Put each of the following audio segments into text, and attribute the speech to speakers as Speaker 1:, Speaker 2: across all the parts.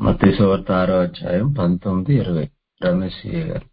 Speaker 1: మత్తయి సువార్త ఆరో అధ్యాయం పంతొమ్మిది ఇరవై రమేష్ ఏ గారు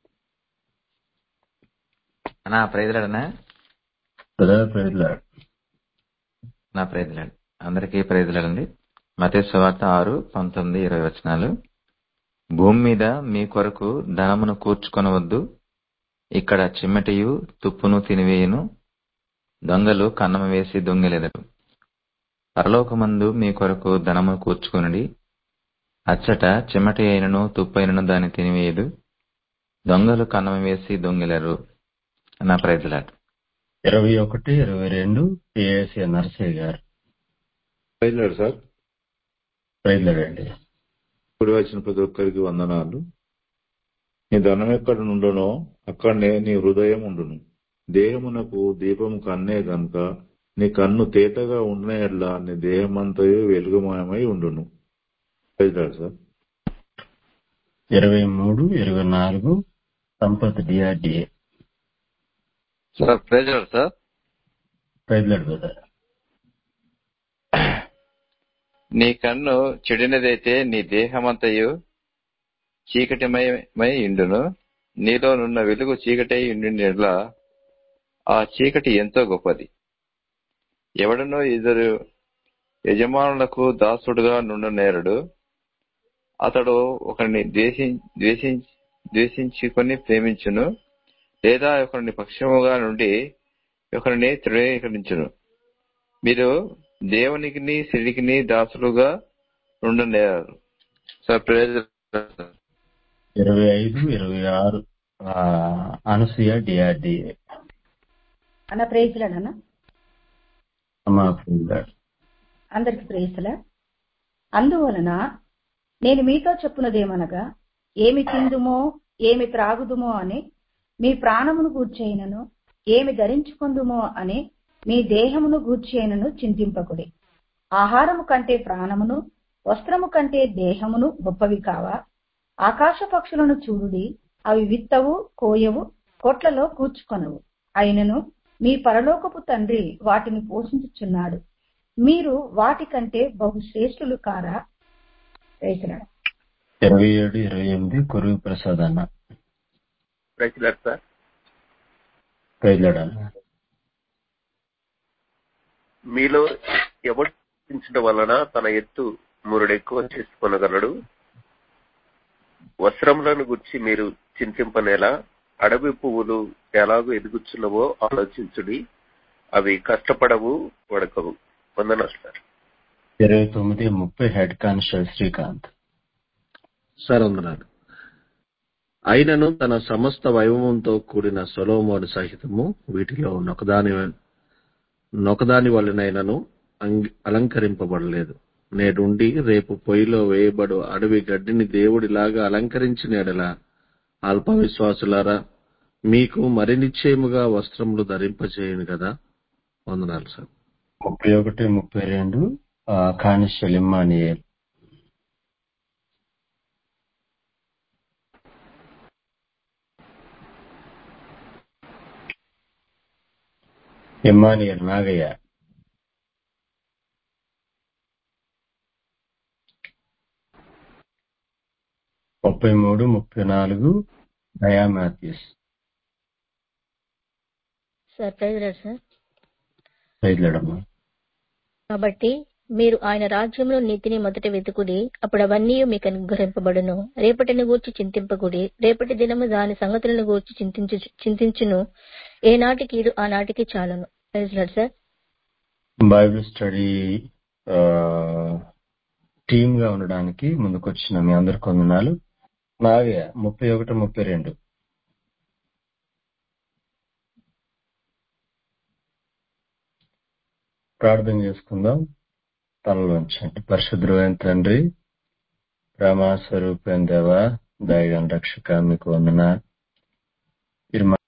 Speaker 2: నా ప్రైజ్లాడనా
Speaker 1: బ్రదర్ ప్రైజ్లాడ్
Speaker 2: నా ప్రైజ్లాడ్ అందరికీ ప్రైజ్లాడండి మతే సువార్త ఆరు పంతొమ్మిది ఇరవై వచనాలు భూమి మీద మీ కొరకు ధనమును కూర్చుకొనవద్దు ఇక్కడ చిమ్మటియు తుప్పును తినివేయును దొంగలు కన్నము వేసి దొంగిలెదరు పరలోకమందు మీ కొరకు ధనమును కూర్చుకొనుడి అచ్చట చిమ్మటి అయినను తుప్పు అయినను దాన్ని తినివేయదు దొంగలు కన్నము వేసి దొంగిలరు నా ప్రైజ్లాడ్
Speaker 1: ఇరవై ఒకటి ఇరవై రెండు ఏఎస్ఏ నర్సయ్య గారు
Speaker 3: బయలుదేరు సార్
Speaker 1: ప్రైజ్లాడ్ అండి
Speaker 3: ఇప్పుడు వచ్చిన ప్రతి ఒక్కరికి వందనాలు నీ ధనం ఎక్కడ నుండునో అక్కడనే నీ హృదయం ఉండును దేహమునకు దీపము కన్నే గనుక నీ కన్ను తేటగా ఉండిన ఎడ్ల నీ దేహమంతయు వెలుగుమయమై ఉండును బయలుదేరు సార్
Speaker 1: ఇరవై మూడు ఇరవై నాలుగు Sampath DRDA
Speaker 4: sir praise sir
Speaker 1: praise Lord brother
Speaker 4: నీ కన్ను చెడినదైతే నీ దేహమంతయు చీకటిమయమై ఇండును నీలోనున్న వెలుగు చీకటై ఇండిలా ఆ చీకటి ఎంతో గొప్పది ఎవడనో ఇద్దరు యజమానులకు దాసుడుగా నుండనేరడు అతడు ఒకరిని ద్వేషి ద్వేషించి ద్వేషించుకొని ప్రేమించును లేదా ఒకరిని పక్షముగా నుండి ఒకరిని తృణీకరించును మీరు దేవునికి సిడికిని దాసులుగా ఉండనేరారు సార్ ప్రేజర్
Speaker 1: ఇరవై ఐదు ఇరవై ఆరు ఆ, అనసూయ డిఆర్డిఏ
Speaker 5: అన్న ప్రేజలాడన్న
Speaker 1: అమ్మా ప్రైజ్లాడ్
Speaker 5: అందరికి ప్రేజల అందువలన నేను మీతో చెప్పున్నదేమనగా ఏమి తిందుమో ఏమి త్రాగుదుమో అని మీ ప్రాణమును గూర్చైనను ఏమి ధరించుకుందుమో అని మీ దేహమును గూర్చైనను చింతింపకుడి ఆహారము కంటే ప్రాణమును వస్త్రము కంటే దేహమును గొప్పవి కావా ఆకాశ పక్షులను చూడుడి అవి విత్తవు కోయవు కొట్లలో కూర్చుకొనవు అయినను మీ పరలోకపు తండ్రి వాటిని పోషించుచున్నాడు మీరు వాటి కంటే బహు శ్రేష్ఠులు కారా రైతులారా
Speaker 1: ఇరవై ఏడు ఇరవై ఎనిమిది కురువి ప్రసాద్ అన్న
Speaker 6: ప్రైజ్లాడ్ సార్
Speaker 1: ప్రైజ్లాడ్ అన్న
Speaker 6: మీలో ఎవడు చించడం వలన తన ఎత్తు మూరుడు ఎక్కువ చేసుకొనగలడు వస్త్రములను గుర్చి మీరు చింతింపనేలా అడవి పువ్వులు ఎలాగో ఎదుగుచున్నవో ఆలోచించుడి అవి కష్టపడవు వడకవు వందనాలు సార్
Speaker 1: ఇరవై తొమ్మిది ముప్పై హెడ్ కానిస్టేబుల్ శ్రీకాంత్
Speaker 7: సార్ వందనాలు అయినను తన సమస్త వైభవంతో కూడిన సొలోమోను సహితము వీటిలో నొకదాని నొకదాని వలనైనను అంగి- అలంకరింపబడలేదు నేడుండి రేపు పొయ్యిలో వేయబడు అడవి గడ్డిని దేవుడిలాగా అలంకరించిన ఎడల అల్ప విశ్వాసులారా మీకు మరి నిశ్చయముగా వస్త్రములు ధరింపచేయను కదా వందనాలు సార్
Speaker 1: ముప్పై ఒకటి ముప్పై రెండు ఆ, కానిస్టేబుల్ ఇమ్మానియేల్ ఇమ్మానియల్ నాగయ్య ముప్పై మూడు ముప్పై నాలుగు Daya Mathews
Speaker 8: sir praise lord sir
Speaker 1: బయలుదేరమ్మా
Speaker 8: కాబట్టి మీరు ఆయన రాజ్యంలో నీతిని మొదట వెతుకుడి అప్పుడు అవన్నీ మీకు అనుగ్రహింపబడును రేపటిని గూర్చి చింతింపకుడి రేపటి దినము దాని సంగతులను గూర్చి చింతించు చింతించును ఏ నాటికి ఈడు ఆ నాటికి చాలును praise lord sir
Speaker 1: Bible study ఆ, టీమ్ గా ఉండడానికి ముందుకొచ్చిన మీ అందరికి వందనాలు నాగయ్య ముప్పై ఒకటి ముప్పై రెండు ప్రార్థన చేసుకుందాం తనలోంచండి పరిశుద్ధమైన తండ్రి ప్రేమ స్వరూపం దేవ దయగన్ రక్షక మీకు వందన మీరు మా-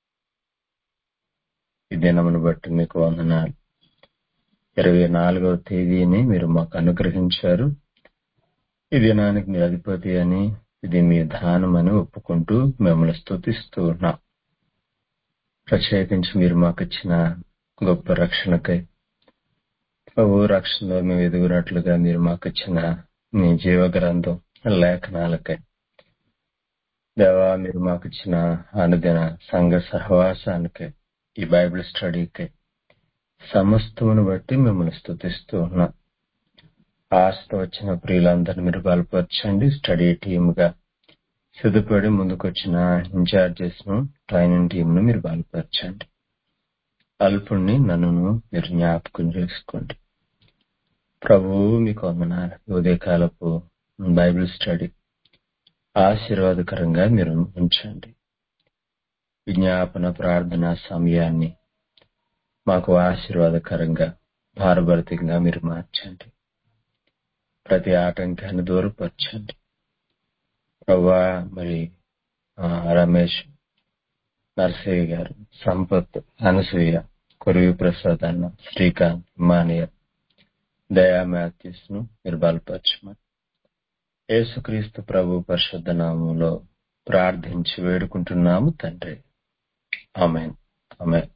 Speaker 1: ఈ దినమును బట్టి మీకు వందనాలు ఇరవై నాలుగవ తేదీని మీరు మాకు అనుగ్రహించారు ఈ దినానికి మీరు అధిపతి అని ఇది మీ దానం అని ఒప్పుకుంటూ మిమ్మల్ని స్తుతిస్తూ ఉన్నాం ప్రత్యేకించి మీరు మాకు ఇచ్చిన గొప్ప రక్షణకై ప్రభు రక్షణలో మేము ఎదుగునట్లుగా మీరు మాకు ఇచ్చిన నీ జీవ గ్రంథం లేఖనాలకై దేవా మీరు మాకు ఇచ్చిన అనుదిన సంఘ సహవాసానికై ఈ బైబిల్ స్టడీకై సమస్తమును బట్టి మిమ్మల్ని స్థుతిస్తూ ఉన్నాం ఆశతో వచ్చిన ప్రియులందరినీ మీరు బలపరచండి స్టడీ టీమ్ గా సిద్ధపడి ముందుకొచ్చిన ఇన్ఛార్జెస్ ను ట్రైనింగ్ టీమ్ ను మీరు బలపరచండి అల్పుణ్ణి నన్ను మీరు జ్ఞాపకం చేసుకోండి ప్రభువు మీకు వందనాలు ఉదయకాలపు బైబిల్ స్టడీ ఆశీర్వాదకరంగా మీరు ఉంచండి విజ్ఞాపన ప్రార్థన సమయాన్ని మాకు ఆశీర్వాదకరంగా భారభరితంగా మీరు మార్చండి ప్రతి ఆటంకాన్ని దూరపరచండి ప్రభా మరి ఆ, రమేష్ నర్సయ్య గారు సంపత్ అనసూయ కురివి ప్రసాద్ అన్న శ్రీకాంత్ మానియ దయా మాథ్యూస్ ను మీరు బలపరచమని యేసుక్రీస్తు ప్రభు పరిశుద్ధ నామంలో ప్రార్థించి వేడుకుంటున్నాము తండ్రి ఆమెన్ ఆమెన్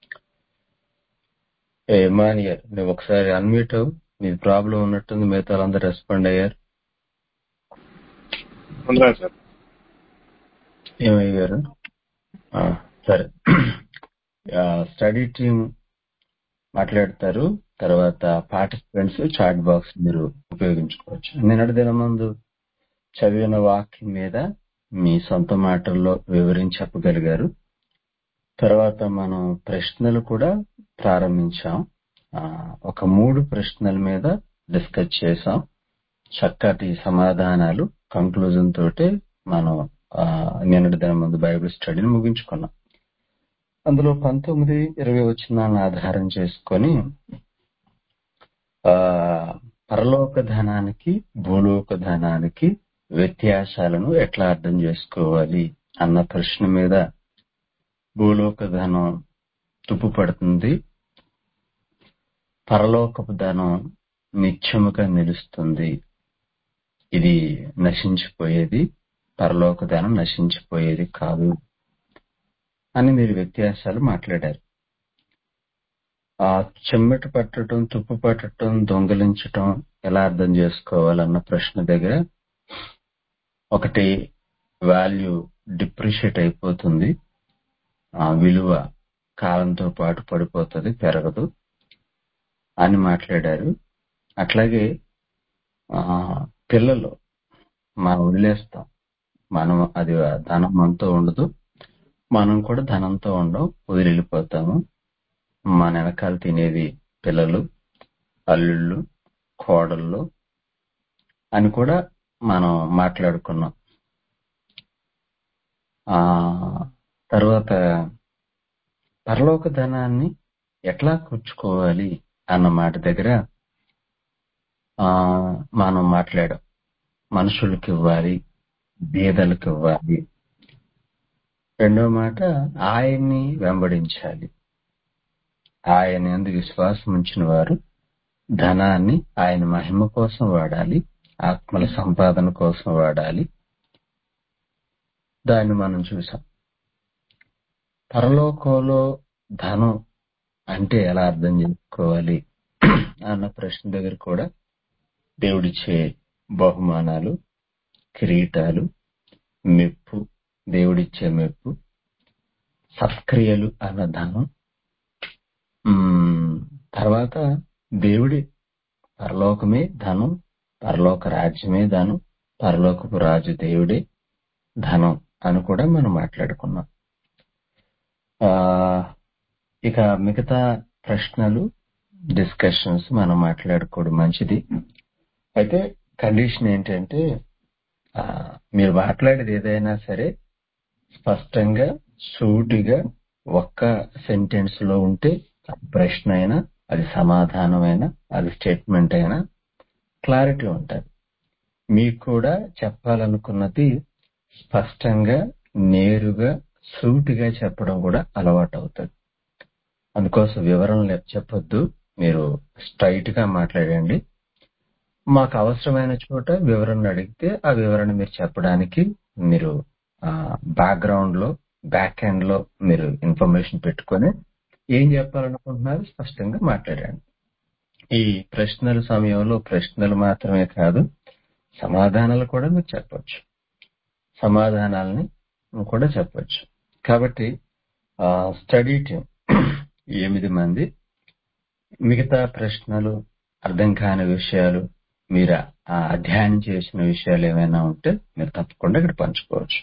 Speaker 1: ఏ మానియర్ నువ్వు ఒకసారి అన్మ్యూట్ అవ్వు నీ ప్రాబ్లం ఉన్నట్టుంది మిగతా వాళ్ళందరూ రెస్పాండ్ అయ్యారు
Speaker 9: వందనాలు సార్
Speaker 1: ఏమయ్యారు ఆ, సరే స్టడీ టీం మాట్లాడతారు తర్వాత పార్టిసిపెంట్స్ చాట్ బాక్స్ మీరు ఉపయోగించుకోవచ్చు నిన్నటి దినం ముందు చదివిన వాక్యం మీద మీ సొంత మాటల్లో వివరించి చెప్పగలిగారు తర్వాత మనం ప్రశ్నలు కూడా ప్రారంభించాం ఆ, ఒక మూడు ప్రశ్నల మీద డిస్కస్ చేసాం చక్కటి సమాధానాలు కంక్లూజన్ తోటి మనం ఆ, నిన్నటి దినం ముందు బైబిల్ స్టడీని ముగించుకున్నాం అందులో పంతొమ్మిది ఇరవై వచ్చినాలను ఆధారం చేసుకొని ఆ పరలోక ధనానికి భూలోక ధనానికి వ్యత్యాసాలను ఎట్లా అర్థం చేసుకోవాలి అన్న ప్రశ్న మీద భూలోక ధనం తుప్పు పడుతుంది పరలోకపు ధనం నిత్యముగా నిలుస్తుంది ఇది నశించిపోయేది పరలోక ధనం నశించిపోయేది కాదు అని మీరు వ్యత్యాసాలు మాట్లాడారు ఆ చెమ్మట పట్టడం తుప్పు పట్టడం దొంగలించటం ఎలా అర్థం చేసుకోవాలన్న ప్రశ్న దగ్గర ఒకటి వాల్యూ డిప్రిషియేట్ అయిపోతుంది ఆ విలువ కాలంతో పాటు పడిపోతుంది పెరగదు అని మాట్లాడారు అట్లాగే ఆ పిల్లలు మనం వదిలేస్తాం మనం అది ధనం మనతో ఉండదు మనం కూడా ధనంతో ఉండం వదిలి వెళ్ళిపోతాము మన వెనకాల తినేది పిల్లలు అల్లుళ్ళు కోడళ్ళు అని కూడా మనం మాట్లాడుకున్నాం ఆ తర్వాత పరలోక ధనాన్ని ఎట్లా కూర్చుకోవాలి అన్న మాట దగ్గర ఆ మనం మాట్లాడాం మనుషులకు ఇవ్వాలి బీదలకు ఇవ్వాలి రెండో మాట ఆయన్ని వెంబడించాలి ఆయన ఎందు విశ్వాసం ఉంచిన వారు ధనాన్ని ఆయన మహిమ కోసం వాడాలి ఆత్మల సంపాదన కోసం వాడాలి దాన్ని మనం చూసాం పరలోకంలో ధనం అంటే ఎలా అర్థం చేసుకోవాలి అన్న ప్రశ్న దగ్గర కూడా దేవుడిచ్చే బహుమానాలు కిరీటాలు మెప్పు దేవుడిచ్చే మెప్పు సత్క్రియలు అన్న ధనం ఉమ్, తర్వాత దేవుడి పరలోకమే ధనం పరలోక రాజ్యమే ధనం పరలోకపు రాజు దేవుడే ధనం అని కూడా మనం మాట్లాడుకున్నాం ఆ ఇక మిగతా ప్రశ్నలు డిస్కషన్స్ మనం మాట్లాడుకోవడం మంచిది అయితే కండిషన్ ఏంటంటే ఆ, మీరు మాట్లాడేది ఏదైనా సరే స్పష్టంగా సూటిగా ఒక్క సెంటెన్స్ లో ఉంటే అది ప్రశ్న అయినా అది సమాధానం అయినా అది స్టేట్మెంట్ అయినా క్లారిటీ ఉంటుంది మీకు కూడా చెప్పాలనుకున్నది స్పష్టంగా నేరుగా సూటిగా చెప్పడం కూడా అలవాటు అవుతుంది అందుకోసం వివరణ చెప్పొద్దు మీరు స్ట్రైట్ గా మాట్లాడండి మాకు అవసరమైన చోట వివరణ అడిగితే ఆ వివరణ మీరు చెప్పడానికి మీరు బ్యాక్గ్రౌండ్ లో బ్యాక్ ఎండ్ లో మీరు ఇన్ఫర్మేషన్ పెట్టుకొని ఏం చెప్పాలనుకుంటున్నారు స్పష్టంగా మాట్లాడండి ఈ ప్రశ్నల సమయంలో ప్రశ్నలు మాత్రమే కాదు సమాధానాలు కూడా మీరు చెప్పొచ్చు సమాధానాలని కూడా చెప్పొచ్చు కాబట్టి స్టడీ టీం ఎనిమిది మంది మిగతా ప్రశ్నలు అర్థం కాని విషయాలు మీరు ఆ అధ్యయనం చేసిన విషయాలు ఏమైనా ఉంటే మీరు తప్పకుండా ఇక్కడ పంచుకోవచ్చు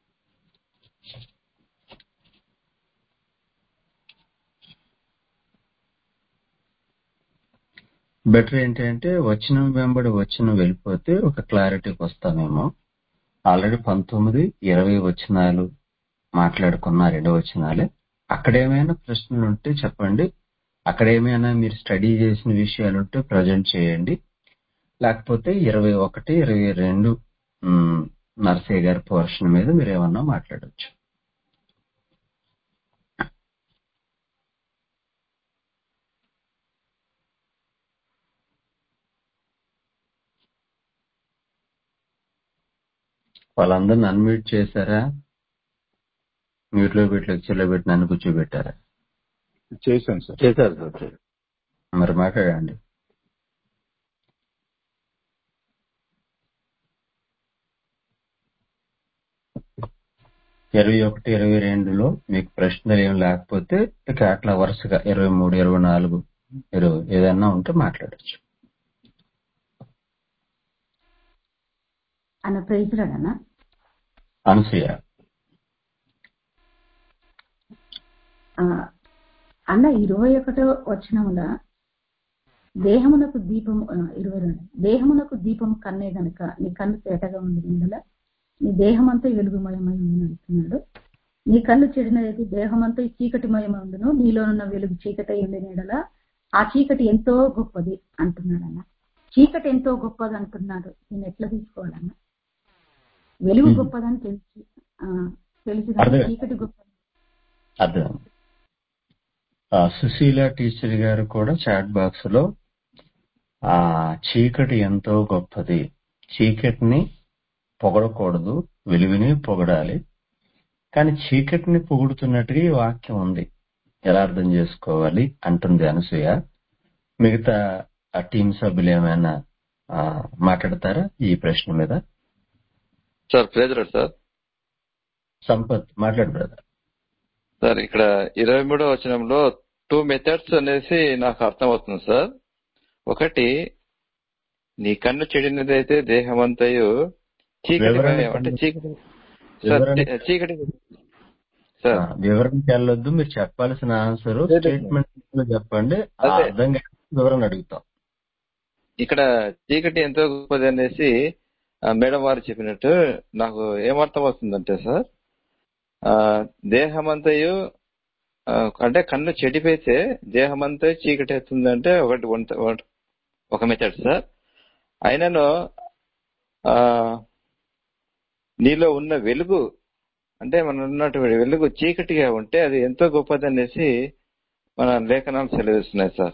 Speaker 1: బెటర్ ఏంటంటే వచ్చిన వెంబడి వచ్చిన వెళ్ళిపోతే ఒక క్లారిటీకి వస్తామేమో ఆల్రెడీ పంతొమ్మిది ఇరవై వచనాలు మాట్లాడుకున్న రెండు వచనాలే అక్కడ ఏమైనా ప్రశ్నలు ఉంటే చెప్పండి అక్కడ ఏమైనా మీరు స్టడీ చేసిన విషయాలు ఉంటే ప్రజెంట్ చేయండి లేకపోతే ఇరవై ఒకటి ఇరవై రెండు ఉమ్, నరసయ్య గారి పోర్షన్ మీద మీరు ఏమన్నా మాట్లాడొచ్చు వాళ్ళందరిని అన్మ్యూట్ చేశారా మ్యూట్ లో పెట్టి లెక్చర్ లో పెట్టి నన్ను కూర్చోబెట్టారా
Speaker 3: చేశాను సార్
Speaker 7: చేశారు సార్
Speaker 1: మరి మాట్లాడండి ఇరవై ఒకటి ఇరవై రెండులో మీకు ప్రశ్నలు ఏం లేకపోతే ఇక అట్లా వరుసగా ఇరవై మూడు ఇరవై నాలుగు మీరు ఏదన్నా ఉంటే మాట్లాడచ్చు
Speaker 5: అన్న ప్రైజ్లాడనా
Speaker 1: అనసూయ
Speaker 5: ఆ, అన్న ఇరవై ఒకటో వచనముల దేహమునకు దీపము ఆ, ఇరవై రెండు దేహమునకు దీపము కన్నే గనుక నీ కన్ను తేటగా ఉంది నిందల నీ దేహమంతా వెలుగుమయమై ఉందని అంటున్నాడు నీ కన్ను చెడినదైతే దేహమంతా చీకటిమయమై ఉండును నీలోనున్న వెలుగు చీకటి ఉండి నీడల ఆ చీకటి ఎంతో గొప్పది అంటున్నాడు అన్న చీకటి ఎంతో గొప్పది అంటున్నాడు నేను ఎట్లా తీసుకోవాలన్న వెలుగు
Speaker 1: Hmm.
Speaker 5: గొప్పదని తెలిసి ఆ, తెలిసి కానీ
Speaker 1: అదే.
Speaker 5: చీకటి గొప్పది
Speaker 1: అర్థం ఆ, సుశీల టీచర్ గారు కూడా చాట్ బాక్స్ లో ఆ చీకటి ఎంతో గొప్పది చీకటిని పొగడకూడదు వెలుగుని పొగడాలి కానీ చీకటిని పొగుడుతున్నట్టుగా ఈ వాక్యం ఉంది ఎలా అర్థం చేసుకోవాలి అంటుంది అనసూయ మిగతా ఆ టీం సభ్యులు ఏమైనా ఆ, మాట్లాడతారా ఈ ప్రశ్న మీద
Speaker 4: సార్ ప్రేజరాడు సార్
Speaker 1: సంపత్ మాట్లాడు బ్రదర్
Speaker 4: సార్ ఇక్కడ ఇరవై మూడో వచనంలో టూ మెథడ్స్ అనేసి నాకు అర్థమవుతుంది సార్ ఒకటి నీ కన్ను చెడినదైతే దేహమంతయు చీకటి
Speaker 1: వివరణ
Speaker 4: అంటే చీకటి సార్
Speaker 1: వివరణ
Speaker 4: చీ- చీకటి
Speaker 1: ఆ,
Speaker 4: సార్
Speaker 1: వివరణకి వెళ్ళొద్దు మీరు చెప్పాల్సిన ఆన్సర్
Speaker 4: లేదు, లేదు.
Speaker 1: స్టేట్మెంట్ లో చెప్పండి ఆ
Speaker 4: అదే.
Speaker 1: అర్థం కాని వివరణ అడుగుతాం
Speaker 4: ఇక్కడ చీకటి ఎంతో గొప్పది అనేసి ఆ, మేడం వారు చెప్పినట్టు నాకు ఏమర్థం వస్తుందంటే సార్ ఆ, దేహమంతయు ఆ, అంటే కన్ను చెడిపోతే దేహమంతా చీకటి ఎత్తుందంటే ఒకటి వంత- ఒక- ఒక మెథడ్ సార్ అయినను ఆ, నీలో ఉన్న వెలుగు అంటే మన ఉన్నటువంటి వెలుగు చీకటిగా ఉంటే అది ఎంతో గొప్పది అనేసి మన లేఖనాలు సెలవిస్తున్నాయి సార్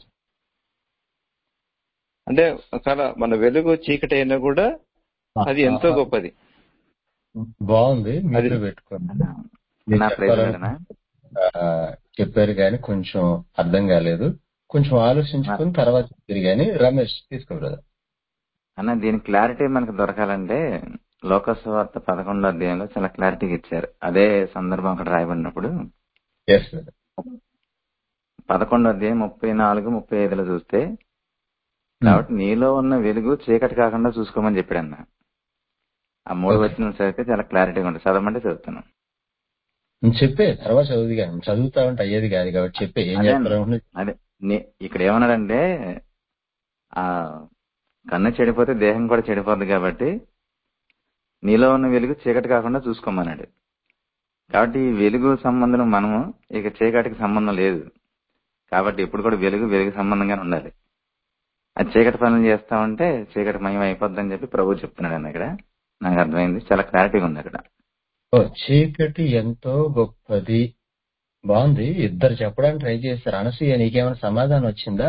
Speaker 4: అంటే ఒకవేళ మన వెలుగు చీకటి అయినా కూడా అది ఎంతో గొప్పది
Speaker 1: బాగుంది మీరు
Speaker 4: అది-
Speaker 1: పెట్టుకోండి
Speaker 2: అన్నా
Speaker 1: మీరు
Speaker 2: నా
Speaker 1: చెప్పాలని
Speaker 2: ప్రైజ్లాడనా
Speaker 1: ఆ, చెప్పారు కానీ కొంచెం అర్థం కాలేదు కొంచెం ఆలోచించుకుని తర్వాత తిరిగాని రమేష్ తీసుకో బ్రదర్
Speaker 2: అన్న దీని క్లారిటీ మనకు దొరకాలంటే లోకస్వార్త పదకొండో అధ్యాయంలో చాలా క్లారిటీగా ఇచ్చారు అదే సందర్భం అక్కడ రాయబడినప్పుడు
Speaker 1: ఎస్
Speaker 2: పదకొండో అధ్యాయం ముప్పై నాలుగు ముప్పై ఐదులో చూస్తే కాబట్టి నీలో ఉన్న వెలుగు చీకటి కాకుండా చూసుకోమని చెప్పాడు అన్న ఆ మూడు
Speaker 1: Okay.
Speaker 2: వచ్చిన చదివితే చాలా క్లారిటీగా ఉంటుంది చదవమంటే చదువుతాను
Speaker 1: చెప్పే తర్వాత చదువుది కానీ చదువుతా ఉంటే అయ్యేది కాదు కాబట్టి చెప్పే ఏం
Speaker 2: అదే
Speaker 1: చెప్తారు
Speaker 2: అదే నీ- ఇక్కడ ఏమన్నాడంటే ఆ కన్ను చెడిపోతే దేహం కూడా చెడిపోద్ది కాబట్టి నీలో ఉన్న వెలుగు చీకటి కాకుండా చూసుకోమన్నాడు కాబట్టి ఈ వెలుగు సంబంధం మనము ఇక చీకటికి సంబంధం లేదు కాబట్టి ఇప్పుడు కూడా వెలుగు వెలుగు సంబంధంగానే ఉండాలి అది చీకటి పనులు చేస్తా ఉంటే చీకటి మయం అయిపోద్దని చెప్పి ప్రభు చెప్తున్నాడు అన్న ఇక్కడ నాకు అర్థమైంది చాలా క్లారిటీగా ఉంది అక్కడ
Speaker 1: ఓ చీకటి ఎంతో గొప్పది బాగుంది ఇద్దరు చెప్పడానికి ట్రై చేస్తారు అనసూయ నీకేమైనా సమాధానం వచ్చిందా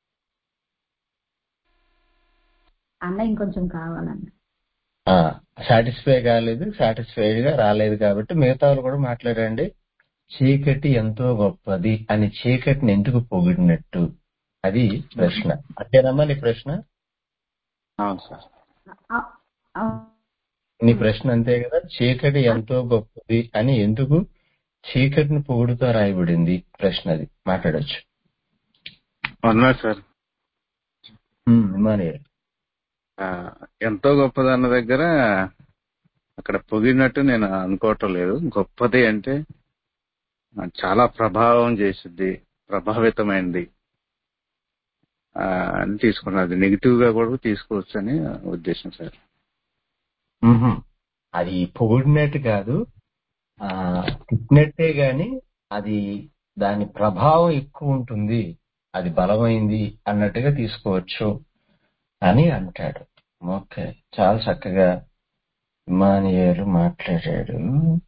Speaker 5: అన్న ఇంకొంచెం కావాలన్న
Speaker 1: సాటిస్ఫై కాలేదు సాటిస్ఫైడ్ గా రాలేదు కాబట్టి మిగతా వాళ్ళు కూడా మాట్లాడండి చీకటి ఎంతో గొప్పది అని చీకటిని ఎందుకు పొగిడినట్టు అది ప్రశ్న అంతేనమ్మా నీ ప్రశ్న
Speaker 2: అవును సార్
Speaker 5: ఆ, అవును
Speaker 1: నీ ప్రశ్న అంతే కదా చీకటి ఎంతో గొప్పది అని ఎందుకు చీకటిని పొగుడుతో రాయబడింది ప్రశ్న అది మాట్లాడొచ్చు
Speaker 9: ఉన్నారు సార్
Speaker 1: ఇమానియల్
Speaker 9: ఆ, ఎంతో గొప్పది అన్న దగ్గర అక్కడ పొగిడినట్టు నేను అనుకోవటం లేదు గొప్పది అంటే ఆ, చాలా ప్రభావం చేసిద్ది ప్రభావితమైంది ఆ, అని తీసుకున్నది నెగిటివ్ గా కూడా తీసుకోవచ్చు అని ఉద్దేశం సార్
Speaker 1: మ్హూ. అది పొగిడినట్టు కాదు ఆ తిట్టినట్టే గాని అది దాని ప్రభావం ఎక్కువ ఉంటుంది అది బలమైంది అన్నట్టుగా తీసుకోవచ్చు అని అంటాడు ఓకే చాలా చక్కగా ఇమానియేలు మాట్లాడాడు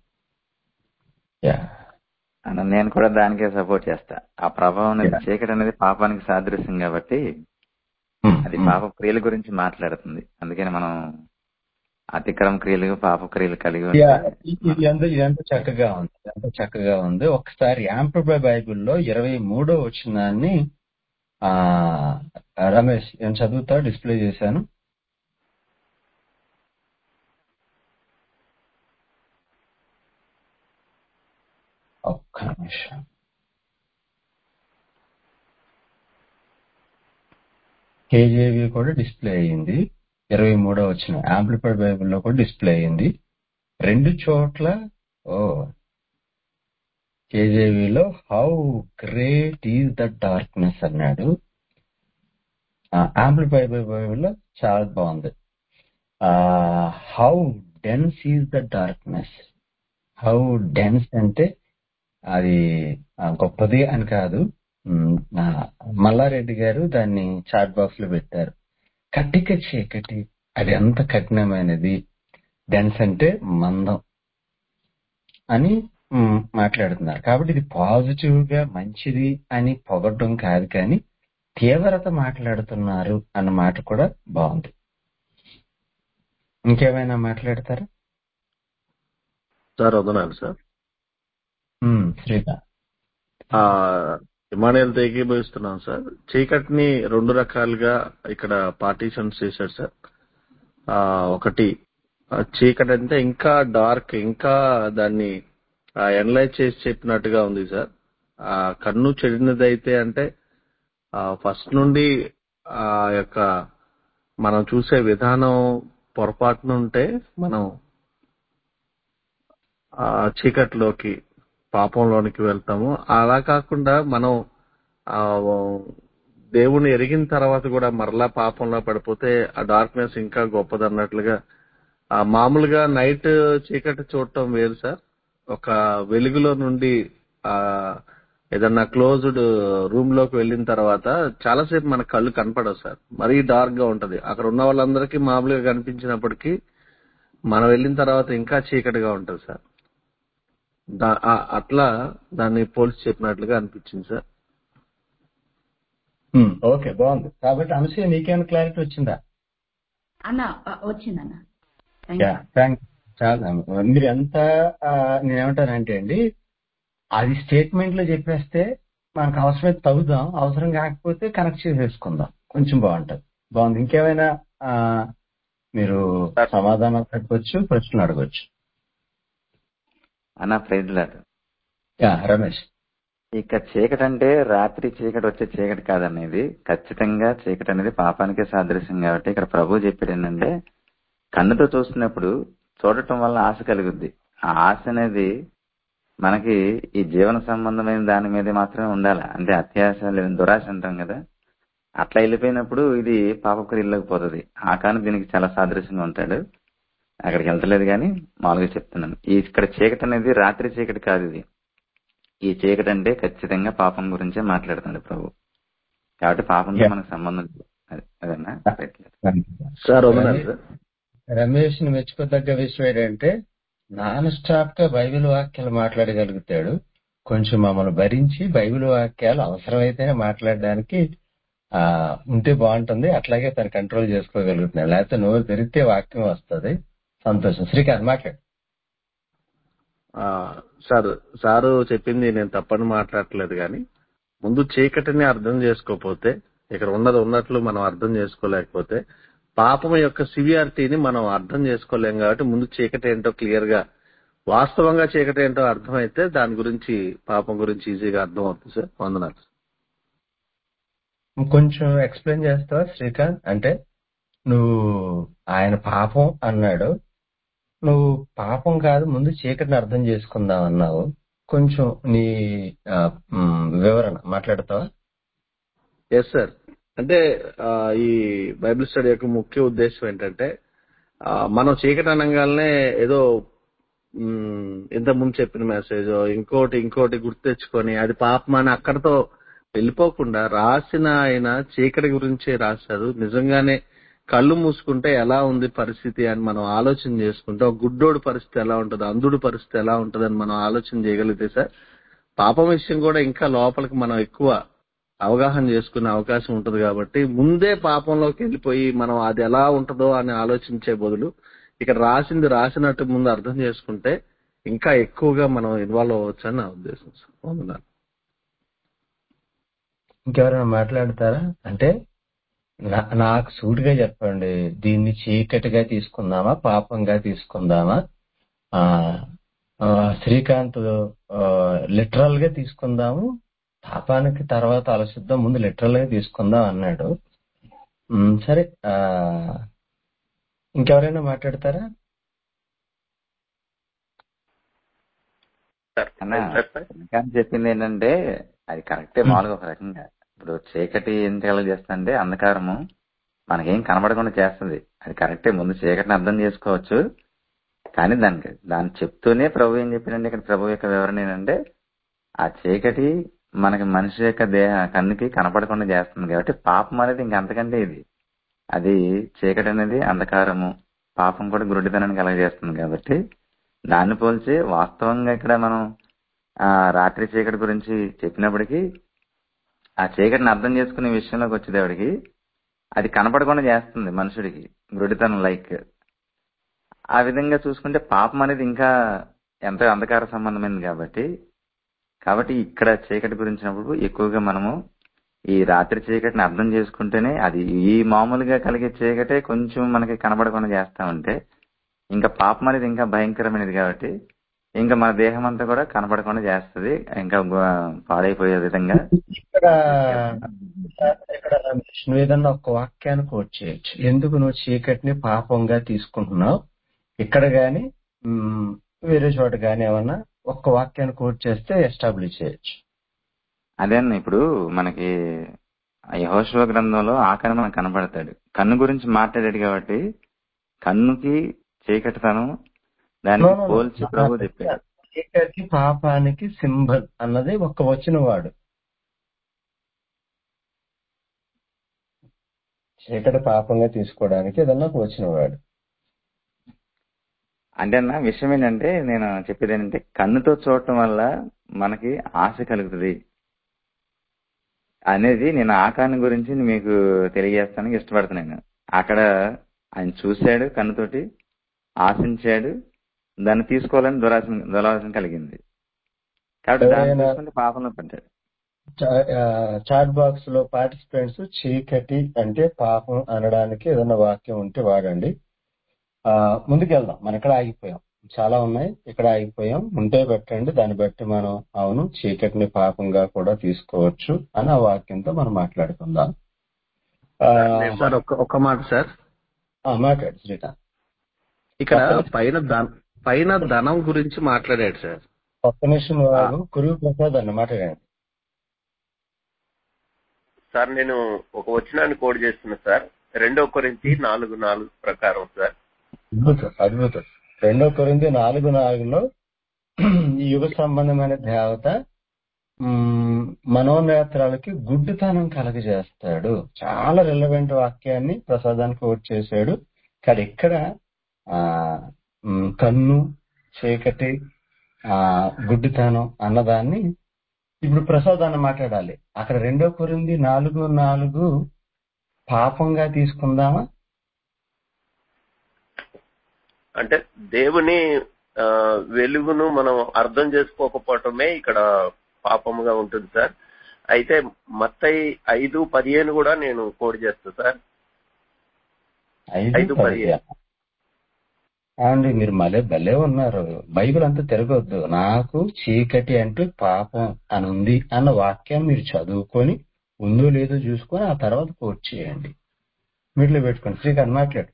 Speaker 1: యా
Speaker 2: అన్న నేను కూడా దానికే సపోర్ట్ చేస్తా ఆ ప్రభావం అనేది
Speaker 1: Yeah.
Speaker 2: చీకటి అనేది పాపానికి సాదృశ్యం కాబట్టి
Speaker 1: మ్,
Speaker 2: అది
Speaker 1: మ్.
Speaker 2: పాప క్రియల గురించి మాట్లాడుతుంది అందుకని మనం అతిక్రమ క్రియలు పాప క్రియలు కలిగి ఉంటే
Speaker 1: యా, ఇ- ఇది ఎంత ఇదంతా చక్కగా ఉంది ఎంత చక్కగా ఉంది ఒకసారి యాంప్లిఫై బైబిల్లో ఇరవై మూడో వచ్చినాన్ని ఆ రమేష్ నేను చదువుతా డిస్ప్లే చేశాను ఒక్క నిమిషం కేజేవి కూడా డిస్ప్లే అయ్యింది ఇరవై మూడో వచ్చిన యాంప్లిఫైడ్ బైబిల్లో కూడా డిస్ప్లే అయ్యింది రెండు చోట్ల ఓ కేజేవిలో how great is the darkness అన్నాడు యాంప్లిఫైడ్ బైబిల్లో చాలా బాగుంది how dense is the darkness how dense అంటే అది ఆ, గొప్పది అని కాదు ఉమ్, ఆ, మల్లారెడ్డి గారు దాన్ని చాట్ బాక్స్ లో పెట్టారు కటిక చీకటి అది ఎంత కఠినమైనది డెన్స్ అంటే మందం అని ఉమ్, మాట్లాడుతున్నారు కాబట్టి ఇది పాజిటివ్ గా మంచిది అని పొగడ్డం కాదు కానీ తీవ్రత మాట్లాడుతున్నారు అన్న మాట కూడా బాగుంది ఇంకేమైనా మాట్లాడతారా
Speaker 7: సార్ వదనాలి సార్
Speaker 1: ఉమ్, శ్రీకాంత్
Speaker 7: ఆ ఇమానియల్ ఏకీభవిస్తున్నాం సార్ చీకటిని రెండు రకాలుగా ఇక్కడ పార్టీషన్స్ చేశాడు సార్ ఆ ఒకటి ఆ చీకటి అంటే ఇంకా డార్క్ ఇంకా దాన్ని ఎనలైజ్ చేసి చెప్పినట్టుగా ఉంది సార్ ఆ కన్ను చెడినదైతే అంటే ఫస్ట్ నుండి ఆ యొక్క మనం చూసే విధానం పొరపాటున ఉంటే మనం ఆ చీకటిలోకి పాపంలోనికి వెళ్తాము అలా కాకుండా మనం ఆ దేవుని ఎరిగిన తర్వాత కూడా మరలా పాపంలో పడిపోతే ఆ డార్క్నెస్ ఇంకా గొప్పదన్నట్లుగా ఆ మామూలుగా నైట్ చీకటి చూడటం వేరు సార్ ఒక వెలుగులో నుండి ఆ ఏదన్నా క్లోజ్డ్ రూమ్ లోకి వెళ్ళిన తర్వాత చాలాసేపు మన కళ్ళు కనపడవు సార్ మరీ డార్క్ గా ఉంటది అక్కడ ఉన్న వాళ్ళందరికీ మామూలుగా కనిపించినప్పటికీ మనం వెళ్ళిన తర్వాత ఇంకా చీకటిగా ఉంటది సార్ దా- ఆ- అట్లా దాన్ని పోల్చి చెప్పినట్లుగా అనిపించింది సార్
Speaker 1: ఉమ్, ఓకే బాగుంది కాబట్టి అనసూయ నీకేమైనా క్లారిటీ వచ్చిందా
Speaker 5: అన్న ఆ, వచ్చిందన్న థ్యాంక్
Speaker 1: యా థ్యాంక్ చాలా మీరు ఎంత ఆ, నేనేమంటానంటే అండి అది స్టేట్మెంట్ లో చెప్పేస్తే మనకు అవసరమైతే తగ్గుదాం అవసరం కాకపోతే కనెక్ట్ చేసేసుకుందాం కొంచెం బాగుంటది బాగుంది ఇంకేమైనా ఆ, మీరు సమాధానం అడగవచ్చు ప్రశ్నలు అడగవచ్చు
Speaker 2: అన్న ప్రైజ్ లాడ్
Speaker 1: యా రమేష్
Speaker 2: ఇక చీకటి అంటే రాత్రి చీకటి వచ్చే చీకటి కాదనేది ఖచ్చితంగా చీకటి అనేది పాపానికే సాదృశ్యం కాబట్టి ఇక్కడ ప్రభు చెప్పాడు ఏంటంటే కన్నుతో చూస్తున్నప్పుడు చూడటం వల్ల ఆశ కలుగుద్ది ఆ ఆశ అనేది మనకి ఈ జీవన సంబంధమైన దాని మీద మాత్రమే ఉండాలి అంటే అత్యాశ లేదా దురాశ అంటాం కదా అట్లా వెళ్ళిపోయినప్పుడు ఇది పాపక్రియల్లోకి పోతుంది ఆ కానీ దీనికి చాలా సాదృశ్యంగా ఉంటాడు అక్కడికి వెళ్తలేదు కానీ మామూలుగా చెప్తున్నాను ఈ ఇక్కడ చీకటి అనేది రాత్రి చీకటి కాదు ఇది ఈ చీకటి అంటే ఖచ్చితంగా పాపం గురించే మాట్లాడుతుంది ప్రభు కాబట్టి పాపంతో
Speaker 1: Yeah.
Speaker 2: మనకు సంబంధం లేదు. అదే- అదేనా
Speaker 7: సార్ వదనాలి సార్
Speaker 1: రమేష్ ని మెచ్చుకోదగ్గ విషయం ఏంటంటే నాన్ స్టాప్ గా బైబిల్ వాక్యాలు మాట్లాడగలుగుతాడు కొంచెం మమ్మల్ని భరించి బైబిల్ వాక్యాలు అవసరమైతేనే మాట్లాడడానికి ఆ ఉంటే బాగుంటుంది అట్లాగే తను కంట్రోల్ చేసుకోగలుగుతున్నాడు లేకపోతే నోరు తెరిస్తే వాక్యం వస్తుంది సంతోషం శ్రీకాంత్ మాట్లాడు
Speaker 7: ఆ, సార్ సారు చెప్పింది నేను తప్పని మాట్లాడట్లేదు కానీ ముందు చీకటిని అర్థం చేసుకోకపోతే ఇక్కడ ఉన్నది ఉన్నట్లు మనం అర్థం చేసుకోలేకపోతే పాపం యొక్క సివియారిటీని మనం అర్థం చేసుకోలేం కాబట్టి ముందు చీకటి ఏంటో క్లియర్ గా వాస్తవంగా చీకటి ఏంటో అర్థమైతే దాని గురించి పాపం గురించి ఈజీగా అర్థం అవుతుంది సార్ వందనాలు
Speaker 1: కొంచెం ఎక్స్ప్లెయిన్ చేస్తావా శ్రీకాంత్ అంటే నువ్వు ఆయన పాపం అన్నాడు నువ్వు పాపం కాదు ముందు చీకటిని అర్థం చేసుకుందాం అన్నావు కొంచెం నీ ఆ, మ్, వివరణ మాట్లాడతావా
Speaker 7: ఎస్ సార్ అంటే ఆ, ఈ బైబిల్ స్టడీ యొక్క ముఖ్య ఉద్దేశం ఏంటంటే ఆ, మనం చీకటి అనగానే ఏదో మ్, ఇంతకుముందు చెప్పిన మెసేజ్ ఇంకోటి ఇంకోటి గుర్తు తెచ్చుకొని అది పాపం అని అక్కడతో వెళ్ళిపోకుండా రాసిన ఆయన చీకటి గురించే రాశారు నిజంగానే కళ్ళు మూసుకుంటే ఎలా ఉంది పరిస్థితి అని మనం ఆలోచన చేసుకుంటే ఒక గుడ్డోడు పరిస్థితి ఎలా ఉంటుంది అంధుడు పరిస్థితి ఎలా ఉంటుంది అని మనం ఆలోచన చేయగలిగితే సార్ పాపం విషయం కూడా ఇంకా లోపలికి మనం ఎక్కువ అవగాహన చేసుకునే అవకాశం ఉంటుంది కాబట్టి ముందే పాపంలోకి వెళ్ళిపోయి మనం అది ఎలా ఉంటుందో అని ఆలోచించే బదులు ఇక్కడ రాసింది రాసినట్టు ముందు అర్థం చేసుకుంటే ఇంకా ఎక్కువగా మనం ఇన్వాల్వ్ అవ్వచ్చు అని నా ఉద్దేశం సార్ వందనాలు.
Speaker 1: ఇంకెవరైనా మాట్లాడతారా అంటే నా- నాకు సూటిగా చెప్పండి దీన్ని చీకటిగా తీసుకుందామా పాపంగా తీసుకుందామా ఆ ఆ, శ్రీకాంత్ లిటరల్ గా తీసుకుందాము పాపానికి తర్వాత ఆలోచిద్దాం ముందు లిటరల్ గా తీసుకుందాం అన్నాడు ఉమ్, సరే ఆ ఇంకెవరైనా మాట్లాడతారా
Speaker 6: సార్
Speaker 2: అన్నా
Speaker 6: సార్ సార్
Speaker 2: ఇంకా చెప్పింది ఏంటంటే అది కరెక్టే మామూలుగా ఒక రకంగా ఇప్పుడు చీకటి ఎందుకు ఎలా చేస్తుందంటే అంధకారము మనకేం కనబడకుండా చేస్తుంది అది కరెక్టే ముందు చీకటిని అర్థం చేసుకోవచ్చు కానీ దానికి దాన్ని చెప్తూనే ప్రభు ఏం చెప్పినంటే ఇక్కడ ప్రభు యొక్క వివరణ ఏంటంటే ఆ చీకటి మనకి మనిషి యొక్క దేహ కన్నుకి కనపడకుండా చేస్తుంది కాబట్టి పాపం అనేది ఇంక అంతకంటే ఇది అది చీకటి అనేది అంధకారము పాపం కూడా గురుడితనాన్ని కలగజేస్తుంది కాబట్టి దాన్ని పోల్చి వాస్తవంగా ఇక్కడ మనం ఆ రాత్రి చీకటి గురించి చెప్పినప్పటికీ ఆ చీకటిని అర్థం చేసుకునే విషయంలోకి వచ్చేటప్పటికి అది కనపడకుండా చేస్తుంది మనుషుడికి గురుడితనం లైక్ ఆ విధంగా చూసుకుంటే పాపం అనేది ఇంకా ఎంతో అంధకార సంబంధమైనది కాబట్టి కాబట్టి ఇక్కడ చీకటి గురించినప్పుడు ఎక్కువగా మనము ఈ రాత్రి చీకటిని అర్థం చేసుకుంటేనే అది ఈ మామూలుగా కలిగే చీకటే కొంచెం మనకి కనబడకుండా చేస్తా ఉంటే ఇంకా పాపం అనేది ఇంకా భయంకరమైనది కాబట్టి ఇంకా మన దేహం అంతా కూడా కనపడకుండా చేస్తుంది ఇంకా గు- పాడైపోయే విధంగా
Speaker 1: ఇక్కడ ఇక్కడ నువ్వు ఏదన్నా ఒక వాక్యాన్ని కోట్ చేయొచ్చు ఎందుకు నువ్వు చీకటిని పాపంగా తీసుకుంటున్నావు ఇక్కడ గాని మ్, వేరే చోట గాని ఏమన్నా ఒక్క వాక్యాన్ని కోట్ చేస్తే ఎస్టాబ్లిష్ చేయొచ్చు
Speaker 2: అదే అన్న ఇప్పుడు మనకి యహోశివ గ్రంథంలో ఆకలి మనకు కనబడతాడు కన్ను గురించి మాట్లాడాడు కాబట్టి కన్నుకి చీకటితనం
Speaker 1: No,
Speaker 2: దానికి
Speaker 1: no, no.
Speaker 2: పోల్చి ప్రభు చెప్పాడు
Speaker 1: చీకటి పాపానికి సింబల్ అన్నది ఒక్క వచ్చిన వాడు చీకటి పాపంగా తీసుకోవడానికి ఏదన్నా ఒక వచ్చిన వాడు
Speaker 2: అంటే అన్న విషయం ఏంటంటే నేను చెప్పేది ఏంటంటే కన్నుతో చూడటం వల్ల మనకి ఆశ కలుగుతుంది అనేది నేను ఆకాన్ని గురించి మీకు తెలియజేస్తానికి ఇష్టపడుతున్నాను అక్కడ ఆయన చూశాడు కన్నుతోటి ఆశించాడు దాన్ని తీసుకోవాలని దురాశ దురాశం కలిగింది కాబట్టి దాన్ని
Speaker 1: ఎవరైనా-
Speaker 2: చూసుకుంటే పాపంలో పడ్డాడు
Speaker 1: చాట్ బాక్స్ లో పార్టిసిపెంట్స్ చీకటి అంటే పాపం అనడానికి ఏదన్నా వాక్యం ఉంటే వాడండి ఆ, ముందుకెళ్దాం మనం ఇక్కడ ఆగిపోయాం చాలా ఉన్నాయి ఇక్కడ ఆగిపోయాం ఉంటే పెట్టండి దాన్ని బట్టి మనం అవును చీకటిని పాపంగా కూడా తీసుకోవచ్చు అని ఆ వాక్యంతో మనం మాట్లాడుకుందాం ఆ,
Speaker 7: సార్ ఒక్క ఒక్క మాట సార్
Speaker 1: ఆ, మాట్లాడు శ్రీకాంత్
Speaker 7: ఇక్కడ పైన ధన- పైన ధనం గురించి మాట్లాడాడు సార్
Speaker 1: ఒక్క నిమిషం వారు కురువు ప్రసాద్ అన్న మాట్లాడండి
Speaker 6: సార్ నేను ఒక వచనాన్ని కోడ్ చేస్తున్నా సార్ రెండో కొరింతి నాలుగు నాలుగు ప్రకారం సార్
Speaker 1: అద్భుతం అద్భుతం రెండో కొరింది నాలుగు నాలుగులో ఈ యుగ సంబంధమైన దేవత మ్, మనోనేత్రాలకి గుడ్డితనం కలగజేస్తాడు చాలా రిలవెంట్ వాక్యాన్ని ప్రసాదానికి ఓట్ చేశాడు కానీ ఇక్కడ ఆ మ్, కన్ను చీకటి ఆ గుడ్డితనం అన్నదాన్ని ఇప్పుడు ప్రసాదాన్ని మాట్లాడాలి అక్కడ రెండో కొరింది నాలుగు నాలుగు పాపంగా తీసుకుందామా
Speaker 6: అంటే దేవుని ఆ, వెలుగును మనం అర్థం చేసుకోకపోవటమే ఇక్కడ పాపముగా ఉంటుంది సార్ అయితే మత్తయి ఐదు పదిహేను కూడా నేను కోడ్ చేస్తా సార్
Speaker 1: ఐదు
Speaker 6: ఐదు పదిహేను
Speaker 1: పదిహేను అండి మీరు మళ్ళీ భలే ఉన్నారు బైబిల్ అంతా తిరగొద్దు నాకు చీకటి అంటే పాపం అని ఉంది అన్న వాక్యం మీరు చదువుకొని ఉందో లేదో చూసుకొని ఆ తర్వాత కోట్ చేయండి మీట్లో పెట్టుకోండి శ్రీకాంత్ మాట్లాడు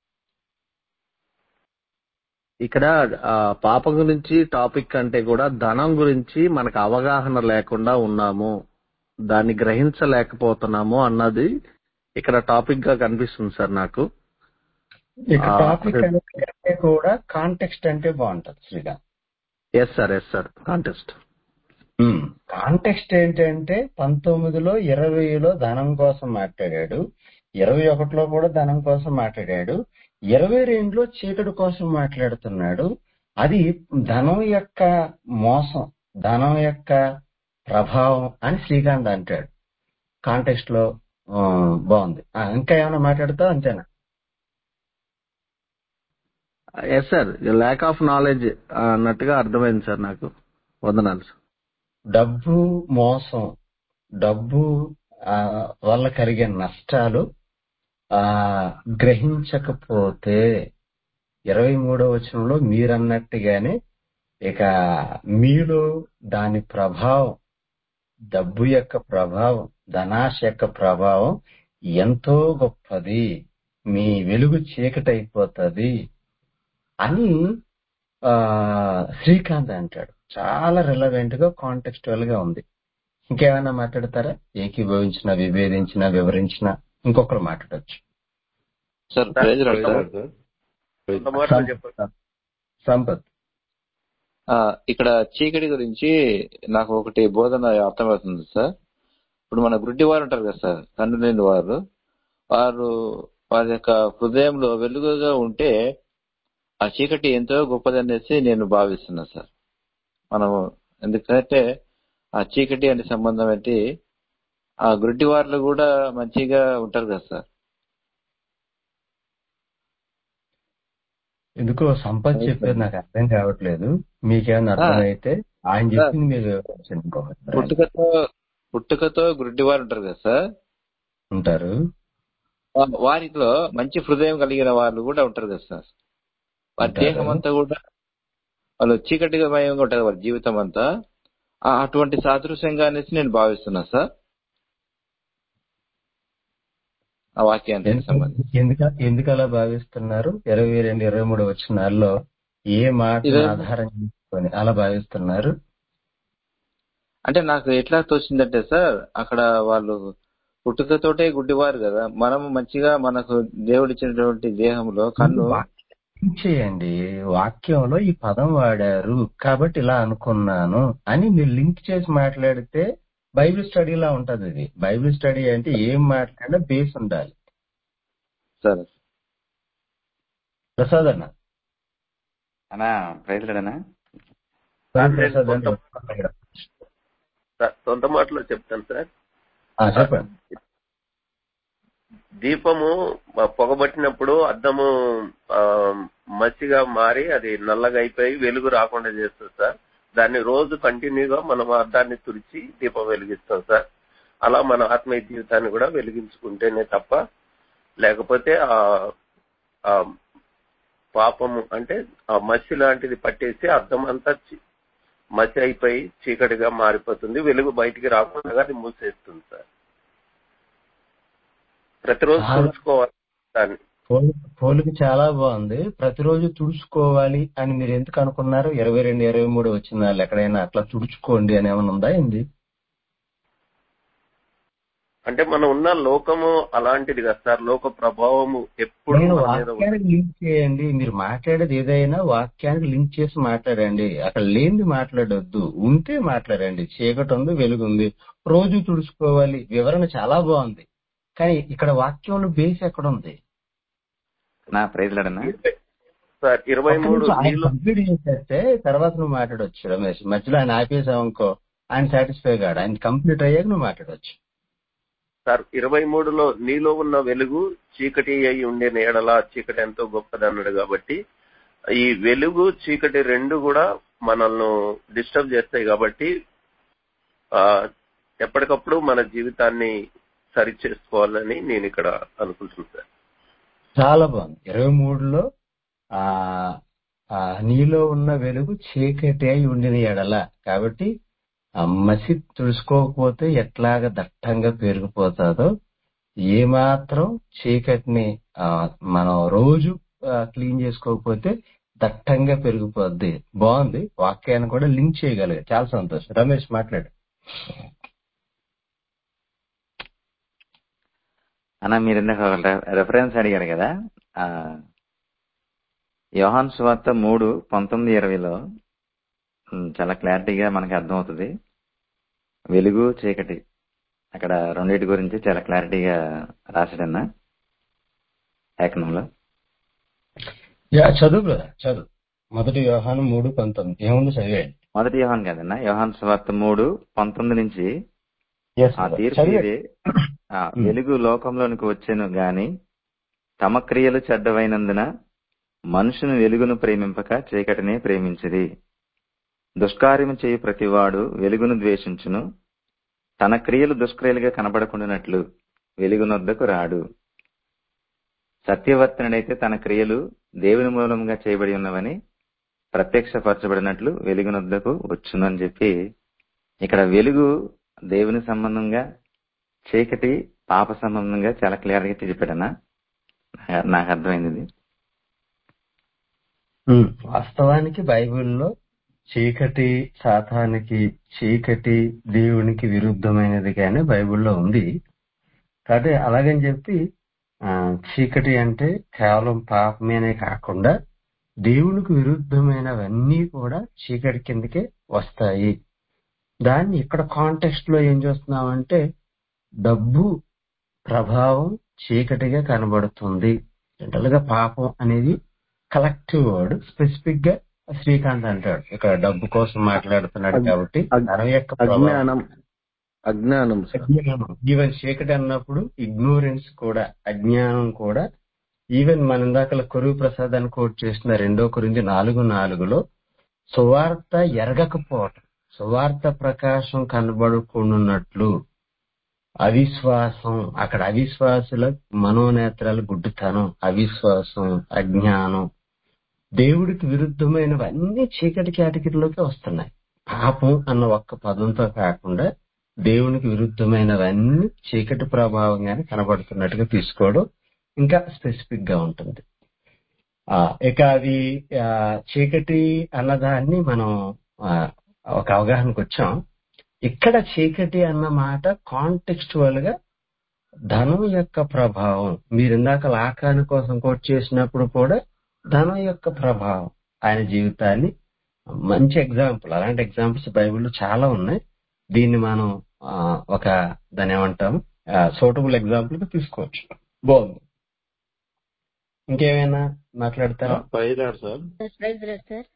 Speaker 7: ఇక్కడ ఆ, పాపం గురించి టాపిక్ కంటే కూడా ధనం గురించి మనకు అవగాహన లేకుండా ఉన్నాము దాన్ని గ్రహించలేకపోతున్నాము అన్నది ఇక్కడ టాపిక్ గా కనిపిస్తుంది సార్ నాకు
Speaker 1: ఇక
Speaker 7: ఆ,
Speaker 1: టాపిక్
Speaker 7: అదే
Speaker 1: అంటే కూడా కాంటెక్స్ట్ అంటే బాగుంటది Srikanth
Speaker 7: yes sir yes sir contest
Speaker 1: context ఏంటంటే పంతొమ్మిదిలో ఇరవైలో ధనం కోసం మాట్లాడాడు ఇరవై ఒకటిలో కూడా ధనం కోసం మాట్లాడాడు ఇరవై రెండులో చీకటి కోసం మాట్లాడుతున్నాడు అది ధనం యొక్క మోసం ధనం యొక్క ప్రభావం అని శ్రీకాంత్ అంటాడు కాంటెక్స్ట్ లో ఆ, బాగుంది ఆ, ఇంకా ఏమైనా మాట్లాడతావు అంతేనా
Speaker 7: yes sir lack of knowledge అన్నట్టుగా అర్థమైంది సార్ నాకు వందనాలు సార్
Speaker 1: డబ్బు మోసం డబ్బు ఆ, వల్ల కలిగే నష్టాలు ఆ గ్రహించకపోతే ఇరవై మూడో వచనంలో మీరన్నట్టుగానే ఇక మీలో దాని ప్రభావం డబ్బు యొక్క ప్రభావం ధనాశ యొక్క ప్రభావం ఎంతో గొప్పది మీ వెలుగు చీకటైపోతుంది అని ఆ శ్రీకాంత్ అంటాడు చాలా రిలవెంట్ గా కాంటెక్చువల్ గా ఉంది ఇంకేమైనా మాట్లాడతారా ఏకీభవించిన విభేదించిన వివరించిన ఇంకొకరు మాట్లాడొచ్చు
Speaker 4: సార్
Speaker 6: సార్
Speaker 4: ప్రైజ్ రాడు
Speaker 3: ప్రైజ్
Speaker 4: సార్
Speaker 3: లార్డ్ సార్
Speaker 6: కొంత
Speaker 3: ప్రైజ్
Speaker 6: మాటలు చెప్పండి
Speaker 1: సంపత్ సంపత్
Speaker 4: ఆ, ఇక్కడ చీకటి గురించి నాకు ఒకటి బోధన అర్థమవుతుంది సార్ ఇప్పుడు మన గుడ్డి వారు ఉంటారు కదా సార్ కన్ను లేని వారు వారు వారి యొక్క హృదయంలో వెలుగుగా ఉంటే ఆ చీకటి ఎంతో గొప్పదనేసి నేను భావిస్తున్నా సార్ మనము ఎందుకంటే ఆ చీకటి అనే సంబంధం ఏంటి ఆ గుడ్డి వారిలో కూడా మంచిగా ఉంటారు కదా సార్
Speaker 1: ఎందుకో సంపత్ చెప్పేది నాకు అర్థం కావట్లేదు మీకేమైనా
Speaker 4: ఆ,
Speaker 1: అర్థమైతే ఆయన
Speaker 4: సార్
Speaker 1: చెప్పింది మీరు వివరించండి ఇంకొకటి రాయండి.
Speaker 4: పుట్టుకతో పుట్టుకతో గుడ్డి వారు ఉంటారు కదా సార్
Speaker 1: ఉంటారు
Speaker 4: వా- వారిలో మంచి హృదయం కలిగిన వాళ్ళు కూడా ఉంటారు కదా సార్ వారి
Speaker 1: ఉంటారు
Speaker 4: దేహం అంతా కూడా వాళ్ళు చీకటిగా మయంగా ఉంటుంది వారి జీవితం అంతా ఆ అటువంటి సాదృశ్యంగా అనేసి నేను భావిస్తున్నా సార్ ఆ వాక్యానికి
Speaker 1: ఎందుకు
Speaker 4: సంబంధించి
Speaker 1: ఎందుకు ఎందుకు అలా భావిస్తున్నారు ఇరవై రెండు ఇరవై మూడు వచ్చినాల్లో ఏ మాటను
Speaker 4: ఇరవై
Speaker 1: ఆధారం చేసుకొని అలా భావిస్తున్నారు
Speaker 4: అంటే నాకు ఎట్లా తోచిందంటే సార్ అక్కడ వాళ్ళు పుట్టుకతోటే గుడ్డివారు కదా మనము మంచిగా మనకు దేవుడిచ్చినటువంటి దేహంలో కన్ను
Speaker 1: వాక్యం చేయండి వాక్యంలో ఈ పదం వాడారు కాబట్టి ఇలా అనుకున్నాను అని మీరు లింక్ చేసి మాట్లాడితే బైబిల్ స్టడీలా ఉంటది ఇది బైబిల్ స్టడీ అంటే ఏం మాట్లాడినా బేస్ ఉండాలి
Speaker 4: సరే
Speaker 1: ప్రసాద్ అన్న
Speaker 2: అన్నా ప్రైజ్ లేడనా
Speaker 6: సార్ నేను
Speaker 1: ప్రసాద్
Speaker 6: కొంత
Speaker 1: అంటే
Speaker 6: సార్, సొంత మాటలో చెప్తాను సార్
Speaker 1: ఆ, చెప్పండి
Speaker 6: దీపము ఆ, పొగబట్టినప్పుడు అద్దము ఆ, మసిగా మారి అది నల్లగా అయిపోయి వెలుగు రాకుండా చేస్తుంది సార్ దాన్ని రోజు కంటిన్యూగా మనం ఆ అద్దాన్ని తుడిచి దీపం వెలిగిస్తాం సార్ అలా మన ఆత్మీయ జీవితాన్ని కూడా వెలిగించుకుంటేనే తప్ప లేకపోతే ఆ ఆ పాపము అంటే ఆ మసి లాంటిది పట్టేసి అద్దం అంతా చి- మసి అయిపోయి చీకటిగా మారిపోతుంది వెలుగు బయటికి రాకుండా అది మూసేస్తుంది సార్ ప్రతిరోజు
Speaker 1: చాలా
Speaker 6: తుడుచుకోవాలి దాన్ని
Speaker 1: పోలిక పోలిక చాలా బాగుంది ప్రతిరోజు తుడుచుకోవాలి అని మీరు ఎందుకు అనుకున్నారు ఇరవై రెండు ఇరవై మూడు వచ్చిన వాళ్ళు ఎక్కడైనా అట్లా తుడుచుకోండి అని ఏమైనా ఉందా ఏంది
Speaker 6: అంటే మనం ఉన్న లోకము అలాంటిది కదా సార్ లోక ప్రభావము ఎప్పుడు
Speaker 1: నేను
Speaker 6: మన మీద ఉంది.
Speaker 1: వాక్యానికి లింక్ చేయండి మీరు మాట్లాడేది ఏదైనా వాక్యానికి లింక్ చేసి మాట్లాడండి అక్కడ లేనిది మాట్లాడొద్దు ఉంటే మాట్లాడండి చీకటి ఉంది వెలుగు ఉంది రోజు తుడుచుకోవాలి వివరణ చాలా బాగుంది కానీ ఇక్కడ వాక్యంలో బేస్ ఎక్కడ ఉంది
Speaker 2: నా ప్రైజ్ లేడనా
Speaker 6: సార్ ఇరవై
Speaker 1: ఒక్క
Speaker 6: మూడు
Speaker 1: నిమిషం ఆయన
Speaker 6: నీళ్ళు
Speaker 1: కంప్లీట్ చేసేస్తే తర్వాత నువ్వు మాట్లాడొచ్చు రమేష్ మధ్యలో ఆయన ఆపేసావనుకో ఆయన సాటిస్ఫై కాడు ఆయన కంప్లీట్ అయ్యాక నువ్వు మాట్లాడొచ్చు
Speaker 6: సార్ ఇరవై మూడులో నీలో ఉన్న వెలుగు చీకటి అయి ఉండే నీడల చీకటి ఎంతో గొప్పది అన్నాడు కాబట్టి ఈ వెలుగు చీకటి రెండు కూడా మనల్ని డిస్టర్బ్ చేస్తాయి కాబట్టి ఆ ఎప్పటికప్పుడు మన జీవితాన్ని సరి చేసుకోవాలని నేను ఇక్కడ అనుకుంటున్నాను సార్
Speaker 1: చాలా బాగుంది ఇరవై మూడులో ఆ ఆ నీలో ఉన్న వెలుగు చీకటి అయి ఉండిన ఎడల కాబట్టి ఆ మసి తుడుచుకోకపోతే ఎట్లాగ దట్టంగా పెరిగిపోతుందో ఏమాత్రం చీకటిని ఆ, మనం రోజు క్లీన్ చేసుకోకపోతే దట్టంగా పెరిగిపోద్ది బాగుంది వాక్యాన్ని కూడా లింక్ చేయగలిగా చాలా సంతోషం రమేష్ మాట్లాడు
Speaker 2: అన్న మీరు ఇందాక ఒక రె- రెఫరెన్స్ అడిగారు కదా ఆ యోహాన్ సువార్త మూడు పంతొమ్మిది ఇరవైలో ఉమ్, చాలా క్లారిటీగా మనకి అర్థమవుతుంది వెలుగు చీకటి అక్కడ రెండింటి గురించి చాలా క్లారిటీగా రాశాడన్న లేఖనంలో
Speaker 1: యా చదువు brother, చదువు మొదటి వ్యవహారం మూడు పంతొమ్మిది ఏముంది చదివేయండి
Speaker 2: మొదటి యోహాన్ కదన్న యోహాన్ సువార్త మూడు పంతొమ్మిది నుంచి
Speaker 1: ఎస్
Speaker 2: ఆ తీర్పు
Speaker 1: చదివేయండి
Speaker 2: ఇదే ఆ వెలుగు లోకంలోనికి వచ్చెను గాని తమ క్రియలు చెడ్డవైనందున మనుషుని వెలుగును ప్రేమింపక చీకటినే ప్రేమించిరి దుష్కార్యము చేయు ప్రతివాడు వెలుగును ద్వేషించును తన క్రియలు దుష్క్రియలుగా కనబడకుండానట్లు వెలుగునొద్దకు రాడు సత్యవర్తనుడైతే తన క్రియలు దేవుని మూలంగా చేయబడి ఉన్నవని ప్రత్యక్షపరచబడినట్లు వెలుగునొద్దకు వచ్చును అని చెప్పి ఇక్కడ వెలుగు దేవుని సంబంధంగా చీకటి పాప సంబంధంగా చాలా క్లియర్ గా చెప్పాడన్నా నాకు అర్థమైంది ఇది
Speaker 1: ఉమ్, వాస్తవానికి బైబిల్లో చీకటి శాతానికి చీకటి దేవునికి విరుద్ధమైనదిగానే బైబిల్లో ఉంది కాబట్టి అలాగని చెప్పి ఆ, చీకటి అంటే కేవలం పాపమేనే కాకుండా దేవునికి విరుద్ధమైనవన్నీ కూడా చీకటి కిందకే వస్తాయి దాన్ని ఇక్కడ కాంటెక్స్ట్ లో ఏం చూస్తున్నామంటే డబ్బు ప్రభావం చీకటిగా కనబడుతుంది జనరల్ గా పాపం అనేది కలెక్టివ్ వర్డ్ స్పెసిఫిక్ గా శ్రీకాంత్ అంటాడు ఇక్కడ డబ్బు కోసం మాట్లాడుతున్నాడు
Speaker 7: అగ్-
Speaker 1: కాబట్టి
Speaker 7: అగ్-
Speaker 1: ధనం యొక్క ప్రభావం
Speaker 7: అజ్ఞానం అజ్ఞానం సార్
Speaker 1: అజ్ఞానం ఈవెన్ చీకటి అన్నప్పుడు ఇగ్నోరెన్స్ కూడా అజ్ఞానం కూడా ఈవెన్ మన ఇందాకల కొరువు ప్రసాద్ అని కోట్ చేసిన రెండో కొరింది నాలుగు నాలుగులో సువార్త ఎరగకపోవటం సువార్త ప్రకాశం కనబడుకున్నట్లు అవిశ్వాసం అక్కడ అవిశ్వాసుల మనోనేత్రాలు గుడ్డుతనం అవిశ్వాసం అజ్ఞానం దేవుడికి విరుద్ధమైనవన్నీ చీకటి కేటగిరీలోకి వస్తున్నాయి పాపం అన్న ఒక్క పదంతో కాకుండా దేవునికి విరుద్ధమైనవన్నీ చీకటి ప్రభావంగానే కనబడుతున్నట్టుగా తీసుకోవడం ఇంకా స్పెసిఫిక్ గా ఉంటుంది ఆ ఇక అది ఆ, చీకటి అన్నదాన్ని మనం ఆ, ఒక అవగాహనకు వచ్చాం ఇక్కడ చీకటి అన్న మాట కాంటెక్స్చువల్ గా ధనం యొక్క ప్రభావం మీరు ఇందాక లాకాని కోసం కోట్ చేసినప్పుడు కూడా ధనం యొక్క ప్రభావం ఆయన జీవితాన్ని మంచి ఎగ్జాంపుల్ అలాంటి ఎగ్జాంపుల్స్ బైబిల్లో చాలా ఉన్నాయి దీన్ని మనం ఆ, ఒక దాన్ని ఏమంటాం సూటబుల్ ఎగ్జాంపుల్ గా తీసుకోవచ్చు బాగుంది ఇంకేమైనా మాట్లాడతారా
Speaker 3: పైలాడు sir
Speaker 8: sir praise lord sir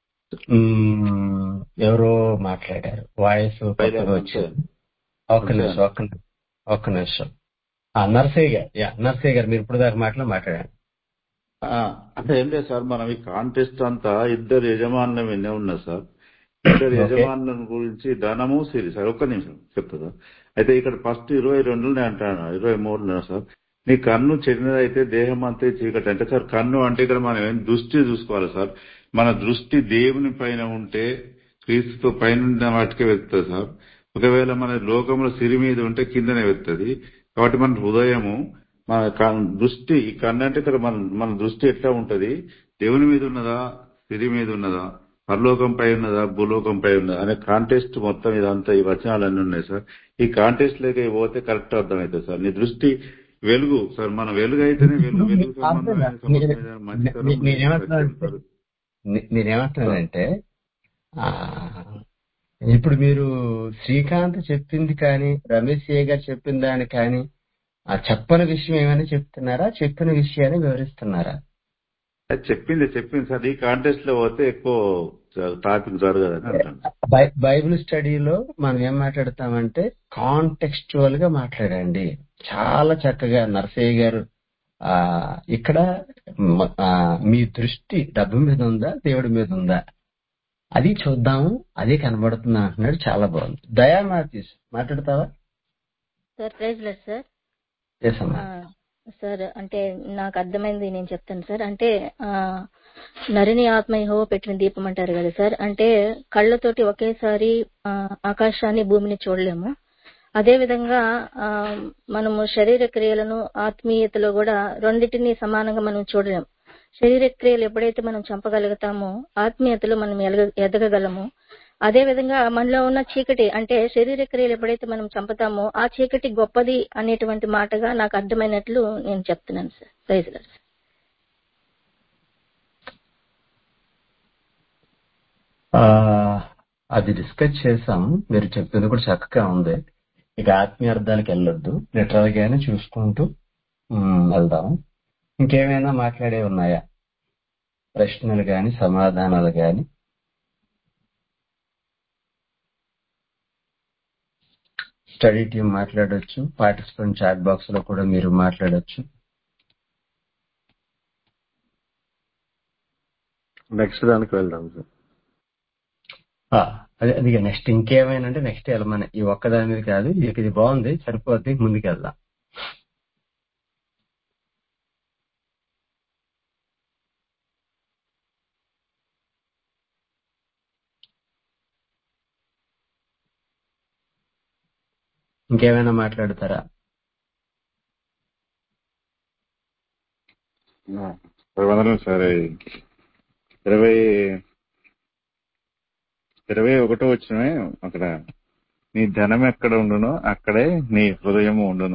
Speaker 1: మ్మ్, ఎవరో మాట్లాడారు వాయిస్ కొత్తగా
Speaker 3: పైలాడు
Speaker 1: వచ్చింది ఒక్క
Speaker 3: అంతే
Speaker 1: నిమిషం ఒక్క నిమిషం ఒక్క నిమిషం ఆ, నర్సయ్య గారు యా నర్సయ్య గారు మీరు ఇప్పుడు దాకా మాటలో మాట్లాడారు
Speaker 3: ఆ, అంటే ఏం లేదు సార్ మనం ఈ కాంటెస్ట్ అంతా ఇద్దరు యజమానుల మీదనే ఉన్నది సార్ ఇద్దరు
Speaker 1: ఓకే
Speaker 3: యజమానుల గురించి ధనము సిరి సార్ ఒక్క నిమిషం చెప్తా సార్ అయితే ఇక్కడ ఫస్ట్ ఇరవై రెండులోనే అంటాను ఇరవై మూడులో సార్ నీ కన్ను చెడినదైతే దేహం అంతే చీకటి అంటే సార్ కన్ను అంటే ఇక్కడ మనం ఏం దృష్టి చూసుకోవాలి సార్ మన దృష్టి దేవుని పైన ఉంటే క్రీస్తుతో పైన ఉన్న వాటికే వెళ్తుంది సార్ ఒకవేళ మన లోకంలో సిరి మీద ఉంటే కిందనే వెళ్తుంది కాబట్టి మన హృదయము మన కన్- దృష్టి ఈ కన్ను అంటే ఇక్కడ మన మన దృష్టి ఎట్లా ఉంటది దేవుని మీద ఉన్నదా సిరి మీద ఉన్నదా పరలోకం పై ఉన్నదా భూలోకం పై ఉన్నదా అనే కాంటెస్ట్ మొత్తం ఇదంతా ఈ వచనాలన్నీ ఉన్నాయి సార్ ఈ కాంటెస్ట్ లేక పోతే కరెక్ట్ అర్థమవుతుంది సార్ నీ దృష్టి వెలుగు సార్ మన వెలుగు అయితేనే వెలుగు వెలుగు సంబంధమైన సంబంధమైన మంచితనం సత్యం
Speaker 1: మీరేమంటున్నారంటే
Speaker 3: సార్
Speaker 1: మీరేమంటున్నారంటే ఆ, ఇప్పుడు మీరు శ్రీకాంత్ చెప్పింది కానీ రమేష్ ఏ గారు చెప్పిన దాని కానీ ఆ చెప్పని విషయం ఏమైనా చెప్తున్నారా చెప్పిన విషయాన్ని వివరిస్తున్నారా
Speaker 3: అది చెప్పింది చెప్పింది సార్ ఈ కాంటెస్ట్ లో పోతే ఎక్కువ టాపిక్ జరగదని అంటాను
Speaker 1: బై- బైబిల్ స్టడీలో మనం ఏం మాట్లాడతామంటే కాంటెక్స్చువల్ గా మాట్లాడండి చాలా చక్కగా నరసయ్య గారు ఆ ఇక్కడ మ- ఆ, మీ దృష్టి డబ్బు మీద ఉందా దేవుడి మీద ఉందా అది చూద్దాము అదే కనబడుతుందా అంటున్నాడు చాలా బాగుంది దయా మాథ్యూస్ మాట్లాడతావా
Speaker 8: sir praise lord sir
Speaker 1: yes అమ్మా
Speaker 8: ఆ, సార్ అంటే నాకు అర్థమైంది నేను చెప్తాను సార్ అంటే ఆ నరిని ఆత్మ యెహోవా పెట్టిన దీపం అంటారు కదా సార్ అంటే కళ్ళతోటి ఒకేసారి ఆ, ఆకాశాన్ని భూమిని చూడలేము అదే విధంగా ఆ, మనము శరీర క్రియలను ఆత్మీయతలో కూడా రెండింటిని సమానంగా మనం చూడలేం శరీర క్రియలు ఎప్పుడైతే మనం చంపగలుగుతామో ఆత్మీయతలో మనం ఎలగ- ఎదగగలము అదే విధంగా మనలో ఉన్న చీకటి అంటే శరీర క్రియలు ఎప్పుడైతే మనం చంపుతామో ఆ చీకటి గొప్పది అనేటువంటి మాటగా నాకు అర్థమైనట్లు నేను చెప్తున్నాను సార్ ప్రైజ్ లార్డ్.
Speaker 1: ఆ, అది డిస్కస్ చేసాం మీరు చెప్పింది కూడా చక్కగా ఉంది ఇక ఆత్మీయ అర్థాలకు వెళ్ళొద్దు లిటరల్ గానే చూసుకుంటూ ఉమ్, వెళ్దాం ఇంకేమైనా మాట్లాడే ఉన్నాయా ప్రశ్నలు గాని సమాధానాలు గాని స్టడీ టీం మాట్లాడొచ్చు పార్టిసిపెంట్ చాట్ బాక్స్ లో కూడా మీరు మాట్లాడొచ్చు
Speaker 7: నెక్స్ట్ దానికి వెళ్దాం సార్
Speaker 1: ఆ, అదే అది నెక్స్ట్ ఇంకేమైనా అంటే నెక్స్ట్ వెళ్ళమని ఈ ఒక్కదాని మీద కాదు ఇక ఇది బాగుంది సరిపోద్ది ముందుకు వెళ్దాం ఇంకేమైనా మాట్లాడతారా
Speaker 9: వందనం సార్ ఇరవై ఇరవై ఒకటో వచ్చిన అక్కడ నీ ధనం ఎక్కడ ఉండునో అక్కడే నీ హృదయము ఉండును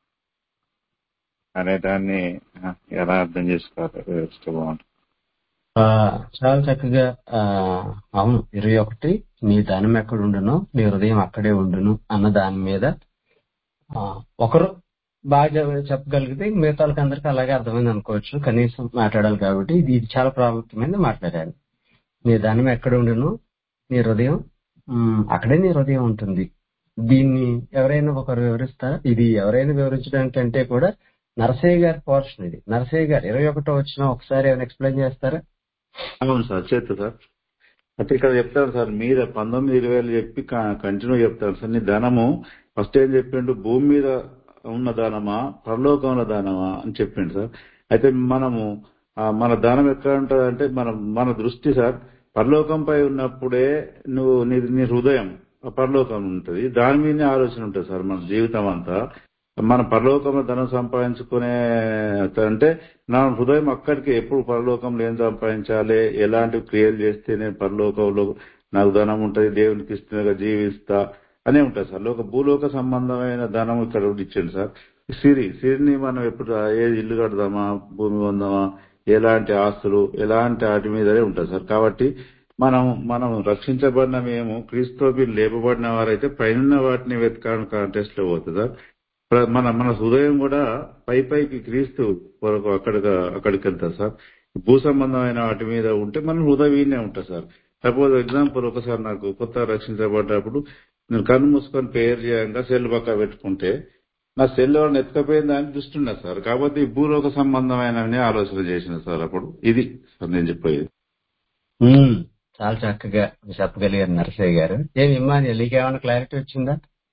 Speaker 9: అనే దాన్ని ఆ, ఎలా అర్థం చేసుకోవాలి వివరిస్తే బాగుంటుంది
Speaker 1: ఆ, చాలా చక్కగా ఆ, అవును ఇరవై ఒకటి నీ ధనం ఎక్కడ ఉండునో నీ హృదయం అక్కడే ఉండును అన్న దాని మీద ఆ, ఒకరు బాగా చెప్- చెప్పగలిగితే మిగతా వాళ్ళకి అందరికీ అలాగే అర్థమైంది అనుకోవచ్చు కనీసం మాట్లాడాలి కాబట్టి ఇది ఇది చాలా ప్రాముఖ్యమైనది మాట్లాడాలి నీ ధనం ఎక్కడ ఉండును నీ హృదయం ఉమ్, అక్కడే నీ హృదయం ఉంటుంది దీన్ని ఎవరైనా ఒకరు వివరిస్తారా ఇది ఎవరైనా వివరించడానికి అంటే కూడా నరసయ్య గారి పోర్షన్ ఇది నరసయ్య గారు ఇరవై ఒకటో వచ్చిన ఒకసారి ఏమైనా ఎక్స్ప్లెయిన్ చేస్తారా
Speaker 3: అవును సార్ చేస్తా సార్ అయితే ఇక్కడ చెప్తాను సార్ మీద పంతొమ్మిది ఇరవై వేలు చెప్పి కంటిన్యూ చెప్తాను సార్ నీ ధనము ఫస్ట్ ఏం చెప్పిండు భూమి మీద ఉన్న దానమా పరలోకంలో దానమా అని చెప్పిండు సార్ అయితే మనము ఆ, మన దానం ఎక్కడ ఉంటుంది అంటే మన మన దృష్టి సార్ పరలోకంపై ఉన్నప్పుడే నువ్వు నీ నీ హృదయం ఆ పరలోకం ఉంటుంది దాని మీదనే ఆలోచన ఉంటుంది సార్ మన జీవితం అంతా మన పరలోకంలో ధనం సంపాదించుకునే అంటే నా హృదయం అక్కడికి ఎప్పుడు పరలోకంలో ఏం సంపాదించాలి ఎలాంటి క్రియలు చేస్తే నేను పరలోకంలో నాకు ధనం ఉంటుంది దేవునికి ఇస్తున్నగా జీవిస్తా అనే ఉంటుంది సార్ లోక భూలోక సంబంధమైన ధనం ఇక్కడ ఒకటి ఇచ్చిండు సార్ సిరి సిరిని మనం ఎప్పుడు ఏది ఇల్లు కడదామా భూమి కొందామా ఎలాంటి ఆస్తులు ఎలాంటి వాటి మీదనే ఉంటుంది సార్ కాబట్టి మనం మనం రక్షించబడిన మేము క్రీస్తు లేపబడిన వారైతే పైన వాటిని వెతకాలని కాంటెస్ట్ లో పోతుంది సార్ ప్ర- మన మన హృదయం కూడా పై పైకి క్రీస్తు కొరకు అక్కడికి అక్కడికి వెళ్తారు సార్ భూ సంబంధమైన వాటి మీద ఉంటే మన హృదయనే ఉంటుంది సార్ సపోజ్ ఎగ్జాంపుల్ ఒకసారి నాకు కొత్త రక్షించబడ్డప్పుడు నేను కన్ను మూసుకొని పేరు చేయంగా సెల్ పక్క పెట్టుకుంటే నా సెల్ ఎవరిని ఎత్తుకపోయిందా అని దృష్టి ఉన్నది సార్ కాబట్టి ఈ భూలోక సంబంధమైన ఆలోచన చేసిన సార్ అప్పుడు ఇది సార్ నేను చెప్పేది
Speaker 1: ఉమ్, చాలా చక్కగా చెప్పగలిగారు నరసయ్య గారు ఏమి ఇమ్మాని నీకేమైనా క్లారిటీ వచ్చిందా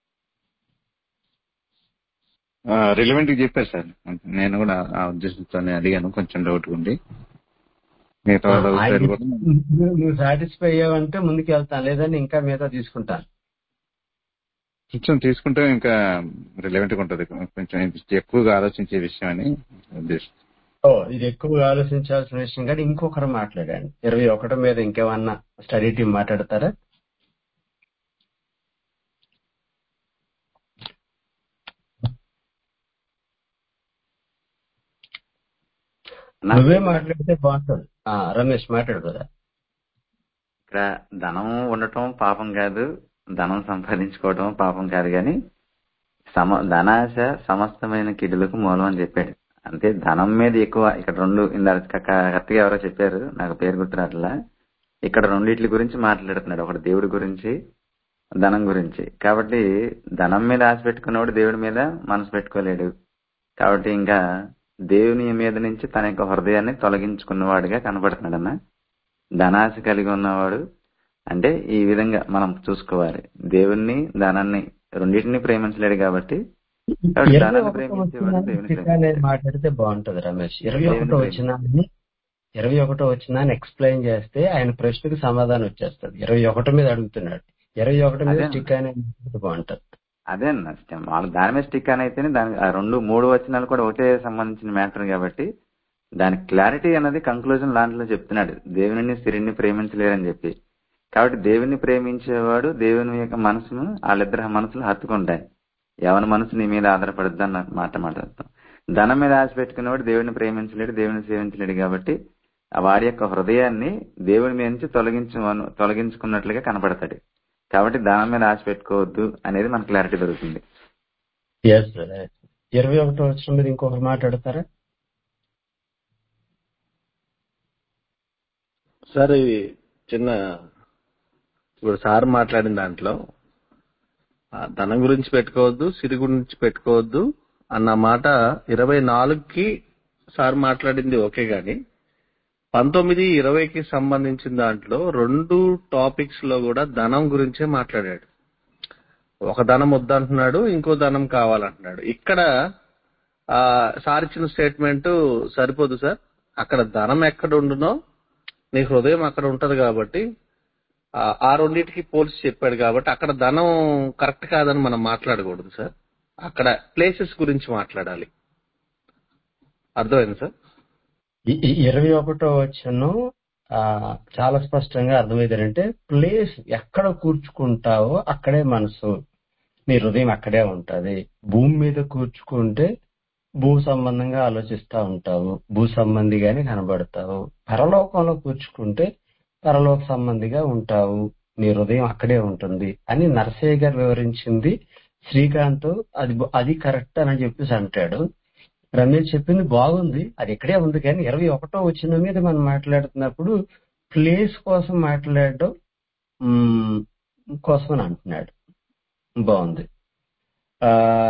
Speaker 9: రిలవెంట్ చెప్పారు సార్ నేను కూడా ఆ ఉద్దేశంతోనే అడిగాను కొంచెం డౌట్ ఉంది మిగతా వాళ్ళ
Speaker 1: ఆ,
Speaker 9: అభిప్రాయాలు కూడా
Speaker 1: నువ్వు నువ్వు సాటిస్ఫై అయ్యావంటే ముందుకు వెళ్తాను లేదని ఇంకా మిగతా తీసుకుంటాను
Speaker 9: కొంచెం తీసుకుంటే ఇంకా రిలవెంట్ గా ఉంటది కొంచెం ఎక్కువగా ఆలోచించే విషయం అని ఉద్దేశం
Speaker 1: ఓ ఇది ఎక్కువగా ఆలోచించాల్సిన విషయం కానీ ఇంకొకరు మాట్లాడండి ఇరవై ఒకటి మీద ఇంకేమన్నా స్టడీ టీం మాట్లాడతారా నువ్వే మాట్లాడితే బాగుంటుంది ఆ, రమేష్ మాట్లాడు కదా
Speaker 2: ఇక్కడ ధనం ఉండటం పాపం కాదు ధనం సంపాదించుకోవటం పాపం కాదు కానీ సమ ధనాశ సమస్తమైన కిడులకు మూలం అని చెప్పాడు అంతే ధనం మీద ఎక్కువ ఇక్కడ రెండు ఇందాక కరెక్ట్గా ఎవరో చెప్పారు నాకు పేరు గుర్తురాట్లా ఇక్కడ రెండిట్ల గురించి మాట్లాడుతున్నాడు ఒకటి దేవుడి గురించి ధనం గురించి కాబట్టి ధనం మీద ఆశ పెట్టుకున్నవాడు దేవుడి మీద మనసు పెట్టుకోలేడు కాబట్టి ఇంకా దేవుని మీద నుంచి తన యొక్క హృదయాన్ని తొలగించుకున్నవాడిగా కనపడుతున్నాడన్న ధనాశ కలిగి ఉన్నవాడు అంటే ఈ విధంగా మనం చూసుకోవాలి దేవుణ్ణి ధనాన్ని రెండింటిని ప్రేమించలేడు కాబట్టి కాబట్టి
Speaker 1: ఇరవై
Speaker 2: ధనాన్ని
Speaker 1: ఒకటో
Speaker 2: ప్రేమించేవాడు
Speaker 1: వచ్చినాన్ని
Speaker 2: దేవుని
Speaker 1: చిక్క అనేది
Speaker 2: ప్రేమించాడు
Speaker 1: మాట్లాడితే బాగుంటది రమేష్ ఇరవై
Speaker 2: దేవుని
Speaker 1: ఒకటో
Speaker 2: ప్రేమించాడు
Speaker 1: వచ్చినాన్ని ఇరవై ఒకటో వచ్చినాన్ని ఎక్స్ప్లెయిన్ చేస్తే ఆయన ప్రశ్నకు సమాధానం వచ్చేస్తుంది ఇరవై ఒకటి మీద అడుగుతున్నాడు ఇరవై ఒకటి మీద
Speaker 2: అదే
Speaker 1: స్టిక్ అనేది మాట్లాడితే బాగుంటది
Speaker 2: అదే అన్న వాళ్ళు దాని మీద స్టిక్ అని అయితేనే దాని ఆ రెండు మూడు వచనాలు కూడా ఒకటే సంబంధించిన మ్యాటర్ కాబట్టి దాని క్లారిటీ అన్నది కంక్లూజన్ దాంట్లో చెప్తున్నాడు దేవుని స్త్రీని ప్రేమించలేరని చెప్పి కాబట్టి దేవుని ప్రేమించేవాడు దేవుని యొక్క మనసును వాళ్ళిద్దరి మనసులు హత్తుకుంటాయి ఎవరి మనసు నీ మీద ఆధారపడద్దు అన్న మాట మాట్లాడతాం ధనం మీద ఆశ పెట్టుకునేవాడు దేవుని ప్రేమించలేడు దేవుని సేవించలేడు కాబట్టి ఆ వాడి యొక్క హృదయాన్ని దేవుని మీద నుంచి తొలగించు తొలగించుకున్నట్లుగా కనపడతాడు కాబట్టి ధనం మీద ఆశ పెట్టుకోవద్దు అనేది మనకు క్లారిటీ దొరుకుతుంది
Speaker 1: ఎస్ ఇరవై ఒకటో వచ్చిన మీద ఇంకొకరు మాట్లాడతారా
Speaker 7: సార్ ఇది చిన్న ఇప్పుడు సార్ మాట్లాడిన దాంట్లో ఆ ధనం గురించి పెట్టుకోవద్దు సిరి గురించి పెట్టుకోవద్దు అన్న మాట ఇరవై నాలుగుకి సార్ మాట్లాడింది ఓకే గాని పంతొమ్మిది ఇరవైకి సంబంధించిన దాంట్లో రెండు టాపిక్స్ లో కూడా ధనం గురించే మాట్లాడాడు ఒక ధనం వద్దంటున్నాడు ఇంకో ధనం కావాలంటున్నాడు ఇక్కడ ఆ సార్ ఇచ్చిన స్టేట్మెంట్ సరిపోదు సార్ అక్కడ ధనం ఎక్కడ ఉండునో నీ హృదయం అక్కడ ఉంటది కాబట్టి ఆ ఆ రెండింటికి పోల్చి చెప్పాడు కాబట్టి అక్కడ ధనం కరెక్ట్ కాదని మనం మాట్లాడకూడదు సార్ అక్కడ ప్లేసెస్ గురించి మాట్లాడాలి అర్థమైంది సార్
Speaker 1: ఈ- ఈ ఇరవై ఒకటో వచ్చను ఆ, చాలా స్పష్టంగా అర్థమైంది అంటే ప్లేస్ ఎక్కడ కూర్చుకుంటావో అక్కడే మనసు నీ హృదయం అక్కడే ఉంటది భూమి మీద కూర్చుకుంటే భూ సంబంధంగా ఆలోచిస్తా ఉంటావు భూ సంబంధిగానే కనబడతావు పరలోకంలో కూర్చుకుంటే పరలోక సంబంధిగా ఉంటావు నీ హృదయం అక్కడే ఉంటుంది అని నరసయ్య గారు వివరించింది శ్రీకాంత్ అది అది కరెక్ట్ అని చెప్పేసి అంటాడు రమేష్ చెప్పింది బాగుంది అది ఇక్కడే ఉంది కానీ ఇరవై ఒకటో వచ్చిన మీద మనం మాట్లాడుతున్నప్పుడు ప్లేస్ కోసం మాట్లాడడం మ్, కోసం అని అంటున్నాడు బాగుంది ఆ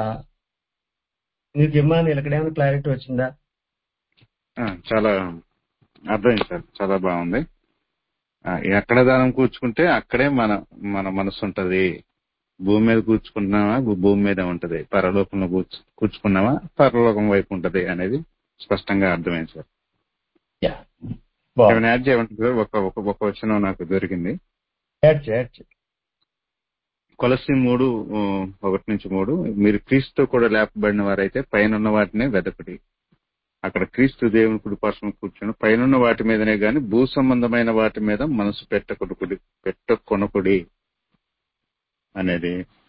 Speaker 1: నీకు ఇమ్మాని ఇక్కడేమైనా క్లారిటీ వచ్చిందా
Speaker 9: ఆ, చాలా అర్థమైంది సార్ చాలా బాగుంది ఆ, ఎక్కడ దానం కూర్చుకుంటే అక్కడే మన మన మనసు ఉంటది భూమి మీద కూర్చుకుంటున్నామా భూ- భూమి మీద ఉంటది పరలోకంలో కూర్చు కూర్చుకున్నామా పరలోకం వైపు ఉంటది అనేది స్పష్టంగా అర్థమైంది సార్
Speaker 1: యా బాగుంది
Speaker 9: ఏమైనా యాడ్ చేయమంటారు సార్? ఒక ఒక ఒక వచనం నాకు దొరికింది
Speaker 1: యాడ్ చేయి, యాడ్ చేయి.
Speaker 9: కొలసి మూడు ఆ, ఒకటి నుంచి మూడు మీరు క్రీస్తుతో కూడా లేపబడిన వారైతే పైన ఉన్న వాటినే వెదకుడి అక్కడ క్రీస్తు దేవుని కుడి పార్శ్వం కూర్చొని పైన వాటి మీదనే గాని భూ సంబంధమైన వాటి మీద మనసు పెట్టకొనుకుడి పెట్టకొనకుడి అనేది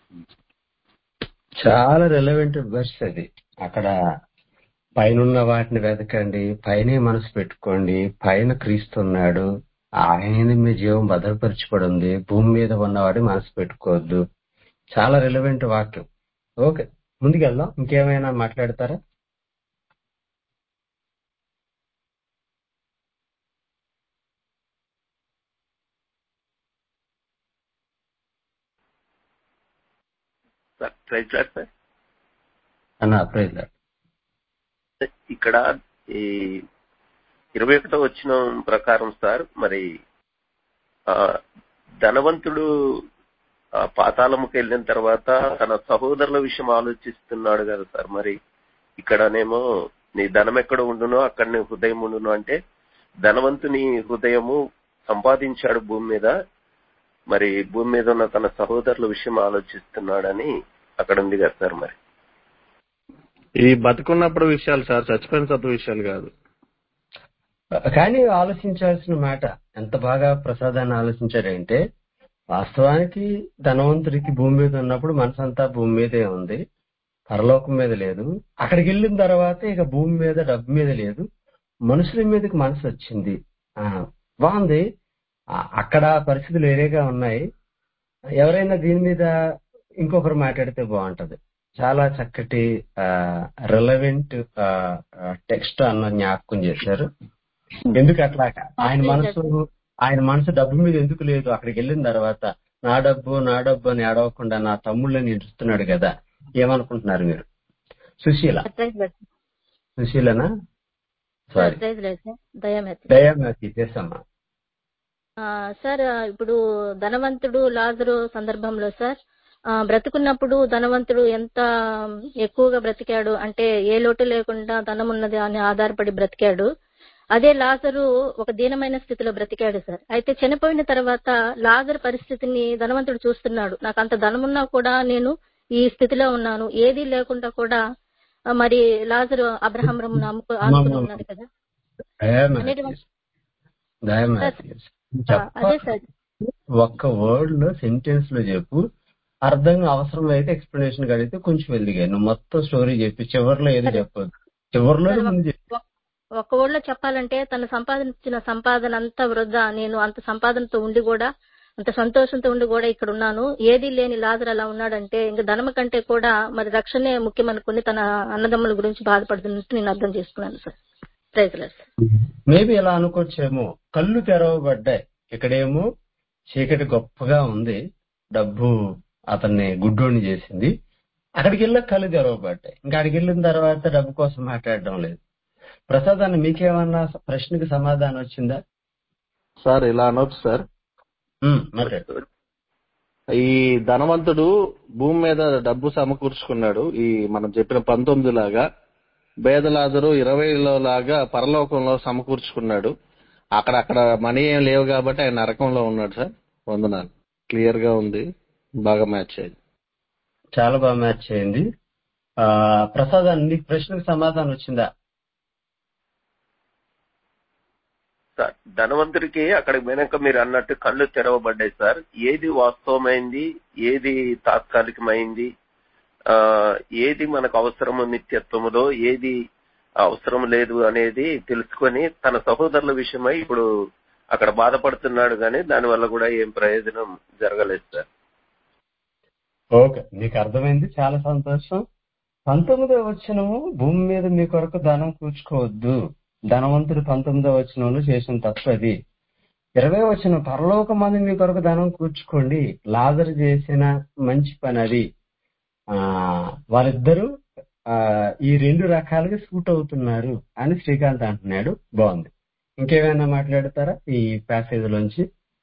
Speaker 1: చాలా రెలవెంట్ వర్స్ అది అక్కడ పైన వాటిని వెతకండి పైనే మనసు పెట్టుకోండి పైన క్రీస్తున్నాడు ఆయన మీ జీవం భద్రపరచబడి ఉంది భూమి మీద ఉన్నవాడి మనసు పెట్టుకోవద్దు చాలా రిలవెంట్ వాక్యం ఓకే ముందుకెళ్దాం ఇంకేమైనా మాట్లాడతారా
Speaker 6: సార్ ప్రైజ్ లార్డ్ సార్
Speaker 1: అన్న ప్రైజ్
Speaker 6: ఇక్కడ ఈ ఇరవై ఒకటో వచ్చిన ప్రకారం సార్ మరి ఆ ధనవంతుడు ఆ పాతాళముకి వెళ్ళిన తర్వాత తన సహోదరుల విషయం ఆలోచిస్తున్నాడు కదా సార్ మరి ఇక్కడనేమో నీ ధనం ఎక్కడ ఉండునో అక్కడ నీ హృదయం ఉండును అంటే ధనవంతుని హృదయము సంపాదించాడు భూమి మీద మరి భూమి మీద ఉన్న తన సహోదరుల విషయం ఆలోచిస్తున్నాడని అక్కడ ఉంది కదా సార్ మరి
Speaker 7: ఈ బతుకున్నప్పుడు విషయాలు సార్ చచ్చిపోయిన తర్వాత విషయాలు కాదు
Speaker 1: కానీ ఆలోచించాల్సిన మాట ఎంత బాగా ప్రసాదాన్ని ఆలోచించాడంటే వాస్తవానికి ధనవంతుడికి భూమి మీద ఉన్నప్పుడు మనసంతా భూమి మీదే ఉంది పరలోకం మీద లేదు అక్కడికి వెళ్ళిన తర్వాత ఇక భూమి మీద డబ్బు మీద లేదు మనుషుల మీదకి మనసు వచ్చింది ఆ, బాగుంది ఆ, అక్కడ పరిస్థితులు వేరేగా ఉన్నాయి ఎవరైనా దీని మీద ఇంకొకరు మాట్లాడితే బాగుంటది చాలా చక్కటి రిలవెంట్ టెక్స్ట్ అన్న జ్ఞాపకం చేశారు ఎందుకు అట్లా ఆయన మనసు ఆయన మనసు డబ్బు మీద ఎందుకు లేదు అక్కడికి వెళ్ళిన తర్వాత నా డబ్బు నా డబ్బు అని ఏడవకుండా నా తమ్ముళ్ళని ఎడుస్తున్నాడు కదా ఏమనుకుంటున్నారు మీరు సుశీల
Speaker 8: ప్రైజ్ లార్డ్
Speaker 1: సుశీలనా
Speaker 8: sir
Speaker 1: sorry
Speaker 8: praise lord sir Dayamathi
Speaker 1: Dayamathi చేసమ్మా
Speaker 8: ఆ, సార్ ఇప్పుడు ధనవంతుడు లాజరు సందర్భంలో సార్ ఆ, బ్రతుకున్నప్పుడు ధనవంతుడు ఎంత ఎక్కువగా బ్రతికాడు అంటే ఏ లోటు లేకుండా ధనం ఉన్నది అని ఆధారపడి బ్రతికాడు అదే లాజరు ఒక దీనమైన స్థితిలో బ్రతికాడు సార్ అయితే చనిపోయిన తర్వాత లాజర్ పరిస్థితిని ధనవంతుడు చూస్తున్నాడు నాకు అంత ధనం ఉన్నా కూడా నేను ఈ స్థితిలో ఉన్నాను ఏదీ లేకుండా కూడా ఆ, మరి లాజరు అబ్రహం రమ్మును అమ్ముకో ఆనుకుని ఉన్నాడు కదా అనేటువంటి ఆ, అదే సార్
Speaker 1: ఒక్క వర్డ్ లో సెంటెన్స్ లో చెప్పు అర్థం అవసరం అయితే ఎక్స్ప్లెనేషన్ అడిగితే కొంచెం వెలిగాయి నువ్వు మొత్తం స్టోరీ చెప్పి చివరిలో ఏది
Speaker 8: సరే.
Speaker 1: చెప్పొద్దు చివరిలో
Speaker 8: సరే,
Speaker 1: ముందు చెప్పు.
Speaker 8: ఒక్- ఒక్క ఊళ్ళో చెప్పాలంటే తను సంపాదించిన సంపాదన అంతా వృధా నేను అంత సంపాదనతో ఉండి కూడా అంత సంతోషంతో ఉండి కూడా ఇక్కడ ఉన్నాను ఏదీ లేని లాజర్ అలా ఉన్నాడంటే ఇంకా ధనము కంటే కూడా మరి రక్షణే ముఖ్యమనుకుని తన అన్నదమ్ముల గురించి బాధపడుతున్నట్టు నేను అర్థం చేసుకున్నాను సార్ ప్రైజ్లాడ్ సార్
Speaker 1: మేబీ ఇలా అనుకోవచ్చేమో కళ్ళు తెరవబడ్డాయి ఇక్కడేమో చీకటి గొప్పగా ఉంది డబ్బు అతన్ని గుడ్డోని చేసింది అక్కడికి వెళ్ళి కళ్ళు తెరవబడ్డాయి ఇంకా అక్కడికి వెళ్ళిన తర్వాత డబ్బు కోసం మాట్లాడడం లేదు ప్రసాద్ అన్న మీకేమన్నా ప్రశ్నకి సమాధానం వచ్చిందా
Speaker 7: సార్ ఇలా అనొచ్చు సార్
Speaker 1: ఉమ్, మాట్లాడు
Speaker 7: ఈ ధనవంతుడు భూమి మీద డబ్బు సమకూర్చుకున్నాడు ఈ మనం చెప్పిన పంతొమ్మిది లాగా బేదలాజరు ఇరవైలో లాగా పరలోకంలో సమకూర్చుకున్నాడు అక్కడ అక్కడ మనీ ఏం లేవు కాబట్టి ఆయన నరకంలో ఉన్నాడు సార్ వందనాలు క్లియర్ గా ఉంది బాగా మ్యాచ్ అయింది
Speaker 1: చాలా బాగా మ్యాచ్ చేయండి ఆ ప్రసాద్ అన్న నీకు ప్రశ్నకు సమాధానం వచ్చిందా
Speaker 6: సార్ ధనవంతుడికి అక్కడికి వెనక మీరు అన్నట్టు కళ్ళు తెరవబడ్డాయి సార్ ఏది వాస్తవమైంది ఏది తాత్కాలికమైంది ఆ ఏది మనకు అవసరము నిత్యత్వములో ఏది అవసరం లేదు అనేది తెలుసుకొని తన సహోదరుల విషయమై ఇప్పుడు అక్కడ బాధపడుతున్నాడు కానీ దానివల్ల కూడా ఏం ప్రయోజనం జరగలేదు సార్
Speaker 1: ఓకే మీకు అర్థమైంది చాలా సంతోషం పంతొమ్మిదో వచనము భూమి మీద మీ కొరకు ధనం కూర్చుకోవద్దు ధనవంతుడు పంతొమ్మిదో వచనంలో చేసిన తప్పు అది ఇరవై వచనం పరలోక మంది మీ కొరకు ధనం కూర్చుకోండి లాజర్ చేసిన మంచి పని అది ఆ వాళ్ళిద్దరూ ఆ ఈ రెండు రకాలుగా సూట్ అవుతున్నారు అని శ్రీకాంత్ అంటున్నాడు బాగుంది ఇంకేమైనా మాట్లాడతారా ఈ ప్యాసేజ్ లోంచి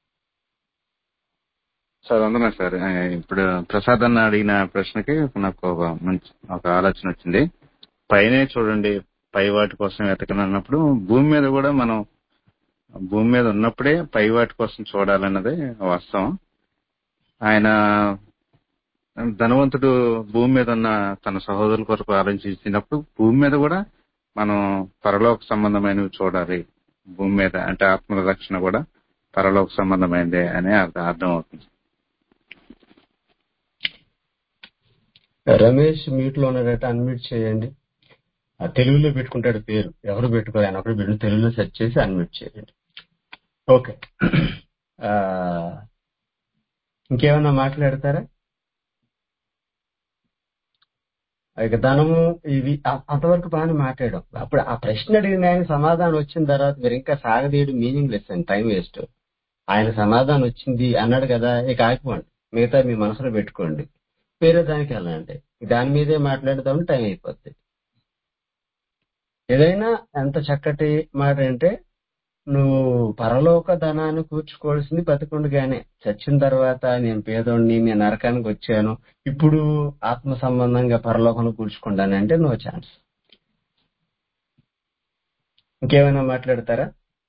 Speaker 9: సార్ అందునా సార్ ఆ, ఇప్పుడు ప్రసాద్ అన్న అడిగిన ప్రశ్నకి నాకు ఒక మంచి ఒక ఆలోచన వచ్చింది పైనే చూడండి పై వాటి కోసం వెతకనన్నప్పుడు భూమి మీద కూడా మనం భూమి మీద ఉన్నప్పుడే పై వాటి కోసం చూడాలన్నదే వాస్తవం ఆయన ధనవంతుడు భూమి మీద ఉన్న తన సహోదరుల కొరకు ఆలోచించినప్పుడు భూమి మీద కూడా మనం పరలోక సంబంధమైనవి చూడాలి భూమి మీద అంటే ఆత్మల రక్షణ కూడా పరలోక సంబంధమైనదే అని అర్థం అర్థం అవుతుంది
Speaker 1: రమేష్ మీట్ లో ఉన్నాడట అన్మ్యూట్ చేయండి ఆ తెలుగులో పెట్టుకుంటాడు పేరు ఎవరు పెట్టుకోరు ఆయన ఒకటి పెట్టు తెలుగులో సెర్చ్ చేసి అన్మ్యూట్ చేయండి ఓకే ఆ, ఇంకేమన్నా మాట్లాడతారా ఇక ధనము ఇవి అ- అంతవరకు బాగానే మాట్లాడాం అప్పుడు ఆ ప్రశ్న అడిగిన ఆయన సమాధానం వచ్చిన తర్వాత మీరు ఇంకా సాగదీయడం మీనింగ్ లెస్ అండి టైం వేస్ట్ ఆయన సమాధానం వచ్చింది అన్నాడు కదా ఇక ఆగిపోండి మిగతా మీ మనసులో పెట్టుకోండి వేరే దానికి వెళ్ళండి దాని మీదే మాట్లాడదామని టైం అయిపోద్ది ఏదైనా ఎంత చక్కటి మాట అంటే నువ్వు పరలోక ధనాన్ని కూర్చుకోవాల్సింది బతికుండగానే చచ్చిన తర్వాత నేను పేదోడిని నేను నరకానికి వచ్చాను ఇప్పుడు ఆత్మ సంబంధంగా పరలోకంలో కూర్చుకుంటాను అంటే నో ఛాన్స్ ఇంకేమైనా మాట్లాడతారా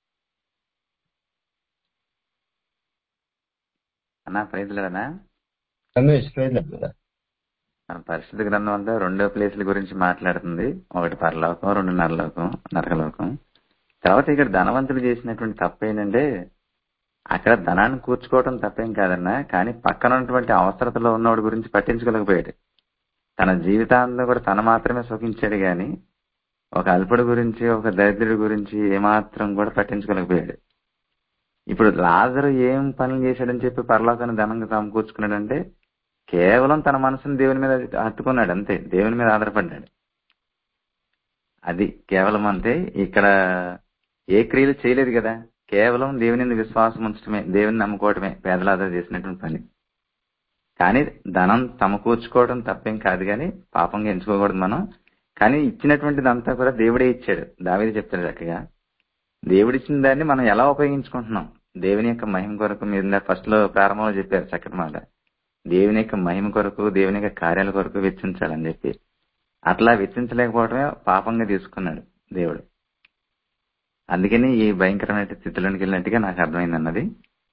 Speaker 2: అన్నా ప్రైజ్లేనా
Speaker 1: రమేష్ ప్రేజ్లేదు కదా
Speaker 2: మన పరిస్థితి గ్రంథం అంతా రెండో ప్లేసుల గురించి మాట్లాడుతుంది ఒకటి పరలోకం రెండు నరలోకం నరకలోకం తర్వాత ఇక్కడ ధనవంతుడు చేసినటువంటి తప్పు ఏంటంటే అక్కడ ధనాన్ని కూర్చుకోవడం తప్పేం కాదన్నా కానీ పక్కన ఉన్నటువంటి అవసరతలో ఉన్నవాడి గురించి పట్టించుకోలేకపోయాడు తన జీవితాంతం కూడా తన మాత్రమే సుఖించాడు గాని ఒక అల్పుడి గురించి ఒక దరిద్రుడి గురించి ఏమాత్రం కూడా పట్టించుకోలేకపోయాడు ఇప్పుడు లాజరు ఏం పనులు చేశాడని చెప్పి పరలోకాన్ని ధనంగా సమకూర్చుకున్నాడంటే కేవలం తన మనసుని దేవుని మీద హత్తుకున్నాడు అంతే దేవుని మీద ఆధారపడ్డాడు అది కేవలం అంతే ఇక్కడ ఏ క్రియలు చేయలేదు కదా కేవలం దేవుని మీద విశ్వాసం ఉంచడమే దేవుని నమ్ముకోవడమే పేదలాదా చేసినటువంటి పని కానీ ధనం సమకూర్చుకోవడం తప్పేం కాదు కానీ పాపంగా ఎంచుకోకూడదు మనం కానీ ఇచ్చినటువంటిది అంతా కూడా దేవుడే ఇచ్చాడు దావిది చెప్తాడు చక్కగా దేవుడిచ్చిన దాన్ని మనం ఎలా ఉపయోగించుకుంటున్నాం దేవుని యొక్క మహిమ కొరకు మీరు ఫస్ట్ లో ప్రారంభంలో చెప్పారు చక్కటి మాట దేవుని యొక్క మహిమ కొరకు దేవుని యొక్క కార్యాల కొరకు వెచ్చించాలని చెప్పి అట్లా వెచ్చించలేకపోవడమే పాపంగా తీసుకున్నాడు దేవుడు అందుకని ఈ భయంకరమైన స్థితిలోనికి వెళ్ళినట్టుగా నాకు అర్థమైంది అన్నది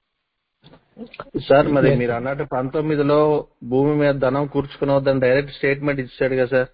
Speaker 7: సార్ మరి మీరు అన్నట్టు పంతొమ్మిదిలో భూమి మీద ధనం కూర్చుకునవద్దని డైరెక్ట్ స్టేట్మెంట్ ఇచ్చాడు కదా సార్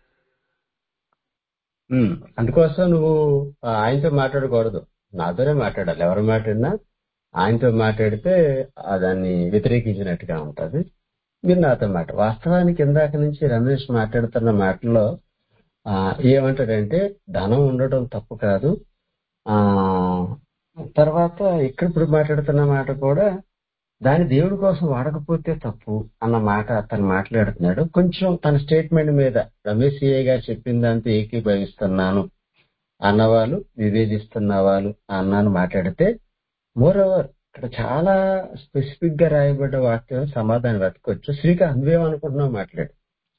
Speaker 10: ఉమ్, అందుకోసం నువ్వు ఆ, ఆయనతో మాట్లాడకూడదు నాతోనే మాట్లాడాలి ఎవరు మాట్లాడినా ఆయనతో మాట్లాడితే ఆ దాన్ని వ్యతిరేకించినట్టుగా ఉంటది మీరు నాతో మాట వాస్తవానికి ఇందాక నుంచి రమేష్ మాట్లాడుతున్న మాటలో ఆ, ఏమంటాడంటే ధనం ఉండటం తప్పు కాదు ఆ తర్వాత ఇక్కడ ఇప్పుడు మాట్లాడుతున్న మాట కూడా దాని దేవుడి కోసం వాడకపోతే తప్పు అన్న మాట అతను మాట్లాడుతున్నాడు కొంచెం తన స్టేట్మెంట్ మీద రమేష్ ఏ గారు చెప్పిన దాంతో ఏకీభవిస్తున్నాను అన్నవాళ్ళు విభేదిస్తున్న వాళ్ళు అన్నాను మాట్లాడితే మోర్ ఓవర్ ఇక్కడ చాలా స్పెసిఫిక్ గా రాయబడ్డ వాక్యం సమాధానం వెతకొచ్చు శ్రీకాంత్ నువ్వేమనుకుంటున్నావు మాట్లాడు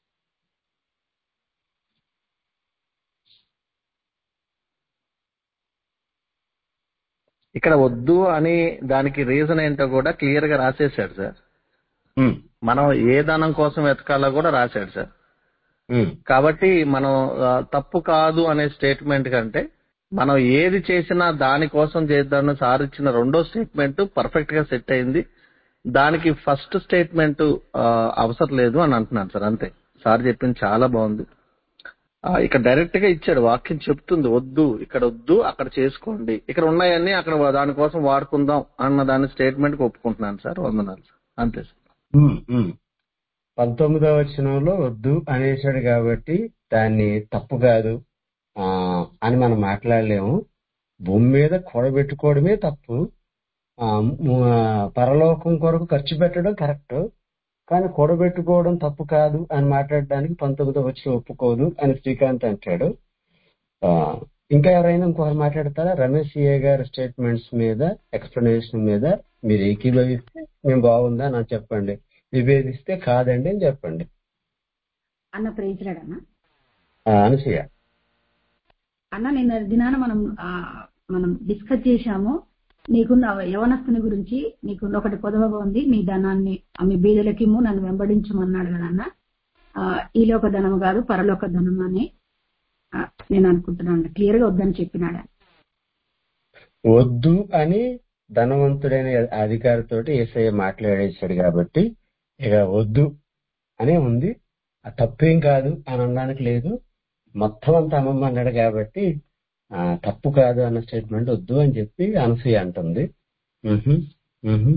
Speaker 7: ఇక్కడ వద్దు అని దానికి రీజన్ ఏంటో కూడా క్లియర్ గా రాసేసాడు సార్
Speaker 10: ఉమ్,
Speaker 7: మనం ఏ ధనం కోసం వెతకాలో కూడా రాశాడు సార్
Speaker 10: ఉమ్,
Speaker 7: కాబట్టి మనం ఆ, తప్పు కాదు అనే స్టేట్మెంట్ కంటే మనం ఏది చేసినా దానికోసం చేద్దామని సార్ ఇచ్చిన రెండో స్టేట్మెంట్ పర్ఫెక్ట్ గా సెట్ అయింది దానికి ఫస్ట్ స్టేట్మెంట్ అవసరం లేదు అని అంటున్నాను సార్ అంతే సార్ చెప్పింది చాలా బాగుంది ఆ, ఇక్కడ డైరెక్ట్ గా ఇచ్చాడు వాక్యం చెప్తుంది వద్దు ఇక్కడ వద్దు అక్కడ చేసుకోండి ఇక్కడ ఉన్నాయన్నీ అక్కడ దానికోసం వాడుకుందాం అన్న దాని స్టేట్మెంట్ కి ఒప్పుకుంటున్నాను సార్ వందనాలు సార్ అంతే సార్
Speaker 10: ఉమ్, ఉమ్. పంతొమ్మిదవ వచనంలో వద్దు అనేసాడు కాబట్టి దాన్ని తప్పు కాదు ఆ, అని మనం మాట్లాడలేము భూమి మీద కూడబెట్టుకోవడమే తప్పు ఆ, ము- ఆ, పరలోకం కొరకు ఖర్చు పెట్టడం కరెక్ట్ కానీ కూడబెట్టుకోవడం తప్పు కాదు అని మాట్లాడడానికి పంతొమ్మిదవ వచ్చి ఒప్పుకోదు అని శ్రీకాంత్ అంటాడు ఆ, ఇంకా ఎవరైనా ఇంకొకరు మాట్లాడతారా రమేష్ ఏ గారి స్టేట్మెంట్స్ మీద ఎక్స్ప్లెనేషన్ మీద మీరు ఏకీభవిస్తే మేము బాగుందా అని చెప్పండి విభేదిస్తే కాదండి అని చెప్పండి
Speaker 5: అన్న ప్రేజరాడన్న
Speaker 10: ఆ, అనసూయ
Speaker 5: అన్న నిన్న దినాన మనం ఆ, మనం డిస్కస్ చేశాము నీకున్న యవనస్తుని గురించి నీకున్న ఒకటి పొదవగా ఉంది నీ ధనాన్ని ఆ, మీ బీదలకిమ్ము నన్ను వెంబడించమన్నాడు కదా అన్న ఆ, ఈలోక ధనం కాదు పరలోక ధనం అని ఆ, నేను అనుకుంటున్నాను క్లియర్ గా వద్దని చెప్పినాడు
Speaker 10: వద్దు అని ధనవంతుడైన అధికారితోటి ఏసయ్య మాట్లాడేశాడు కాబట్టి ఇక వద్దు అనే ఉంది ఆ తప్పేం కాదు అని అనడానికి లేదు మొత్తం అంతా అమ్మమ్మ అన్నాడు కాబట్టి ఆ, తప్పు కాదు అన్న స్టేట్మెంట్ వద్దు అని చెప్పి అనసూయ అంటుంది మ్హూ, మ్హూ.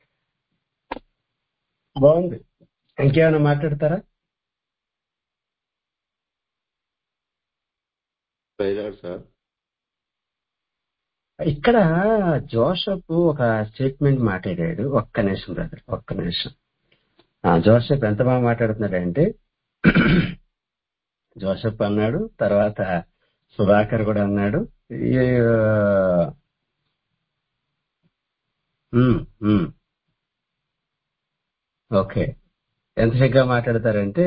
Speaker 10: బాగుంది ఇంకేమైనా మాట్లాడతారా
Speaker 3: ప్రైజ్ సార్
Speaker 10: ఇక్కడ జోసఫ్ ఒక స్టేట్మెంట్ మాట్లాడాడు ఒక్క నిమిషం బ్రదర్ ఒక్క నిమిషం ఆ, జోసెఫ్ ఎంత బాగా మాట్లాడుతున్నాడంటే జోసెఫ్ అన్నాడు తర్వాత సుధాకర్ కూడా అన్నాడు ఈ, ఆ, ఉమ్, ఉమ్. ఓకే ఎంత చక్కగా మాట్లాడతారంటే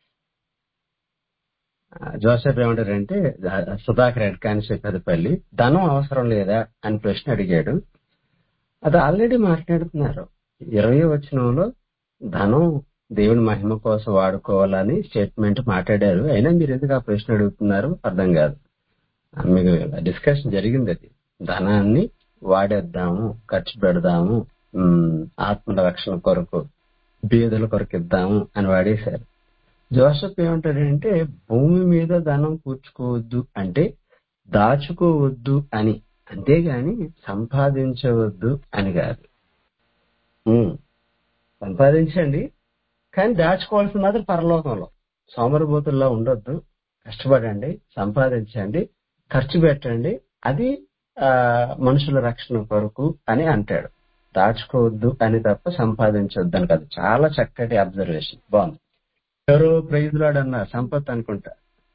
Speaker 10: ఆ, జోసెఫ్ ఏమంటారంటే ఆ, సుధాకర్ హెడ్ కానిస్టేబుల్ పెద్దపల్లి ధనం అవసరం లేదా అని ప్రశ్న అడిగాడు అది ఆల్రెడీ మాట్లాడుతున్నారు ఇరవై వచనంలో ధనం దేవుని మహిమ కోసం వాడుకోవాలని స్టేట్మెంట్ మాట్లాడారు అయినా మీరు ఎందుకు ఆ ప్రశ్న అడుగుతున్నారు అర్థం కాదు ఆ, మీకు డిస్కషన్ జరిగింది అది ధనాన్ని వాడేద్దాము ఖర్చు పెడదాము ఉమ్, ఆత్మల రక్షణ కొరకు బీదల కొరకు ఇద్దాము అని వాడేశారు జోసఫ్ ఏమంటాడంటే భూమి మీద ధనం కూర్చుకోవద్దు అంటే దాచుకోవద్దు అని అంతేగాని సంపాదించవద్దు అని కాదు ఉమ్, సంపాదించండి కానీ దాచుకోవాల్సిన మాత్రం పరలోకంలో సోమరబోతుల్లో ఉండొద్దు కష్టపడండి సంపాదించండి ఖర్చు పెట్టండి అది ఆ, మనుషుల రక్షణ కొరకు అని అంటాడు దాచుకోవద్దు అని తప్ప సంపాదించవద్దు అని కాదు చాలా చక్కటి అబ్జర్వేషన్ బాగుంది ఎవరో ప్రైజ్లాడు అన్నారు సంపత్ అనుకుంటా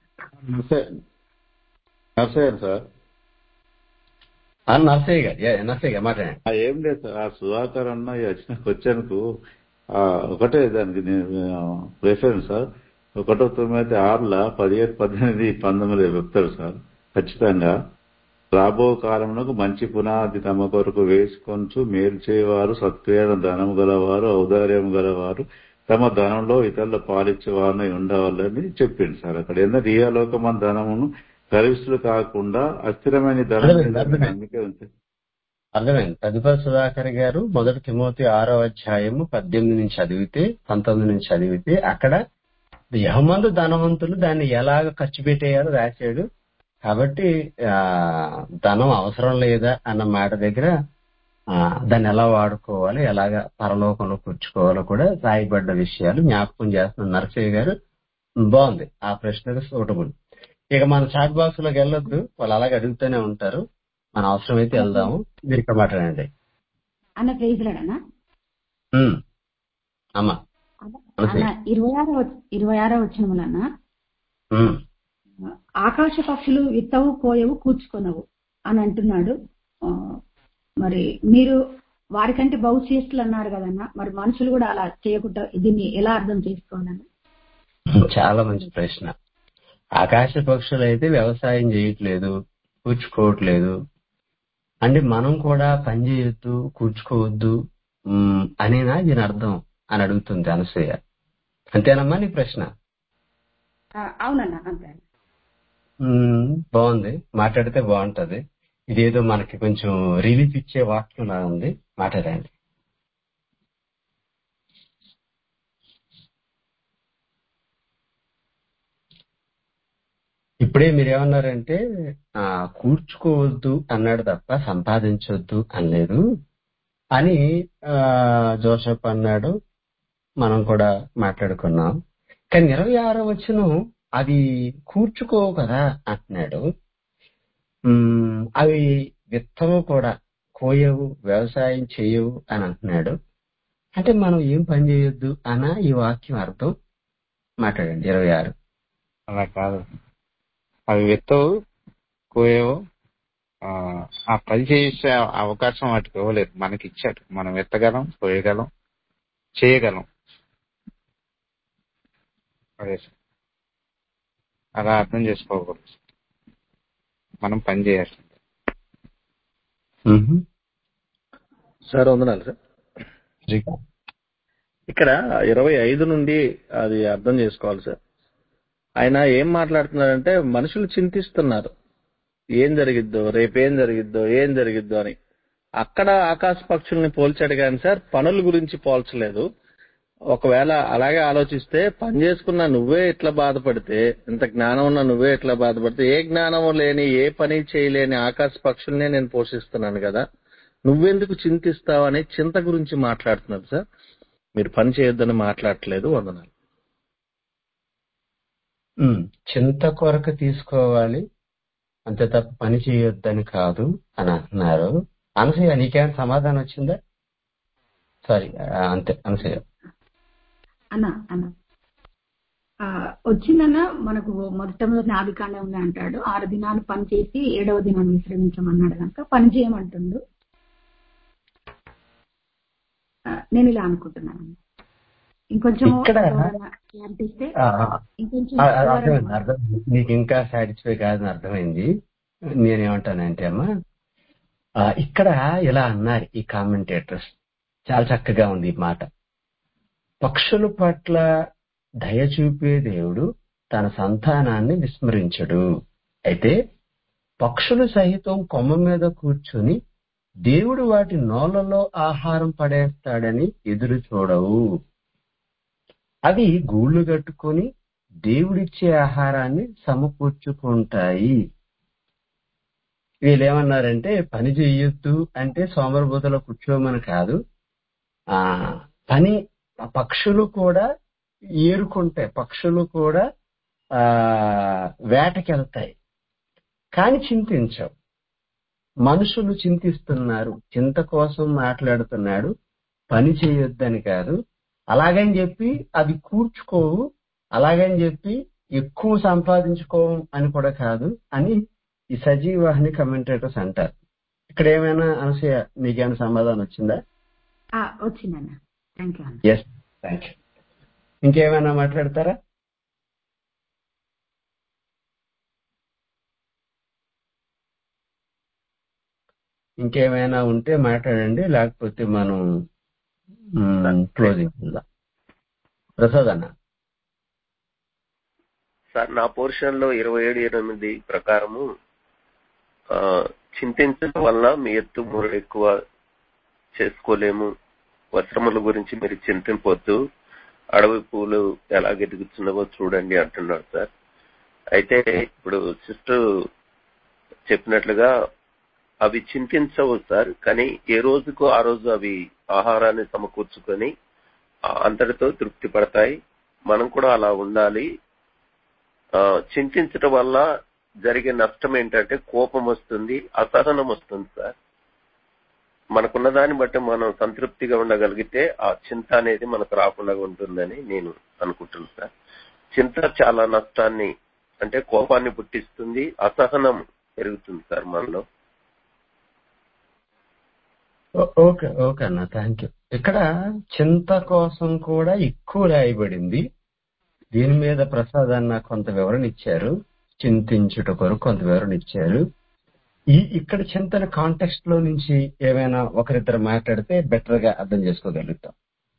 Speaker 3: నర్సయ్య సార్
Speaker 10: ఆ, నర్సయ్య గారు యా, నర్సయ్య గారు మాట్లాడండి
Speaker 3: ఆ, ఏం లేదు సార్ ఆ సుధాకర్ అన్న ఈ వచ్చిన క్వశ్చన్కు ఆ, ఒకటే దానికి ప్రిఫరెన్స్ సార్ ఒకటో తొమ్మిది ఆరుల పదిహేడు పద్దెనిమిది పంతొమ్మిది చెప్తారు సార్ ఖచ్చితంగా రాబో కాలంలో మంచి పునాది తమ కొరకు వేసుకొంచు మేలు చేయవారు సత్వేద ధనము గలవారు ఔదార్యం గలవారు తమ ధనంలో ఇతరుల పాలిచ్చే వారిని ఉండవాలని చెప్పింది సార్ అక్కడ ఏంటంటే ఈ లోకమైన ధనమును గరిష్ఠులు కాకుండా అస్థిరమైన ధనం
Speaker 10: అర్థమైంది
Speaker 3: మీద
Speaker 10: అర్థమైంది
Speaker 3: నమ్మిక ఉంచి
Speaker 10: అర్థమైంది తదుపరి సుధాకర్ గారు మొదటి తిమోతి ఆరో అధ్యాయము పద్దెనిమిది నుంచి చదివితే పంతొమ్మిది నుంచి చదివితే అక్కడ యహమందు ధనవంతులు దాన్ని ఎలాగ ఖర్చు పెట్టేయాలో రాశాడు కాబట్టి ఆ ధనం అవసరం లేదా అన్న మాట దగ్గర ఆ దాన్ని ఎలా వాడుకోవాలి ఎలాగ పరలోకంలో కూర్చుకోవాలో కూడా రాయబడ్డ విషయాలు జ్ఞాపకం చేస్తున్న నరసయ్య గారు బాగుంది ఆ ప్రశ్నకు సూటబుల్ ఇక మన చాట్ బాక్స్ లోకి వెళ్ళొద్దు వాళ్ళు అలాగే అడుగుతూనే ఉంటారు మన అవసరమైతే వెళ్దాము మీరు ఇక్కడ మాట్లాడండి
Speaker 5: అన్న ప్రైజ్లాడనా
Speaker 10: ఉమ్, అమ్మా
Speaker 5: అన్న
Speaker 10: అనసూయ
Speaker 5: ఇరవై ఆరో ఇరవై ఆరో వచ్చినములన్న
Speaker 10: ఉమ్,
Speaker 5: ఆకాశ పక్షులు విత్తవు కోయవు కూర్చుకొనవు అని అంటున్నాడు ఆ, మరి మీరు వారికంటే బహుశ్రేష్ఠులు అన్నారు కదన్న మరి మనుషులు కూడా అలా చేయకుండా దీన్ని ఎలా అర్థం చేసుకోవాలన్న
Speaker 10: చాలా మంచి ప్రశ్న ఆకాశ పక్షులు అయితే వ్యవసాయం చేయట్లేదు కూర్చుకోవట్లేదు అంటే మనం కూడా పని చేయొద్దు కూర్చుకోవద్దు ఉమ్, అనేనా దీని అర్థం అని అడుగుతుంది అనసూయ అంతేనమ్మా నీ ప్రశ్న
Speaker 5: ఆ, అవునన్న అంతే
Speaker 10: ఉమ్, బాగుంది మాట్లాడితే బాగుంటది ఇదేదో మనకి కొంచెం రిలీఫ్ ఇచ్చే వాక్యం లా ఉంది మాట్లాడండి ఇప్పుడే మీరేమన్నారంటే ఆ కూర్చుకోవద్దు అన్నాడు తప్ప సంపాదించొద్దు అనలేదు అని ఆ జోసెఫ్ అన్నాడు మనం కూడా మాట్లాడుకున్నాం కానీ ఇరవై ఆరో వచ్చిన అది కూర్చుకోవు కదా అంటున్నాడు ఉమ్, అవి విత్తము కూడా కోయవు వ్యవసాయం చేయవు అని అంటున్నాడు అంటే మనం ఏం పని చేయొద్దు అన్న ఈ వాక్యం అర్థం మాట్లాడండి ఇరవై ఆరు
Speaker 9: అలా కాదు అవి విత్తవు కోయవు ఆ ఆ పని చేసే అవకాశం వాటికి ఇవ్వలేదు మనకి ఇచ్చాడు మనం విత్తగలం కోయగలం చేయగలం అదే సార్. అలా అర్థం చేసుకోకూడదు మనం పని చేయాల్సింది
Speaker 10: మ్మ్.
Speaker 7: సార్ వందనాలు సార్
Speaker 10: శ్రీకాంత్
Speaker 7: ఇక్కడ ఇరవై ఐదు నుండి అది అర్థం చేసుకోవాలి సార్ ఆయన ఏం మాట్లాడుతున్నారంటే మనుషులు చింతిస్తున్నారు ఏం జరిగిద్దో రేపేం జరిగిద్దో ఏం జరిగిద్దో అని అక్కడ ఆకాశ పక్షుల్ని పోల్చాడు కానీ సార్ పనుల గురించి పోల్చలేదు ఒకవేళ అలాగే ఆలోచిస్తే పని చేసుకున్న నువ్వే ఇట్లా బాధపడితే ఇంత జ్ఞానం ఉన్న నువ్వే ఇట్లా బాధపడితే ఏ జ్ఞానము లేని ఏ పని చేయలేని ఆకాశ పక్షుల్నే నేను పోషిస్తున్నాను కదా నువ్వెందుకు చింతిస్తావు అనే చింత గురించి మాట్లాడుతున్నారు సార్ మీరు పని చేయొద్దని మాట్లాడట్లేదు వందనాలు
Speaker 10: మ్మ్. చింత కొరకు తీసుకోవాలి అంతే తప్ప పని చేయొద్దని కాదు అని అంటున్నారు అనసూయ నీకేమైనా సమాధానం వచ్చిందా సారీ ఆ, అంతే అనసూయ
Speaker 5: అన్న అన్న ఆ, వచ్చిందన్న మనకు మొదటంలో నాభికాండం ఉంది అంటాడు ఆరు దినాలు పని చేసి ఏడవ దినాన్ని విశ్రమించమన్నాడు కనుక పని చేయమంటుండు ఆ, నేను ఇలా అనుకుంటున్నాను ఇంకొంచెం
Speaker 10: ఇక్కడ
Speaker 5: క్లారిటీ ఇస్తే
Speaker 10: ఆ,
Speaker 5: ఇంకొంచెం
Speaker 10: ఆ, ఆ, అర్థమైంది
Speaker 5: వివరణ
Speaker 10: అర్థం నీకు ఇంకా సాటిస్ఫై కాదని అర్థమైంది నేనేమంటానంటే అమ్మా ఆ, ఇక్కడ ఇలా అన్నారు ఈ కామెంటేటర్స్ చాలా చక్కగా ఉంది ఈ మాట పక్షుల పట్ల దయ చూపే దేవుడు తన సంతానాన్ని విస్మరించడు అయితే పక్షులు సహితం కొమ్మ మీద కూర్చుని దేవుడు వాటి నోళ్లలో ఆహారం పడేస్తాడని ఎదురు చూడవు అవి గూళ్ళు కట్టుకొని దేవుడిచ్చే ఆహారాన్ని సమకూర్చుకుంటాయి వీళ్ళు ఏమన్నారంటే పని చెయ్యొద్దు అంటే సోమరబోతలో కూర్చోమని కాదు ఆ పని ఆ పక్షులు కూడా ఏరుకుంటాయి పక్షులు కూడా ఆ వేటకెళ్తాయి కానీ చింతించవు మనుషులు చింతిస్తున్నారు చింత కోసం మాట్లాడుతున్నాడు పని చేయొద్దని కాదు అలాగని చెప్పి అవి కూర్చుకోవు అలాగని చెప్పి ఎక్కువ సంపాదించుకోవు అని కూడా కాదు అని ఈ సజీవాహిని కమెంటేటర్స్ అంటారు ఇక్కడ ఏమైనా అనసూయ మీకేమైనా సమాధానం వచ్చిందా
Speaker 5: ఆ, వచ్చిందన్న థ్యాంక్ యూ అన్న
Speaker 10: ఎస్ థ్యాంక్ యూ ఇంకేమైనా మాట్లాడతారా ఇంకేమైనా ఉంటే మాట్లాడండి లేకపోతే మనం క్లోజింగ్ ఉందాం ప్రసాద్ అన్న
Speaker 6: సార్ నా పోర్షన్ లో ఇరవై ఏడు ఎనిమిది ప్రకారము ఆ, చింతించడం వల్ల మీ ఎత్తు మూడు ఎక్కువ చేసుకోలేము వస్త్రముల గురించి మీరు చింతింపొద్దు అడవి పూలు ఎలా ఎదుగుతున్నావో చూడండి అంటున్నారు సార్ అయితే ఇప్పుడు సిస్టర్ చెప్పినట్లుగా అవి చింతించవు సార్ కానీ ఏ రోజుకు ఆ రోజు అవి ఆహారాన్ని సమకూర్చుకొని ఆ అంతటితో తృప్తి పడతాయి మనం కూడా అలా ఉండాలి ఆ, చింతించడం వల్ల జరిగే నష్టం ఏంటంటే కోపం వస్తుంది అసహనం వస్తుంది సార్ మనకున్న దాన్ని బట్టి మనం సంతృప్తిగా ఉండగలిగితే ఆ చింత అనేది మనకు రాకుండా ఉంటుందని నేను అనుకుంటున్నాను సార్ చింత చాలా నష్టాన్ని అంటే కోపాన్ని పుట్టిస్తుంది అసహనం పెరుగుతుంది సార్ మనలో
Speaker 10: ఓ- ఓకే ఓకే అన్న థ్యాంక్ యూ ఇక్కడ చింత కోసం కూడా ఎక్కువ రాయబడింది దీని మీద ప్రసాద్ అన్న కొంత వివరణ ఇచ్చారు చింతించుట కొరకు కొంత వివరణ ఇచ్చారు ఈ ఇక్కడ చింతన కాంటెక్స్ట్ లో నుంచి ఏమైనా ఒకరిద్దరు మాట్లాడితే బెటర్ గా అర్థం చేసుకోగలుగుతాం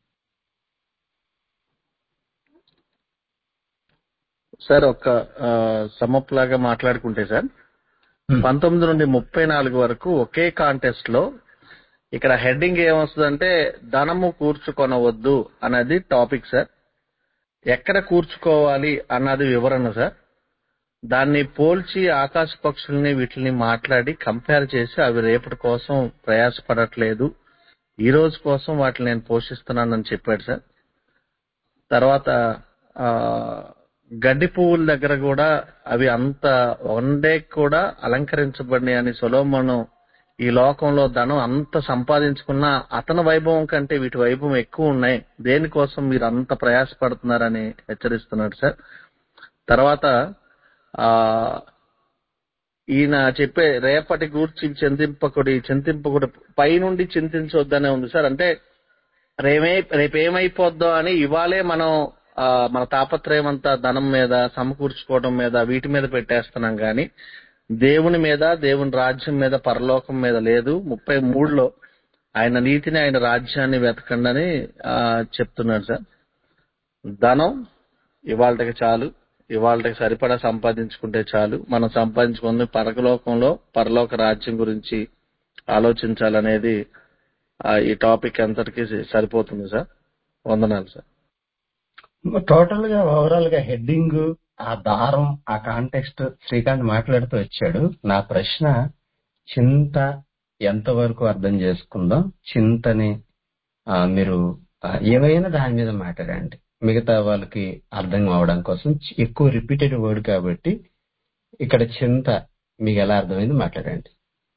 Speaker 7: సార్ ఒక సమప్ లాగా మాట్లాడుకుంటే సార్
Speaker 10: Hmm.
Speaker 7: పంతొమ్మిది నుండి ముప్పై నాలుగు వరకు ఒకే కాంటెస్ట్ లో ఇక్కడ హెడ్డింగ్ ఏమొస్తుందంటే ధనము కూర్చుకొనవద్దు అన్నది టాపిక్ సార్ ఎక్కడ కూర్చుకోవాలి అన్నది వివరణ సార్ దాన్ని పోల్చి ఆకాశ పక్షుల్ని వీటిని మాట్లాడి కంపేర్ చేసి అవి రేపటి కోసం ప్రయాసపడట్లేదు ఈ రోజు కోసం వాటిని నేను పోషిస్తున్నానని చెప్పాడు సార్ తర్వాత ఆ గడ్డి పువ్వుల దగ్గర కూడా అవి అంత వన్ డే కూడా అలంకరించబడి అని సొలోమోను ఈ లోకంలో ధనం అంత సంపాదించుకున్నా అతని వైభవం కంటే వీటి వైభవం ఎక్కువ ఉన్నాయి దేనికోసం మీరు అంత ప్రయాసపడుతున్నారని హెచ్చరిస్తున్నాడు సార్ తర్వాత ఆ ఈయన చెప్పే రేపటి గూర్చి చింతింపకుడి చింతింపకుడి పైనుండి చింతించొద్దనే ఉంది సార్ అంటే రేమే రేపేమైపోద్దో అని ఇవాళే మనం ఆ, మన తాపత్రయం అంతా ధనం మీద సమకూర్చుకోవడం మీద వీటి మీద పెట్టేస్తున్నాం కానీ దేవుని మీద దేవుని రాజ్యం మీద పరలోకం మీద లేదు ముప్పై మూడులో ఆయన నీతిని ఆయన రాజ్యాన్ని వెతకండి అని ఆ, చెప్తున్నాడు సార్ ధనం ఇవాళకి చాలు ఇవాళకి సరిపడా సంపాదించుకుంటే చాలు మనం సంపాదించుకుని పరలోకంలో పరలోక రాజ్యం గురించి ఆలోచించాలనేది ఆ, ఈ టాపిక్ అంతటికి సరిపోతుంది సార్ వందనాలు సార్
Speaker 10: టోటల్ గా ఓవరాల్ గా హెడ్డింగ్ ఆ దారం ఆ కాంటెక్స్ట్ శ్రీకాంత్ మాట్లాడుతూ వచ్చాడు నా ప్రశ్న చింత ఎంతవరకు అర్థం చేసుకుందాం చింతని ఆ, మీరు ఆ, ఏవైనా దాని మీద మాట్లాడండి మిగతా వాళ్ళకి అర్థం అవడం కోసం చి- ఎక్కువ రిపీటెడ్ వర్డ్ కాబట్టి ఇక్కడ చింత మీకు ఎలా అర్థమైంది మాట్లాడండి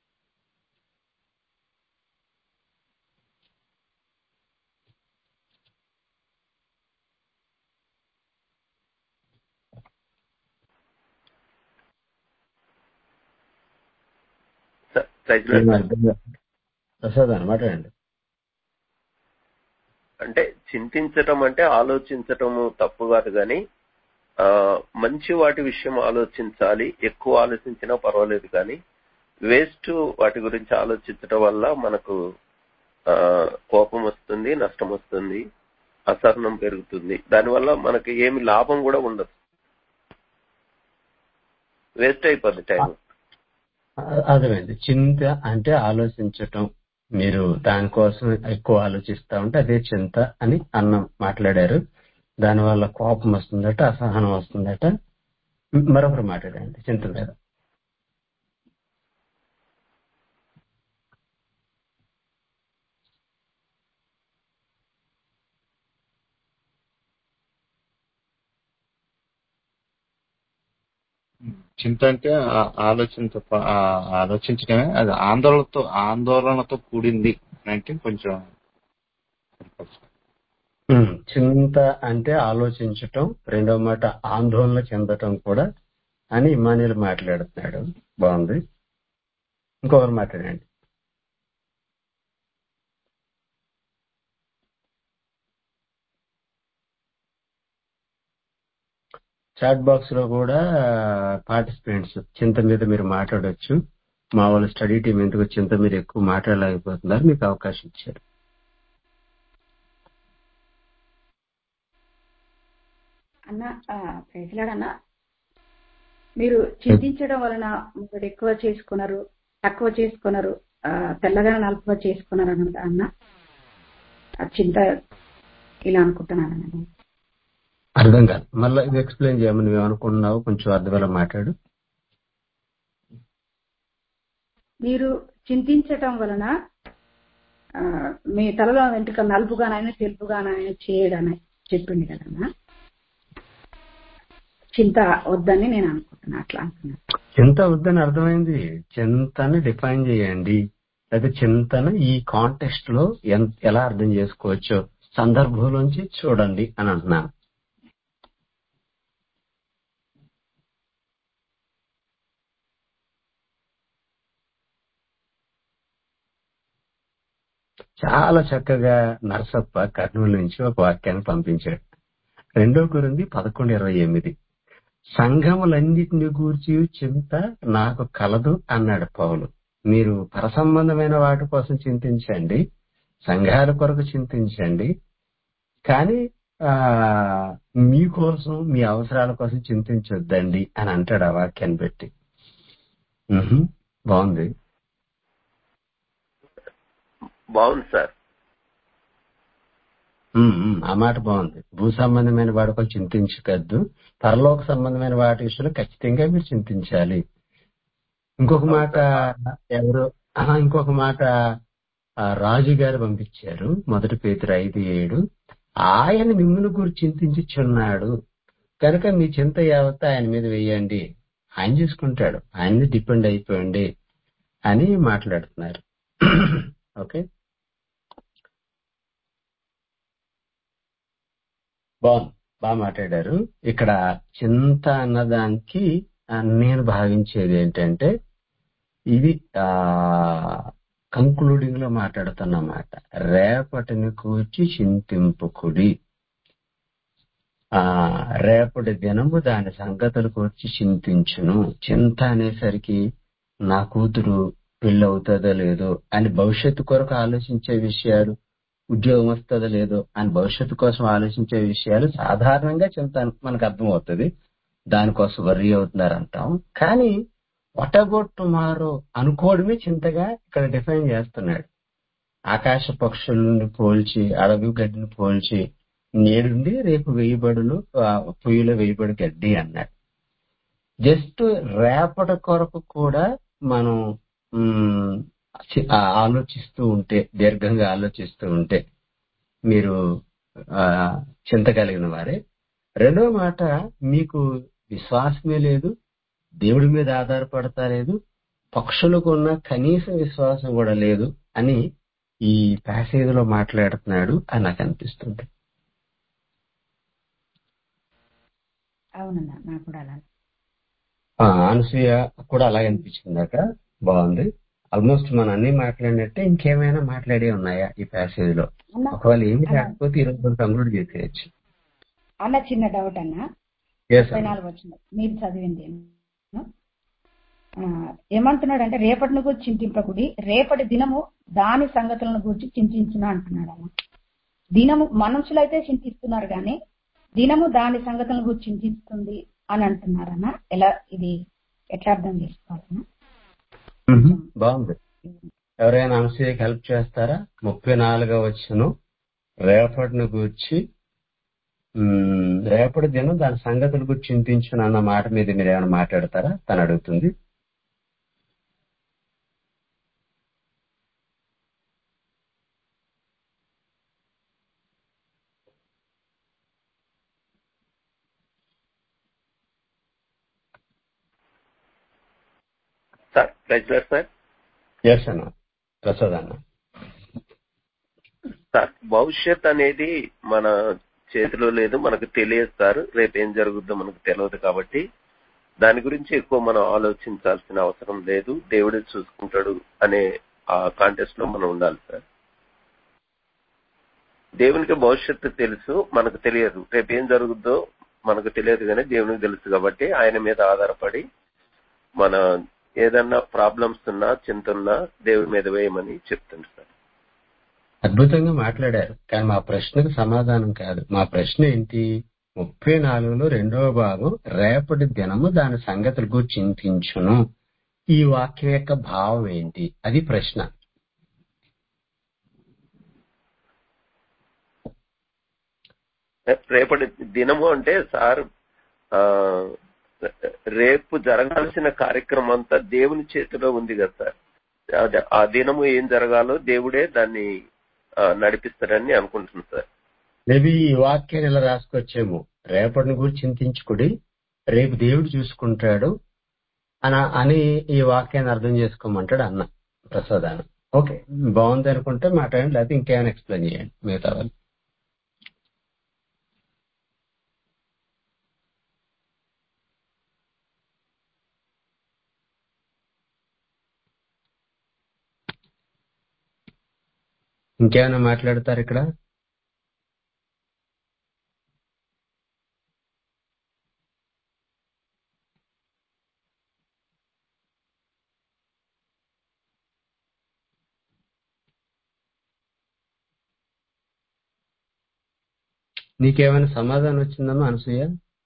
Speaker 6: సార్, ప్రైజ్ లార్డ్
Speaker 10: ఏం
Speaker 6: సార్.
Speaker 10: అర్థం కాదు. ప్రసాద్ అని మాట్లాడండి
Speaker 6: అంటే చింతించటం అంటే ఆలోచించటము తప్పు కాదు కానీ ఆ, మంచి వాటి విషయం ఆలోచించాలి ఎక్కువ ఆలోచించినా పర్వాలేదు కానీ వేస్ట్ వాటి గురించి ఆలోచించటం వల్ల మనకు ఆ, కోపం వస్తుంది నష్టం వస్తుంది అసహనం పెరుగుతుంది దానివల్ల మనకి ఏమి లాభం కూడా ఉండదు వేస్ట్ అయిపోద్ది టైం
Speaker 10: అ- అర్థమైంది చింత అంటే ఆలోచించటం మీరు దానికోసం ఎక్కువ ఆలోచిస్తా ఉంటే అదే చింత అని అన్న మాట్లాడారు దానివల్ల కోపం వస్తుందట అసహనం వస్తుందట మ్- మరొకరు మాట్లాడండి చింత మీద
Speaker 9: చింత అంటే ఆ- ఆలోచనతో పా- ఆ ఆలోచించడమే అది ఆందోళనతో ఆందోళనతో కూడింది అని అంటే కొంచెం
Speaker 10: మ్, చింత అంటే ఆలోచించటం రెండో మాట ఆందోళన చెందటం కూడా అని ఇమానియల్ మాట్లాడుతున్నాడు బాగుంది ఇంకొకరు మాట్లాడండి చాట్ బాక్స్ లో కూడా పార్టిసిపెంట్స్ చింత మీద మీరు మాట్లాడొచ్చు మా వాళ్ళ స్టడీ టీం ఎందుకు చింత మీద ఎక్కువ మాట్లాడలేకపోతున్నారు మీకు అవకాశం ఇచ్చారు
Speaker 5: అన్న ప్రైజ్లాడన్న మీరు చింతించడం వలన మీరు ఎక్కువ చేసుకున్నారు తక్కువ చేసుకున్నారు ఆ, తెల్లగా నలుపుగా చేసుకున్నారు అన్న అన్న ఆ చింత ఇలా అనుకుంటున్నాను అన్న నేను.
Speaker 10: అర్థం కాదు మళ్ళీ ఇది ఎక్స్ప్లెయిన్ చేయమని నువ్వు ఏమనుకుంటున్నావు కొంచెం అర్థమయ్యేలా మాట్లాడు
Speaker 5: మీరు చింతించటం వలన ఆ, మీ తలలో వెంట్రుక నలుపుగానైనా తెలుపుగానైనా చేయడని చెప్పింది కదన్నా చింత వద్దని నేను అనుకుంటున్నా అట్లా అనుకున్నాను
Speaker 10: చింత వద్దని అర్థమైంది చింతని డిఫైన్ చేయండి లేదా చింతను ఈ కాంటెక్స్ట్ లో ఎన్- ఎలా అర్థం చేసుకోవచ్చో సందర్భంలోంచి చూడండి అని అంటున్నాను చాలా చక్కగా నరసప్ప కర్నూలు నుంచి ఒక వాక్యాన్ని పంపించాడు రెండో గురించి పదకొండు ఇరవై ఎనిమిది సంఘములన్నిటిని గూర్చి చింత నాకు కలదు అన్నాడు పౌలు మీరు పరసంబంధమైన వాటి కోసం చింతించండి సంఘాల కొరకు చింతించండి కానీ ఆ మీకోసం మీ అవసరాల కోసం చింతించొద్దండి అని అంటాడు ఆ వాక్యాన్ని పెట్టి మ్హూ. బాగుంది
Speaker 6: బాగుంది సార్
Speaker 10: ఉమ్, ఉమ్, ఆ మాట బాగుంది భూ సంబంధమైన వాటి కోసం చింతించకద్దు పరలోక సంబంధమైన వాటి విషయంలో ఖచ్చితంగా మీరు చింతించాలి ఇంకొక
Speaker 6: అవును
Speaker 10: మాట
Speaker 6: సార్
Speaker 10: ఎవరు ఆహా, ఇంకొక మాట ఆ, రాజు గారు పంపించారు మొదటి పేతురు ఐదు ఏడు ఆయన మిమ్మల్ని గురించి చింతించుచున్నాడు కనుక మీ చింత యావత్ ఆయన మీద వేయండి ఆయన చూసుకుంటాడు ఆయన మీద డిపెండ్ అయిపోయండి అని మాట్లాడుతున్నారు ఓకే బాగుంది బాగా మాట్లాడారు ఇక్కడ చింత అన్నదానికి ఆ, నేను భావించేది ఏంటంటే ఇది ఆ కంక్లూడింగ్ లో మాట్లాడుతున్నమాట రేపటిని కూర్చి చింతింపుకుడి ఆ రేపటి దినము దాని సంగతులు కూర్చి చింతించును చింత అనేసరికి నా కూతురు పెళ్లి అవుతుందో లేదో అని భవిష్యత్తు కొరకు ఆలోచించే విషయాలు ఉద్యోగం వస్తుందో లేదో అని భవిష్యత్తు కోసం ఆలోచించే విషయాలు సాధారణంగా చింత అని మనకు అర్థమవుతుంది దానికోసం వర్రీ అవుతున్నారు అంటాం కానీ వాట్ అబౌట్ టుమారో అనుకోవడమే చింతగా ఇక్కడ డిఫైన్ చేస్తున్నాడు ఆకాశ పక్షులను పోల్చి అడవి గడ్డిని పోల్చి నేడుండి రేపు వేయబడులు ఆ, పొయ్యిలో వేయబడి గడ్డి అన్నాడు జస్ట్ రేపటి కొరకు కూడా మనం మ్, చి- ఆ, ఆలోచిస్తూ ఉంటే దీర్ఘంగా ఆలోచిస్తూ ఉంటే మీరు ఆ, చింత కలిగిన వారే రెండో మాట మీకు విశ్వాసమే లేదు దేవుడి మీద ఆధారపడతా లేదు పక్షులకు ఉన్న కనీస విశ్వాసం కూడా లేదు అని ఈ ప్యాసేజ్ లో మాట్లాడుతున్నాడు అని నాకు అనిపిస్తుంది
Speaker 5: అవునన్నా నాకు కూడా అలా
Speaker 10: ఆ, అనసూయ కూడా అలాగే అనిపించింది అక్కడ బాగుంది ఆల్మోస్ట్ మనం అన్ని మాట్లాడినట్టే ఇంకేమైనా మాట్లాడే ఉన్నాయా ఈ ప్యాసేజ్ లో
Speaker 5: అన్న
Speaker 10: ఒకవేళ ఏమి
Speaker 5: అన్న
Speaker 10: లేకపోతే ఈరోజు మనం కంక్లూడ్ చేసేయచ్చు
Speaker 5: అన్న చిన్న డౌట్ అన్న
Speaker 10: ఎస్
Speaker 5: ముప్పై
Speaker 10: అన్న
Speaker 5: నాలుగు వచ్చిన మీరు చదివింది ఆ, ఏమంటున్నాడు అంటే రేపటిని గురించి చింతింపకుడి రేపటి దినము దాని సంగతులను గురించి చింతించిన అంటున్నాడు అన్న దినము మనుషులైతే చింతిస్తున్నారు కానీ దినము దాని సంగతులను గురించి చింతిస్తుంది అని అంటున్నారన్న ఎలా ఇది ఎట్లా అర్థం చేసుకోవాలన్నా
Speaker 10: మ్మ్.
Speaker 5: కొంచెం
Speaker 10: బాగుంది ఎవరైనా అనసూయకి హెల్ప్ చేస్తారా ముప్పై నాలుగో వచ్చును రేపటిని గూర్చి మ్మ్, రేపటి దినం దాని సంగతుల గురించి చింతించును అన్న మాట మీద మీరు ఏమైనా మాట్లాడతారా తను అడుగుతుంది
Speaker 6: సార్ ప్రైజ్ సార్
Speaker 10: ఎస్ అన్న ప్రసాద్ అన్న
Speaker 6: సార్ భవిష్యత్ అనేది మన చేతిలో లేదు మనకు తెలియదు సార్ రేపు ఏం జరుగుద్దో మనకు తెలియదు కాబట్టి దాని గురించి ఎక్కువ మనం ఆలోచించాల్సిన అవసరం లేదు దేవుడే చూసుకుంటాడు అనే ఆ కాంటెస్ట్ లో మనం ఉండాలి సార్ దేవునికి భవిష్యత్తు తెలుసు మనకు తెలియదు రేపు ఏం జరుగుద్దో మనకు తెలియదు కానీ దేవునికి తెలుసు కాబట్టి ఆయన మీద ఆధారపడి మన ఏదన్నా ప్రాబ్లమ్స్ ఉన్నా చింత ఉన్నా దేవుడి మీద వేయమని చెప్తుంది సార్
Speaker 10: అద్భుతంగా మాట్లాడారు కానీ మా ప్రశ్నకు సమాధానం కాదు మా ప్రశ్న ఏంటి ముప్పై నాలుగులో రెండవ భాగం రేపటి దినము దాని సంగతుల గురించి చింతించును ఈ వాక్యం యొక్క భావం ఏంటి అది ప్రశ్న
Speaker 6: రేపటి దినము అంటే సార్ ఆ, రేపు జరగాల్సిన కార్యక్రమం అంతా దేవుని చేతిలో ఉంది కదా సార్ అది- ఆ దినము ఏం జరగాలో దేవుడే దాన్ని ఆ, నడిపిస్తాడని అనుకుంటున్నాను సార్
Speaker 10: మేబీ ఈ వాక్యాన్ని ఇలా రాసుకొచ్చేమో రేపటిని గురించి చింతించుకుడి రేపు దేవుడు చూసుకుంటాడు అన అని ఈ వాక్యాన్ని అర్థం చేసుకోమంటాడు అన్న ప్రసాద్ అన్న ఓకే బాగుంది అనుకుంటే మాట్లాడండి లేకపోతే ఇంకేమైనా ఎక్స్ప్లెయిన్ చేయండి మిగతా వాళ్ళు ఇంకేమైనా మాట్లాడతారు ఇక్కడ నీకేమైనా సమాధానం వచ్చిందమ్మా అనసూయ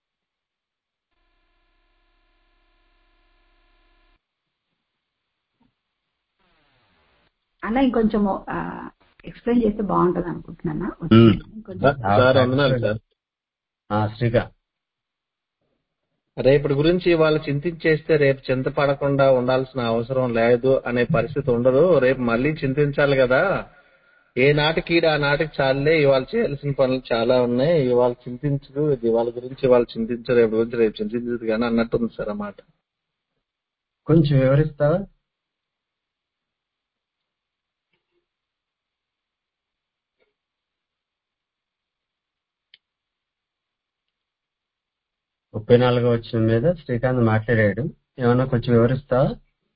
Speaker 5: అన్న ఇంకొంచెం ఎక్స్ప్లెయిన్ చేస్తే బాగుంటది అనుకుంటున్నా
Speaker 10: ఉమ్.
Speaker 5: ఇంకొంచెం
Speaker 7: సార్ వందనాలు సార్
Speaker 10: ఆ, శ్రీకాంత్
Speaker 7: రేపటి గురించి వాళ్ళు చింతించేస్తే రేపు చింతపడకుండా ఉండాల్సిన అవసరం లేదు అనే పరిస్థితి ఉండదు రేపు మళ్ళీ చింతించాలి కదా ఏ నాటికి ఆ నాటికి చాలే ఇవాళ చేయాల్సిన పనులు చాలా ఉన్నాయి ఇవాళ చింతించదు ఇది ఇవాళ గురించి ఇవాళ చింతించదు రేపు గురించి రేపు చింతించదు కానీ అన్నట్టుంది సార్ అన్నమాట
Speaker 10: కొంచెం వివరిస్తావా ముప్పై నాలుగో వచ్చిన మీద శ్రీకాంత్ మాట్లాడాడు ఏమన్నా కొంచెం వివరిస్తావా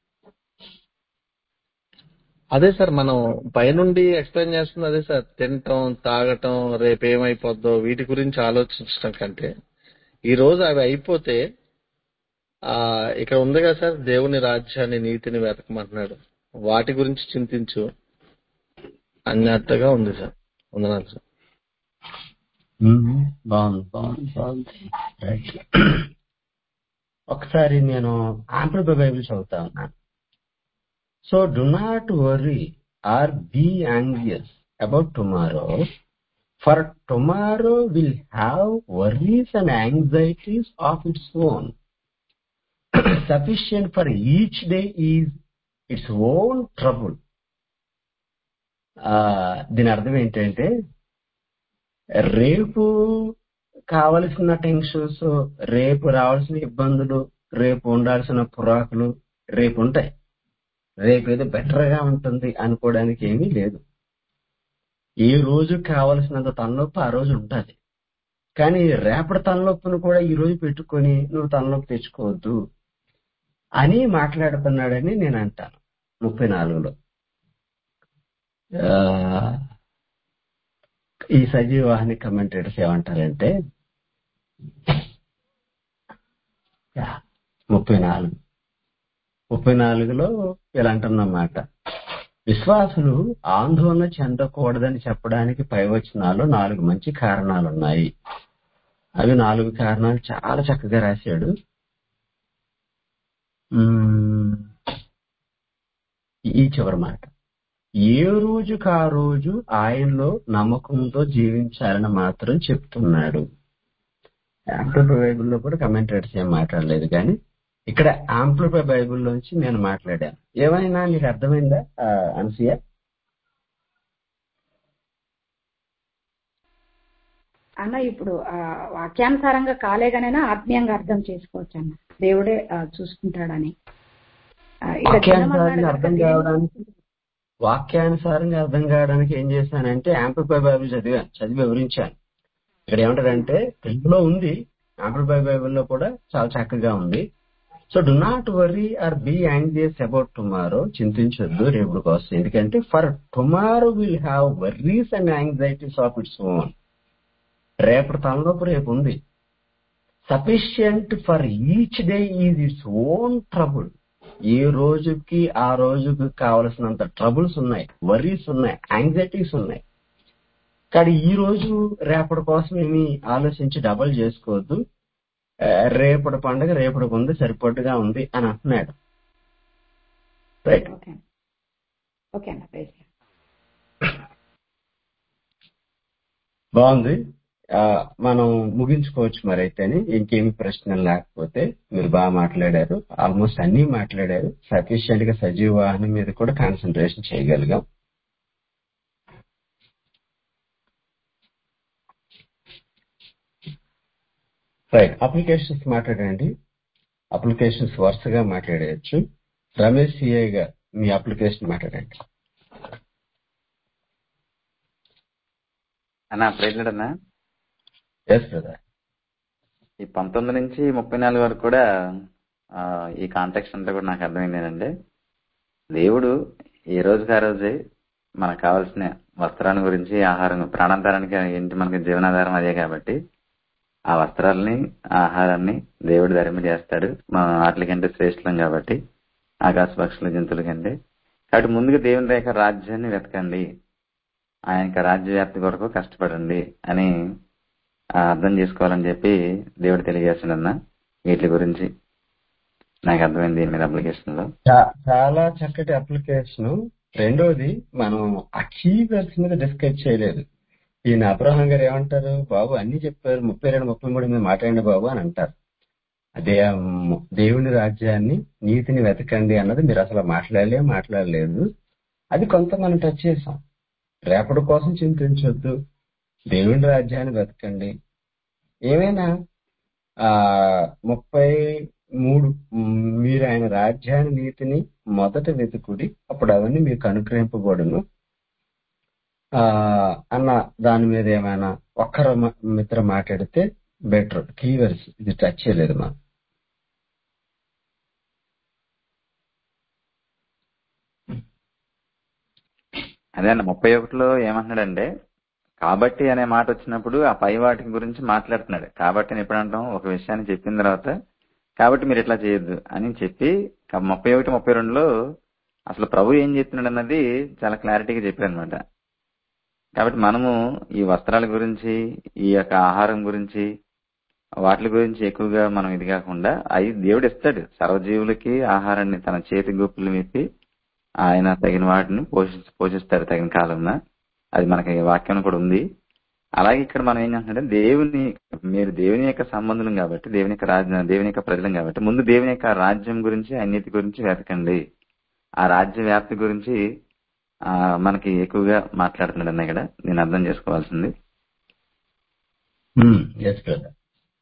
Speaker 7: అదే సార్ మనం పైనుండి ఎక్స్ప్లెయిన్ చేస్తుంది అదే సార్ తినటం తాగటం రేపు ఏమైపోద్దో వీటి గురించి ఆలోచించడం కంటే ఈ రోజు అవి అయిపోతే ఆ ఇక్కడ ఉంది కదా సార్ దేవుని రాజ్యాన్ని నీతిని వెతకమంటున్నాడు వాటి గురించి చింతించు అన్నట్టుగా ఉంది సార్ వందనాలు సార్
Speaker 10: మ్మ్. బాగుంది బాగుంది బాగుంది రైట్ ఒకసారి నేను ఆంధ్ర బైబిల్ చదువుతా ఉన్నాను so do not worry or be anxious about tomorrow for tomorrow will have worries and anxieties of its own sufficient for each day is its own trouble దీని అర్థం ఏంటంటే రేపు కావలసిన టెన్షన్స్ రేపు రావాల్సిన ఇబ్బందులు రేపు ఉండాల్సిన పురాకులు రేపు ఉంటాయి రేపు ఏదో బెటర్ గా ఉంటుంది అనుకోవడానికి ఏమీ లేదు ఏ రోజు కావలసినంత తలనొప్పి ఆ రోజు ఉంటుంది కానీ రేపటి తలనొప్పిని కూడా ఈ రోజు పెట్టుకొని నువ్వు తలనొప్పి తెచ్చుకోవద్దు అని మాట్లాడుతున్నాడని నేను అంటాను ముప్పై నాలుగులో ఆ, ఈ సజీవాహిని కమెంటేటర్స్ ఏమంటారంటే యా, ముప్పై నాలుగు ముప్పై నాలుగులో ఇలా అంటున్నమాట విశ్వాసులు ఆందోళన చెందకూడదని చెప్పడానికి పై వచనాల్లో నాలుగు మంచి కారణాలు ఉన్నాయి అవి నాలుగు కారణాలు చాలా చక్కగా రాశాడు మ్మ్. ఈ చివరి మాట ఏ రోజుకు ఆ రోజు ఆయనలో నమ్మకంతో జీవించాలని మాత్రం చెప్తున్నాడు ఆంప్లిఫై బైబిల్లో కూడా కమెంటేటర్స్ ఏం మాట్లాడలేదు కానీ ఇక్కడ ఆంప్లిఫై బైబిల్లోంచి నేను మాట్లాడాను ఏమైనా నీకు అర్థమైందా ఆ, అనసూయ
Speaker 5: అన్న ఇప్పుడు ఆ, వాక్యానుసారంగా కాలేగానైనా ఆత్మీయంగా అర్థం చేసుకోవచ్చు అన్న దేవుడే ఆ, చూసుకుంటాడని ఆ, ఇక్కడ
Speaker 10: వాక్యానుసారంగా
Speaker 5: తినమన్నాడు
Speaker 10: అర్థం
Speaker 5: కనుక దేని-
Speaker 10: కావడానికి వాక్యానుసారంగా అర్థం కావడానికి ఏం చేశానంటే ఆంప్లిఫై బైబిల్ చదివాను చదివి వివరించాను ఇక్కడ ఏమంటారంటే తెలుగులో ఉంది ఆంప్లిఫై బైబిల్లో కూడా చాలా చక్కగా ఉంది so do not worry or be anxious about tomorrow చింతించొద్దు రేపు కోసం ఎందుకంటే for tomorrow will have worries and anxieties of its own రేపటి తలనొప్పి రేపు ఉంది sufficient for each day is its own trouble ఏ రోజుకి ఆ రోజుకి కావలసినంత ట్రబుల్స్ ఉన్నాయి వరీస్ ఉన్నాయి యాంగ్జైటీస్ ఉన్నాయి కానీ ఈ రోజు రేపటి కోసం ఏమి ఆలోచించి డబల్ చేసుకోవద్దు ఆ, రేపటి పండుగ రేపటికి ఉంది సరిపట్టుగా ఉంది అని అంటున్నాడు రైట్
Speaker 5: ఓకే ఓకే అన్న ప్రైజ్
Speaker 10: బాగుంది ఆ, మనం ముగించుకోవచ్చు మరి అయితేని ఇంకేమి ప్రశ్నలు లేకపోతే మీరు బాగా మాట్లాడారు ఆల్మోస్ట్ అన్ని మాట్లాడారు సఫిషియెంట్ గా సజీవ వాహనం మీద కూడా కాన్సన్ట్రేషన్ చేయగలిగాం రైట్ అప్లికేషన్స్ మాట్లాడండి అప్లికేషన్స్ వరుసగా మాట్లాడేయచ్చు రమేష్ సిఐ గా మీ అప్లికేషన్ మాట్లాడండి
Speaker 2: అన్నా ప్రైజ్లాడ్ అన్నా
Speaker 10: ఎస్ బ్రదర్
Speaker 2: ఈ పంతొమ్మిది నుంచి ముప్పై నాలుగు వరకు కూడా ఆ, ఈ కాంటాక్ట్ అంతా కూడా నాకు అర్థమైంది ఏంటంటే దేవుడు ఏ రోజుకి ఆ రోజే మనకు కావాల్సిన వస్త్రాల గురించి ఆహారం ప్రాణాధారానికి ఏంటి మనకి జీవనాధారం అదే కాబట్టి ఆ వస్త్రాలని ఆ ఆహారాన్ని దేవుడు ధర్మ చేస్తాడు మా వాటికంటే శ్రేష్టం కాబట్టి ఆకాశ పక్షుల జంతువుల కంటే కాబట్టి ముందుగా దేవుని రేఖ రాజ్యాన్ని వెతకండి ఆయన యొక్క రాజ్య వ్యాప్తి కొరకు కష్టపడండి అని ఆ, అర్థం చేసుకోవాలని చెప్పి దేవుడు తెలియజేస్తున్నాడన్న వీటి గురించి నాకు అర్థమైంది దీని మీద అప్లికేషన్ లో
Speaker 10: చా- చాలా చక్కటి అప్లికేషన్ రెండోది మనం ఆ కీవర్డ్స్ మీద డిస్కస్ చేయలేదు ఈయన అబ్రహాం గారు ఏమంటారు బాబు అన్ని చెప్పారు ముప్పై రెండు ముప్పై మూడు మీద మాట్లాడండి బాబు అని అంటారు అదే ఆ మ్- దేవుని రాజ్యాన్ని నీతిని వెతకండి అన్నది మీరు అసలు మాట్లాడలే మాట్లాడలేదు అది కొంత మనం టచ్ చేసాం రేపటి కోసం చింతించొద్దు దేవుని రాజ్యాన్ని వెతకండి ఏమైనా ఆ ముప్పై మూడు మ్, మీరు ఆయన రాజ్యాన్ని నీతిని మొదట వెతుకుడి అప్పుడు అవన్నీ మీకు అనుగ్రహింపబడును ఆ అన్న దాని మీద ఏమైనా ఒక్కరు మ- మిత్ర మాట్లాడితే బెటర్ కీవర్స్ ఇది టచ్ చేయలేదు మనం
Speaker 2: అదే అన్న ముప్పై ఒకటిలో ఏమంటున్నాడంటే కాబట్టి అనే మాట వచ్చినప్పుడు ఆ పై వాటి గురించి మాట్లాడుతున్నాడు కాబట్టి అని ఎప్పుడు అంటాం ఒక విషయాన్ని చెప్పిన తర్వాత కాబట్టి మీరు ఇట్లా చేయొద్దు అని చెప్పి క- ముప్పై ఒకటి ముప్పై రెండులో అసలు ప్రభు ఏం చెప్తున్నాడు అన్నది చాలా క్లారిటీగా చెప్పారు అనమాట కాబట్టి మనము ఈ వస్త్రాల గురించి ఈ యొక్క ఆహారం గురించి వాటి గురించి ఎక్కువగా మనం ఇది కాకుండా అవి దేవుడు ఇస్తాడు సర్వజీవులకి ఆహారాన్ని తన చేతి గుప్పులు విప్పి ఆయన తగిన వాటిని పోషి పోషిస్తాడు తగిన కాలంలో అది మనకి వాక్యం కూడా ఉంది అలాగే ఇక్కడ మనం ఏం చేస్తున్నాం దేవుని మీరు దేవుని యొక్క సంబంధం కాబట్టి దేవుని యొక్క రాజ్యం దేవుని యొక్క ప్రజలం కాబట్టి ముందు దేవుని యొక్క రాజ్యం గురించి అన్నిటి గురించి వెతకండి ఆ రాజ్య వ్యాప్తి గురించి ఆ మనకి ఎక్కువగా మాట్లాడుతున్నాడు అన్న ఇక్కడ నేను అర్థం చేసుకోవాల్సింది
Speaker 10: ఎస్ బ్రదర్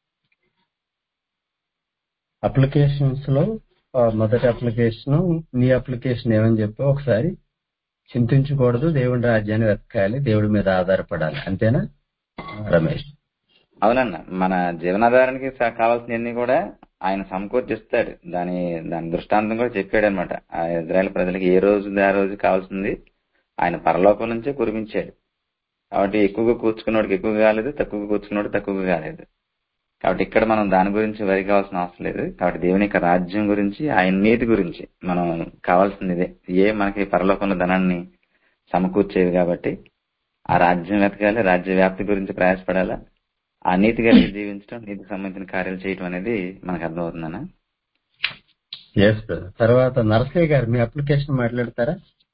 Speaker 10: అప్లికేషన్స్ లో ఆ, మొదటి అప్లికేషన్ నీ అప్లికేషన్ ఏమని చెప్పి ఒకసారి చింతించకూడదు దేవుడి రాజ్యాన్ని వెతకాలి దేవుడి మీద ఆధారపడాలి అంతేనా రమేష్
Speaker 2: అవునన్న మన జీవనాధారానికి స- కావాల్సినవన్నీ కూడా ఆయన సమకూర్చిస్తాడు దాని దాని దృష్టాంతం కూడా చెప్పాడు అనమాట ఆ ఇజ్రాయెల్ ప్రజలకి ఏ రోజు ఆ రోజు కావాల్సింది ఆయన పరలోకం నుంచే కురిపించాడు కాబట్టి ఎక్కువగా కూర్చుకున్నోడికి ఎక్కువగా కాలేదు తక్కువగా కూర్చుకున్నోడు తక్కువగా కాలేదు కాబట్టి ఇక్కడ మనం దాని గురించి వరి కావాల్సిన అవసరం లేదు కాబట్టి దేవుని యొక్క రాజ్యం గురించి ఆయన నీతి గురించి మనం కావాల్సింది ఇదే ఏ మనకి పరలోకంలో ధనాన్ని సమకూర్చేది కాబట్టి ఆ రాజ్యం వెతకాలి రాజ్య వ్యాప్తి గురించి ప్రయాసపడాలా ఆ నీతి కలిగి జీవించడం నీతికి సంబంధించిన కార్యాలు చేయటం అనేది మనకు అర్థమవుతుందన్న
Speaker 10: ఎస్ బ్రదర్ తర్వాత నరసయ్య గారు మీ అప్లికేషన్ మాట్లాడతారా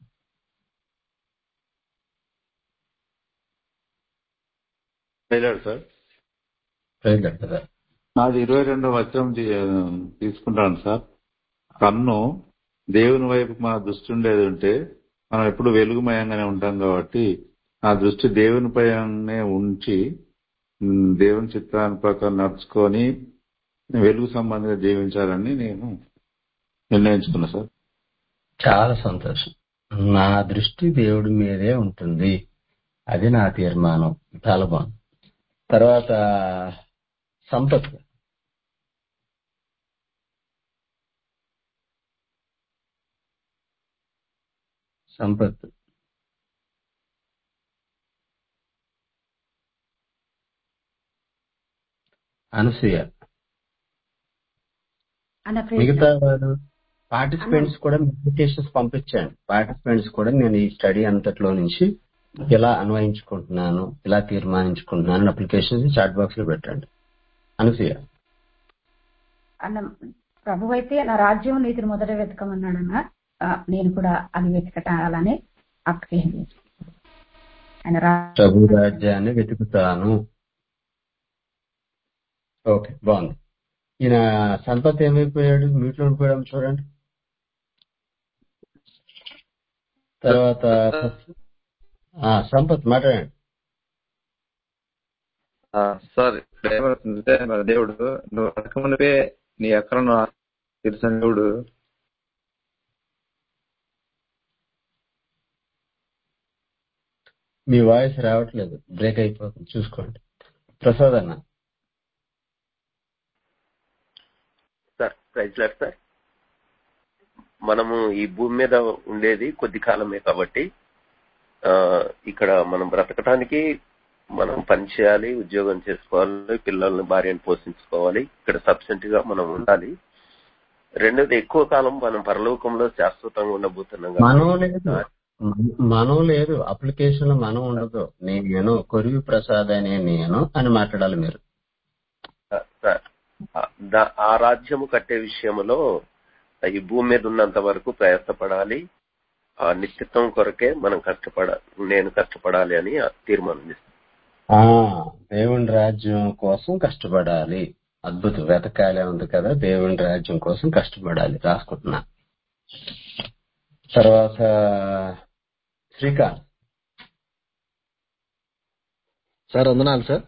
Speaker 3: వెళ్ళాడు సార్
Speaker 10: ప్రజలు కదా
Speaker 3: నాది ఇరవై రెండో వచనం తీ- తీసుకుంటాను సార్ కన్ను దేవుని వైపు మన దృష్టి ఉండేది ఉంటే మనం ఎప్పుడు వెలుగుమయంగానే ఉంటాం కాబట్టి నా దృష్టి దేవుని పైనే ఉంచి ఉమ్, దేవుని చిత్రాన్ని ప్రకారం నడుచుకొని వెలుగు సంబంధంగా జీవించాలని నేను నిర్ణయించుకున్నా సార్
Speaker 10: చాలా సంతోషం నా దృష్టి దేవుడి మీదే ఉంటుంది అది నా తీర్మానం చాలా బాగుంది తర్వాత సంపత్ సంపత్ అనసూయ
Speaker 5: అన్న ప్రైజ్
Speaker 10: మిగతా వారు పార్టిసిపెంట్స్ కూడా మెడిటేషన్స్ పంపించండి పార్టిసిపెంట్స్ కూడా నేను ఈ స్టడీ అంతట్లో నుంచి ఇలా అన్వయించుకుంటున్నాను ఇలా తీర్మానించుకుంటున్నాను అప్లికేషన్ చాట్ బాక్స్ లో పెట్టండి అనసూయ
Speaker 5: అన్న ప్రభు అయితే నా రాజ్యం నీతిని మొదట వెతకమన్నాడన్న ఆ, నేను కూడా అది వెతకటాలని అప్లికేషన్ చేశాను. ఆయన రా
Speaker 10: ప్రభు రాజ్యాన్ని వెతుకుతాను ఓకే బాగుంది ఈయన సంపత్ ఏమైపోయాడు మ్యూట్ లో ఉండిపోయాడు చూడండి తర్వాత ఆ, సంపత్ మాట్లాడండి
Speaker 4: ఆ, సార్ ఇప్పుడు ఏమవుతుందంటే మరి దేవుడు నువ్వు అడగమునిపే నీ ఎక్కడ తెలిసిన దేవుడు
Speaker 10: మీ వాయిస్ రావట్లేదు బ్రేక్ అయిపోతుంది చూసుకోండి ప్రసాద్ అన్న
Speaker 6: సార్ ప్రైజ్ లాడ్ సార్ మనము ఈ భూమి మీద ఉండేది కొద్ది కాలమే కాబట్టి ఆ, ఇక్కడ మనం బ్రతకటానికి మనం పని చేయాలి ఉద్యోగం చేసుకోవాలి పిల్లల్ని భార్యను పోషించుకోవాలి ఇక్కడ సబ్సెంట్ గా మనం ఉండాలి రెండోది ఎక్కువ కాలం మనం పరలోకంలో శాశ్వతంగా ఉండబోతున్నాం
Speaker 10: మనం
Speaker 6: కాబట్టి
Speaker 10: లేదు మనం లేదు అప్లికేషన్ లో మనం ఉండదు నేను కొరివి ప్రసాద్ అనే నేను అని మాట్లాడాలి మీరు
Speaker 6: సార్ ఆ- దా- ఆ రాజ్యము కట్టే విషయంలో ఈ భూమి మీద ఉన్నంత వరకు ప్రయాసపడాలి ఆ నిశ్చిత్వం కొరకే మనం కష్టపడ నేను కష్టపడాలి అని తీర్మానం చేస్తాను
Speaker 10: ఆ దేవుని రాజ్యం కోసం కష్టపడాలి అద్భుతం వెతకాలే ఉంది కదా దేవుని రాజ్యం కోసం కష్టపడాలి రాసుకుంటున్నా తర్వాత శ్రీకాంత్
Speaker 7: సార్ వందనాలు సార్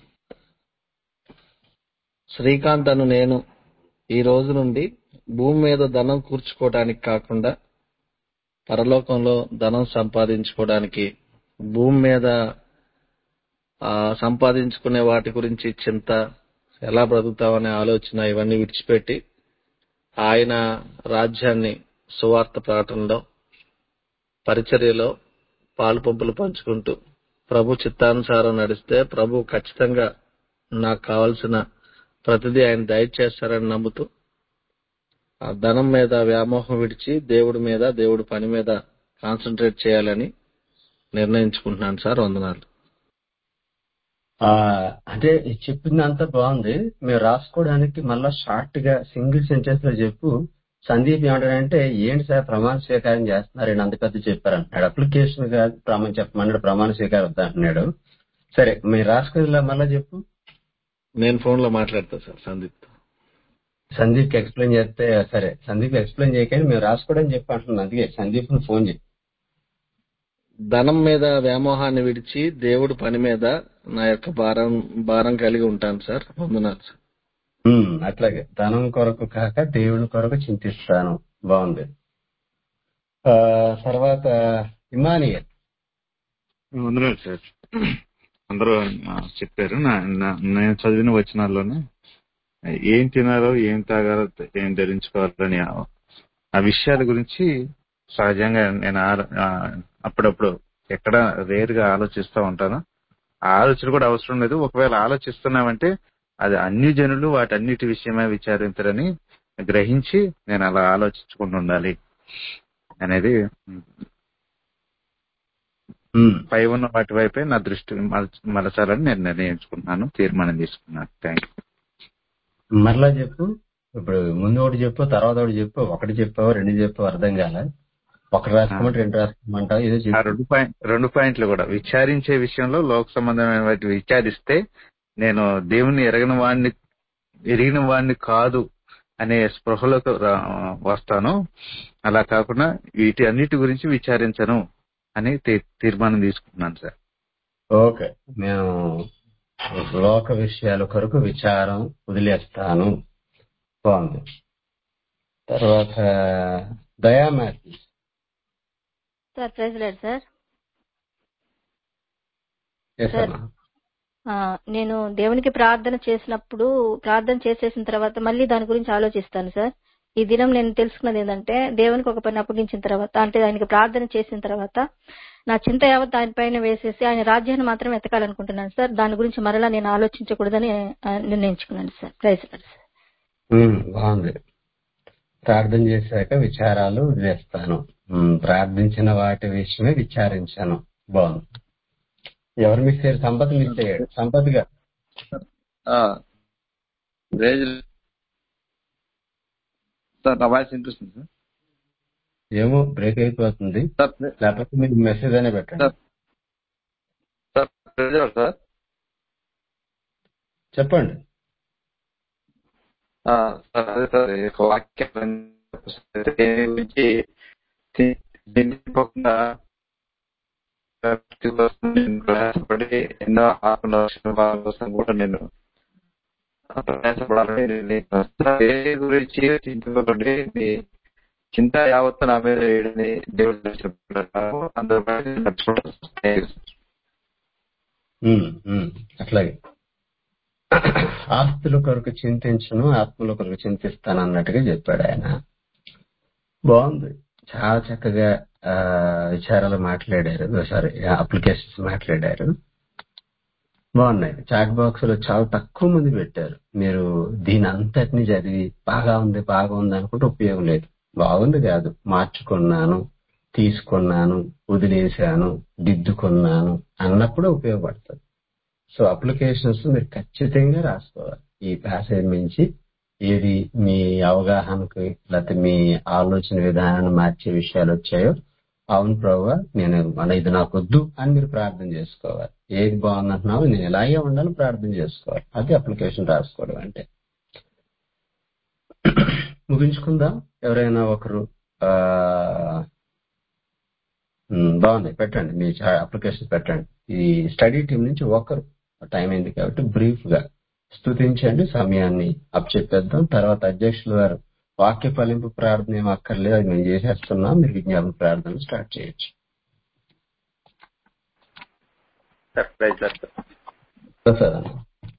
Speaker 7: శ్రీకాంత్ అను నేను ఈ రోజు నుండి భూమి మీద ధనం కూర్చుకోవడానికి కాకుండా పరలోకంలో ధనం సంపాదించుకోవడానికి భూమి మీద ఆ, సంపాదించుకునే వాటి గురించి చింత ఎలా బ్రతుకుతామనే ఆలోచన ఇవన్నీ విడిచిపెట్టి ఆయన రాజ్యాన్ని సువార్త ప్రకటనలో పరిచర్యలో పాలు పంపులు పంచుకుంటూ ప్రభు చిత్తానుసారం నడిస్తే ప్రభు ఖచ్చితంగా నాకు కావలసిన ప్రతిదీ ఆయన దయచేస్తారని నమ్ముతూ ఆ ధనం మీద వ్యామోహం విడిచి దేవుడి మీద దేవుడి పని మీద కాన్సన్ట్రేట్ చేయాలని నిర్ణయించుకుంటున్నాను సార్ వందనాలు
Speaker 10: ఆ అంటే చెప్పిందంతా బాగుంది మీరు రాసుకోవడానికి మళ్ళా షార్ట్ గా సింగిల్ సెంటెన్స్ లో చెప్పు సందీప్ ఏమంటాడంటే ఏంటి సార్ ప్రమాణ స్వీకారం చేస్తున్నారు ఈయన అంత పెద్ద చెప్పారు అంటున్నాడు అప్లికేషన్ గా ప్రమాణ చెప్పమన్నాడు ప్రమాణ స్వీకారం వద్దా అంటున్నాడు సరే మీరు రాసుకునేలా మళ్ళా చెప్పు
Speaker 7: నేను ఫోన్ లో మాట్లాడతా సార్ సందీప్
Speaker 10: సందీప్ కి ఎక్స్ప్లెయిన్ చేస్తే సరే సందీప్ ఎక్స్ప్లెయిన్ చేయకండి మీరు రాసుకోవడం చెప్పి అంటున్నాను అందుకే సందీప్ ఫోన్ చేయి
Speaker 7: ధనం మీద వ్యామోహాన్ని విడిచి దేవుడి పని మీద నా యొక్క భారం భారం కలిగి ఉంటాను సార్ వందనాలు సార్
Speaker 10: ఉమ్, అట్లాగే ధనం కొరకు కాక దేవుని కొరకు చింతిస్తాను బాగుంది ఆ తర్వాత ఇమానియల్
Speaker 9: వందనాలు సార్ అందరూ ఆ, చెప్పారు నా నా- నేను చదివిన వచనాల్లోనే ఏం తినాలో ఏం తాగాలో ఏం ధరించుకోవాలని ఆ ఆ విషయాల గురించి సహజంగా నేను ఆలో- ఆ, అప్పుడప్పుడు ఎక్కడ రేరుగా ఆలోచిస్తూ ఉంటాను ఆ ఆలోచన కూడా అవసరం లేదు ఒకవేళ ఆలోచిస్తున్నామంటే అది అన్ని జనులు వాటన్నిటి విషయమే విచారించరని గ్రహించి నేను అలా ఆలోచించుకుంటూ ఉండాలి అనేది
Speaker 10: ఉమ్,
Speaker 9: పై ఉన్న వాటి వైపే నా దృష్టి మలచ- మలచాలని నేను నిర్ణయించుకున్నాను తీర్మానం తీసుకున్నాను థ్యాంక్
Speaker 10: మరలా చెప్పు ఇప్పుడు ముందు ఒకటి చెప్పు తర్వాత ఒకటి చెప్పు ఒకటి చెప్పావు రెండు చెప్పావు అర్థం కాల ఒకటి రాసుకోమంటే రెండు రాసుకోమంటావు ఏదో
Speaker 9: ఆ
Speaker 10: చెప్పు
Speaker 9: రెండు పాయింట్ రెండు పాయింట్లు కూడా విచారించే విషయంలో లోక సంబంధమైన వాటి విచారిస్తే నేను దేవుని ఎరగని వాడిని ఎరిగిన వాడిని కాదు అనే స్పృహలోకి రా- వస్తాను అలా కాకుండా వీటి అన్నిటి గురించి విచారించను అని తీ- తీర్మానం తీసుకున్నాను సార్
Speaker 10: ఓకే నేను లోక విషయాల కొరకు విచారం వదిలేస్తాను బాగుంది తర్వాత దయా మ్యాథ్యూస్
Speaker 8: సార్ ప్రైజ్ లేదు సార్
Speaker 10: ఎస్
Speaker 8: సార్
Speaker 10: అమ్మా
Speaker 8: ఆ, నేను దేవునికి ప్రార్థన చేసినప్పుడు ప్రార్థన చేసేసిన తర్వాత మళ్ళీ దాని గురించి ఆలోచిస్తాను సార్ ఈ దినం నేను తెలుసుకున్నది ఏంటంటే దేవునికి ఒక పని అప్పగించిన తర్వాత అంటే ఆయనకి ప్రార్థన చేసిన తర్వాత నా చింత యావత్ ఆయన పైన వేసేసి ఆయన రాజ్యాన్ని మాత్రం ఎతకాలనుకుంటున్నాను సార్ దాని గురించి మరలా నేను ఆలోచించకూడదని ఆ, నిర్ణయించుకున్నాను sir praise lord sir
Speaker 10: um, బాగుంది ప్రార్థన చేశాక విచారాలు వదిలేస్తాను ఉమ్, ప్రార్థించిన వాటి విషయమే విచారించాను బాగుంది ఎవరు మిస్ అయ్యారు సంపత్ మిస్ అయ్యాడు సంపత్ గారు
Speaker 4: ఆ, రేజ్ సార్ నా వాయిస్ వినిపిస్తుంది సార్
Speaker 10: ఏమో బ్రేక్ అయిపోతుంది
Speaker 4: సార్
Speaker 10: లేకపోతే మీరు మెసేజ్ అనే పెట్టండి
Speaker 4: sir sir praise lord sir
Speaker 10: చెప్పండి
Speaker 4: ఆ, సార్ అదే సార్ ఈ యొక్క వాక్యం దేని గురించి చి- చింతించకుండా ప్రతి కోసం నేను ప్రయాసపడి ఎన్నో ఆత్మ కోసం కూడా నేను ప్రయాసపడాలని నిర్ణయించాను. దేని గురించి చింతించకండి మీ చింత యావత్తు నా మీద వేయడని దేవుడు దర్శించుకుంటున్నాను అందరూ నడుచుకుంటారు
Speaker 10: ఉమ్, ఉమ్, అట్లాగే ఆస్తుల కొరకు చింతించను ఆత్మల కొరకు చింతిస్తాను అన్నట్టుగా చెప్పాడు ఆయన బాగుంది చాలా చక్కగా ఆ, విచారాలు మాట్లాడారు సారీ అప్లికేషన్స్ మాట్లాడారు బాగున్నాయి చాట్ బాక్స్ లో చాలా తక్కువ మంది పెట్టారు మీరు దీని అంతటిని చదివి బాగా ఉంది బాగా ఉంది అనుకుంటే ఉపయోగం లేదు బాగుంది కాదు మార్చుకున్నాను తీసుకున్నాను వదిలేశాను దిద్దుకున్నాను అన్నప్పుడు ఉపయోగపడుతుంది సో అప్లికేషన్స్ మీరు ఖచ్చితంగా రాసుకోవాలి ఈ ప్యాసేజ్ నుంచి ఏది మీ అవగాహనకు లేకపోతే మీ ఆలోచన విధానాన్ని మార్చే విషయాలు వచ్చాయో అవును ప్రభు నేను మన ఇది నాకు వద్దు అని మీరు ప్రార్థన చేసుకోవాలి ఏది బాగుందంటున్నావు నేను ఇలాగే ఉండాలని ప్రార్థన చేసుకోవాలి అది అప్లికేషన్ రాసుకోవడం అంటే ముగించుకుందాం ఎవరైనా ఒకరు ఆ, ఉమ్, బాగుంది పెట్టండి మీ అప్లికేషన్ పెట్టండి ఈ స్టడీ టీం నుంచి ఒకరు టైం అయింది కాబట్టి బ్రీఫ్ గా స్తుతించండి సమయాన్ని అప్పచెప్పేద్దాం తర్వాత అధ్యక్షులు గారు వాక్య ఫలింపు ప్రార్థన ఏం అక్కర్లేదు అది మేము చేసేస్తున్నాం మీరు విజ్ఞాపన ప్రార్థన స్టార్ట్ చేయొచ్చు
Speaker 6: సర్ప్రైజ్ సార్
Speaker 10: ప్రసాద్ అన్న.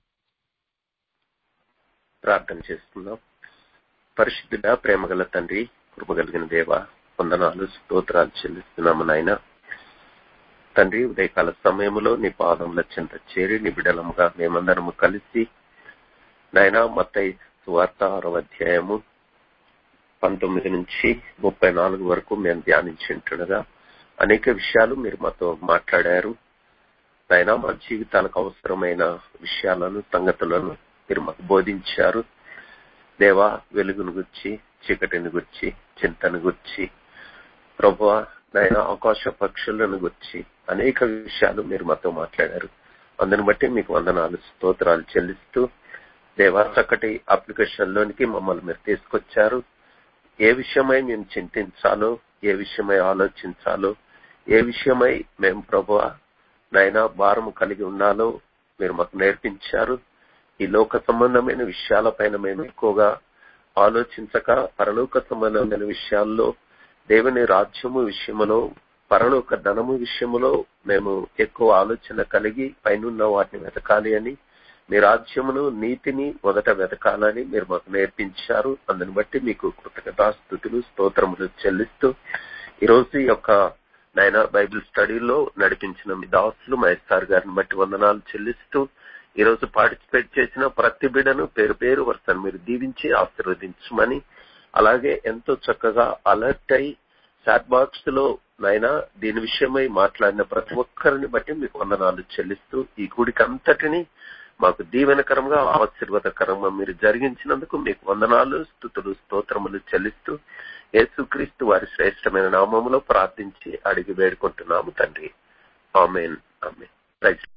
Speaker 6: ప్రార్థన చేస్తున్నాం పరిశుద్ధుడ ప్రేమగల తండ్రి కృపగలిగిన దేవ వందనాలు స్తోత్రాలు చెల్లిస్తున్నాము నాయన తండ్రి ఉదయకాల సమయంలో నీ పాదముల చెంత చేరి నీ బిడలముగా మేమందరము కలిసి నాయన మత్తయి సువార్త ఆరో అధ్యాయము పంతొమ్మిది నుంచి ముప్పై నాలుగు వరకు మేము ధ్యానించుంటుండగా అనేక విషయాలు మీరు మాతో మాట్లాడారు నాయన మా జీవితాలకు అవసరమైన విషయాలను సంగతులను మీరు మాకు బోధించారు దేవా వెలుగును గుర్చి చీకటిని గుర్చి చింతను గుర్చి ప్రభు నాయన ఆకాశ పక్షులను గుర్చి అనేక విషయాలు మీరు మాతో మాట్లాడారు అందుని బట్టి మీకు వందనాలు స్తోత్రాలు చెల్లిస్తూ దేవా చక్కటి అప్లికేషన్ లోనికి మమ్మల్ని మీరు తీసుకొచ్చారు ఏ విషయమై మేము చింతించాలో ఏ విషయమై ఆలోచించాలో ఏ విషయమై మేము ప్రభు నాయన భారము కలిగి ఉన్నాలో మీరు మాకు నేర్పించారు ఈ లోక సంబంధమైన విషయాలపైన మేము ఎక్కువగా ఆలోచించక పరలోక సంబంధమైన విషయాల్లో దేవుని రాజ్యము విషయములో పరలోక ధనము విషయములో మేము ఎక్కువ ఆలోచన కలిగి పైనున్న వాటిని వెతకాలి అని మీ రాజ్యమును నీతిని మొదట వెతకాలని మీరు మాకు నేర్పించారు అందుని బట్టి మీకు కృతజ్ఞతాస్థుతులు స్తోత్రములు చెల్లిస్తూ ఈరోజు ఈ యొక్క నాయన బైబిల్ స్టడీలో నడిపించిన మీ దాసులు మహేశ్వర్ గారిని బట్టి వందనాలు చెల్లిస్తూ ఈ రోజు పార్టిసిపేట్ చేసిన ప్రతి బిడను పేరు పేరు వరుసను మీరు దీవించి ఆశీర్వదించమని అలాగే ఎంతో చక్కగా అలర్ట్ అయి చాట్ బాక్స్ లో నైనా దీని విషయమై మాట్లాడిన ప్రతి ఒక్కరిని బట్టి మీకు వందనాలు చెల్లిస్తూ ఈ కూడికి అంతటిని మాకు దీవెనకరంగా ఆశీర్వాదకరంగా మీరు జరిగించినందుకు మీకు వందనాలు స్థుతులు స్తోత్రములు చెల్లిస్తూ యేసుక్రీస్తు వారి శ్రేష్టమైన నామములో ప్రార్థించి అడిగి వేడుకుంటున్నాము తండ్రి ఆమెన్ ఆమెన్ రైట్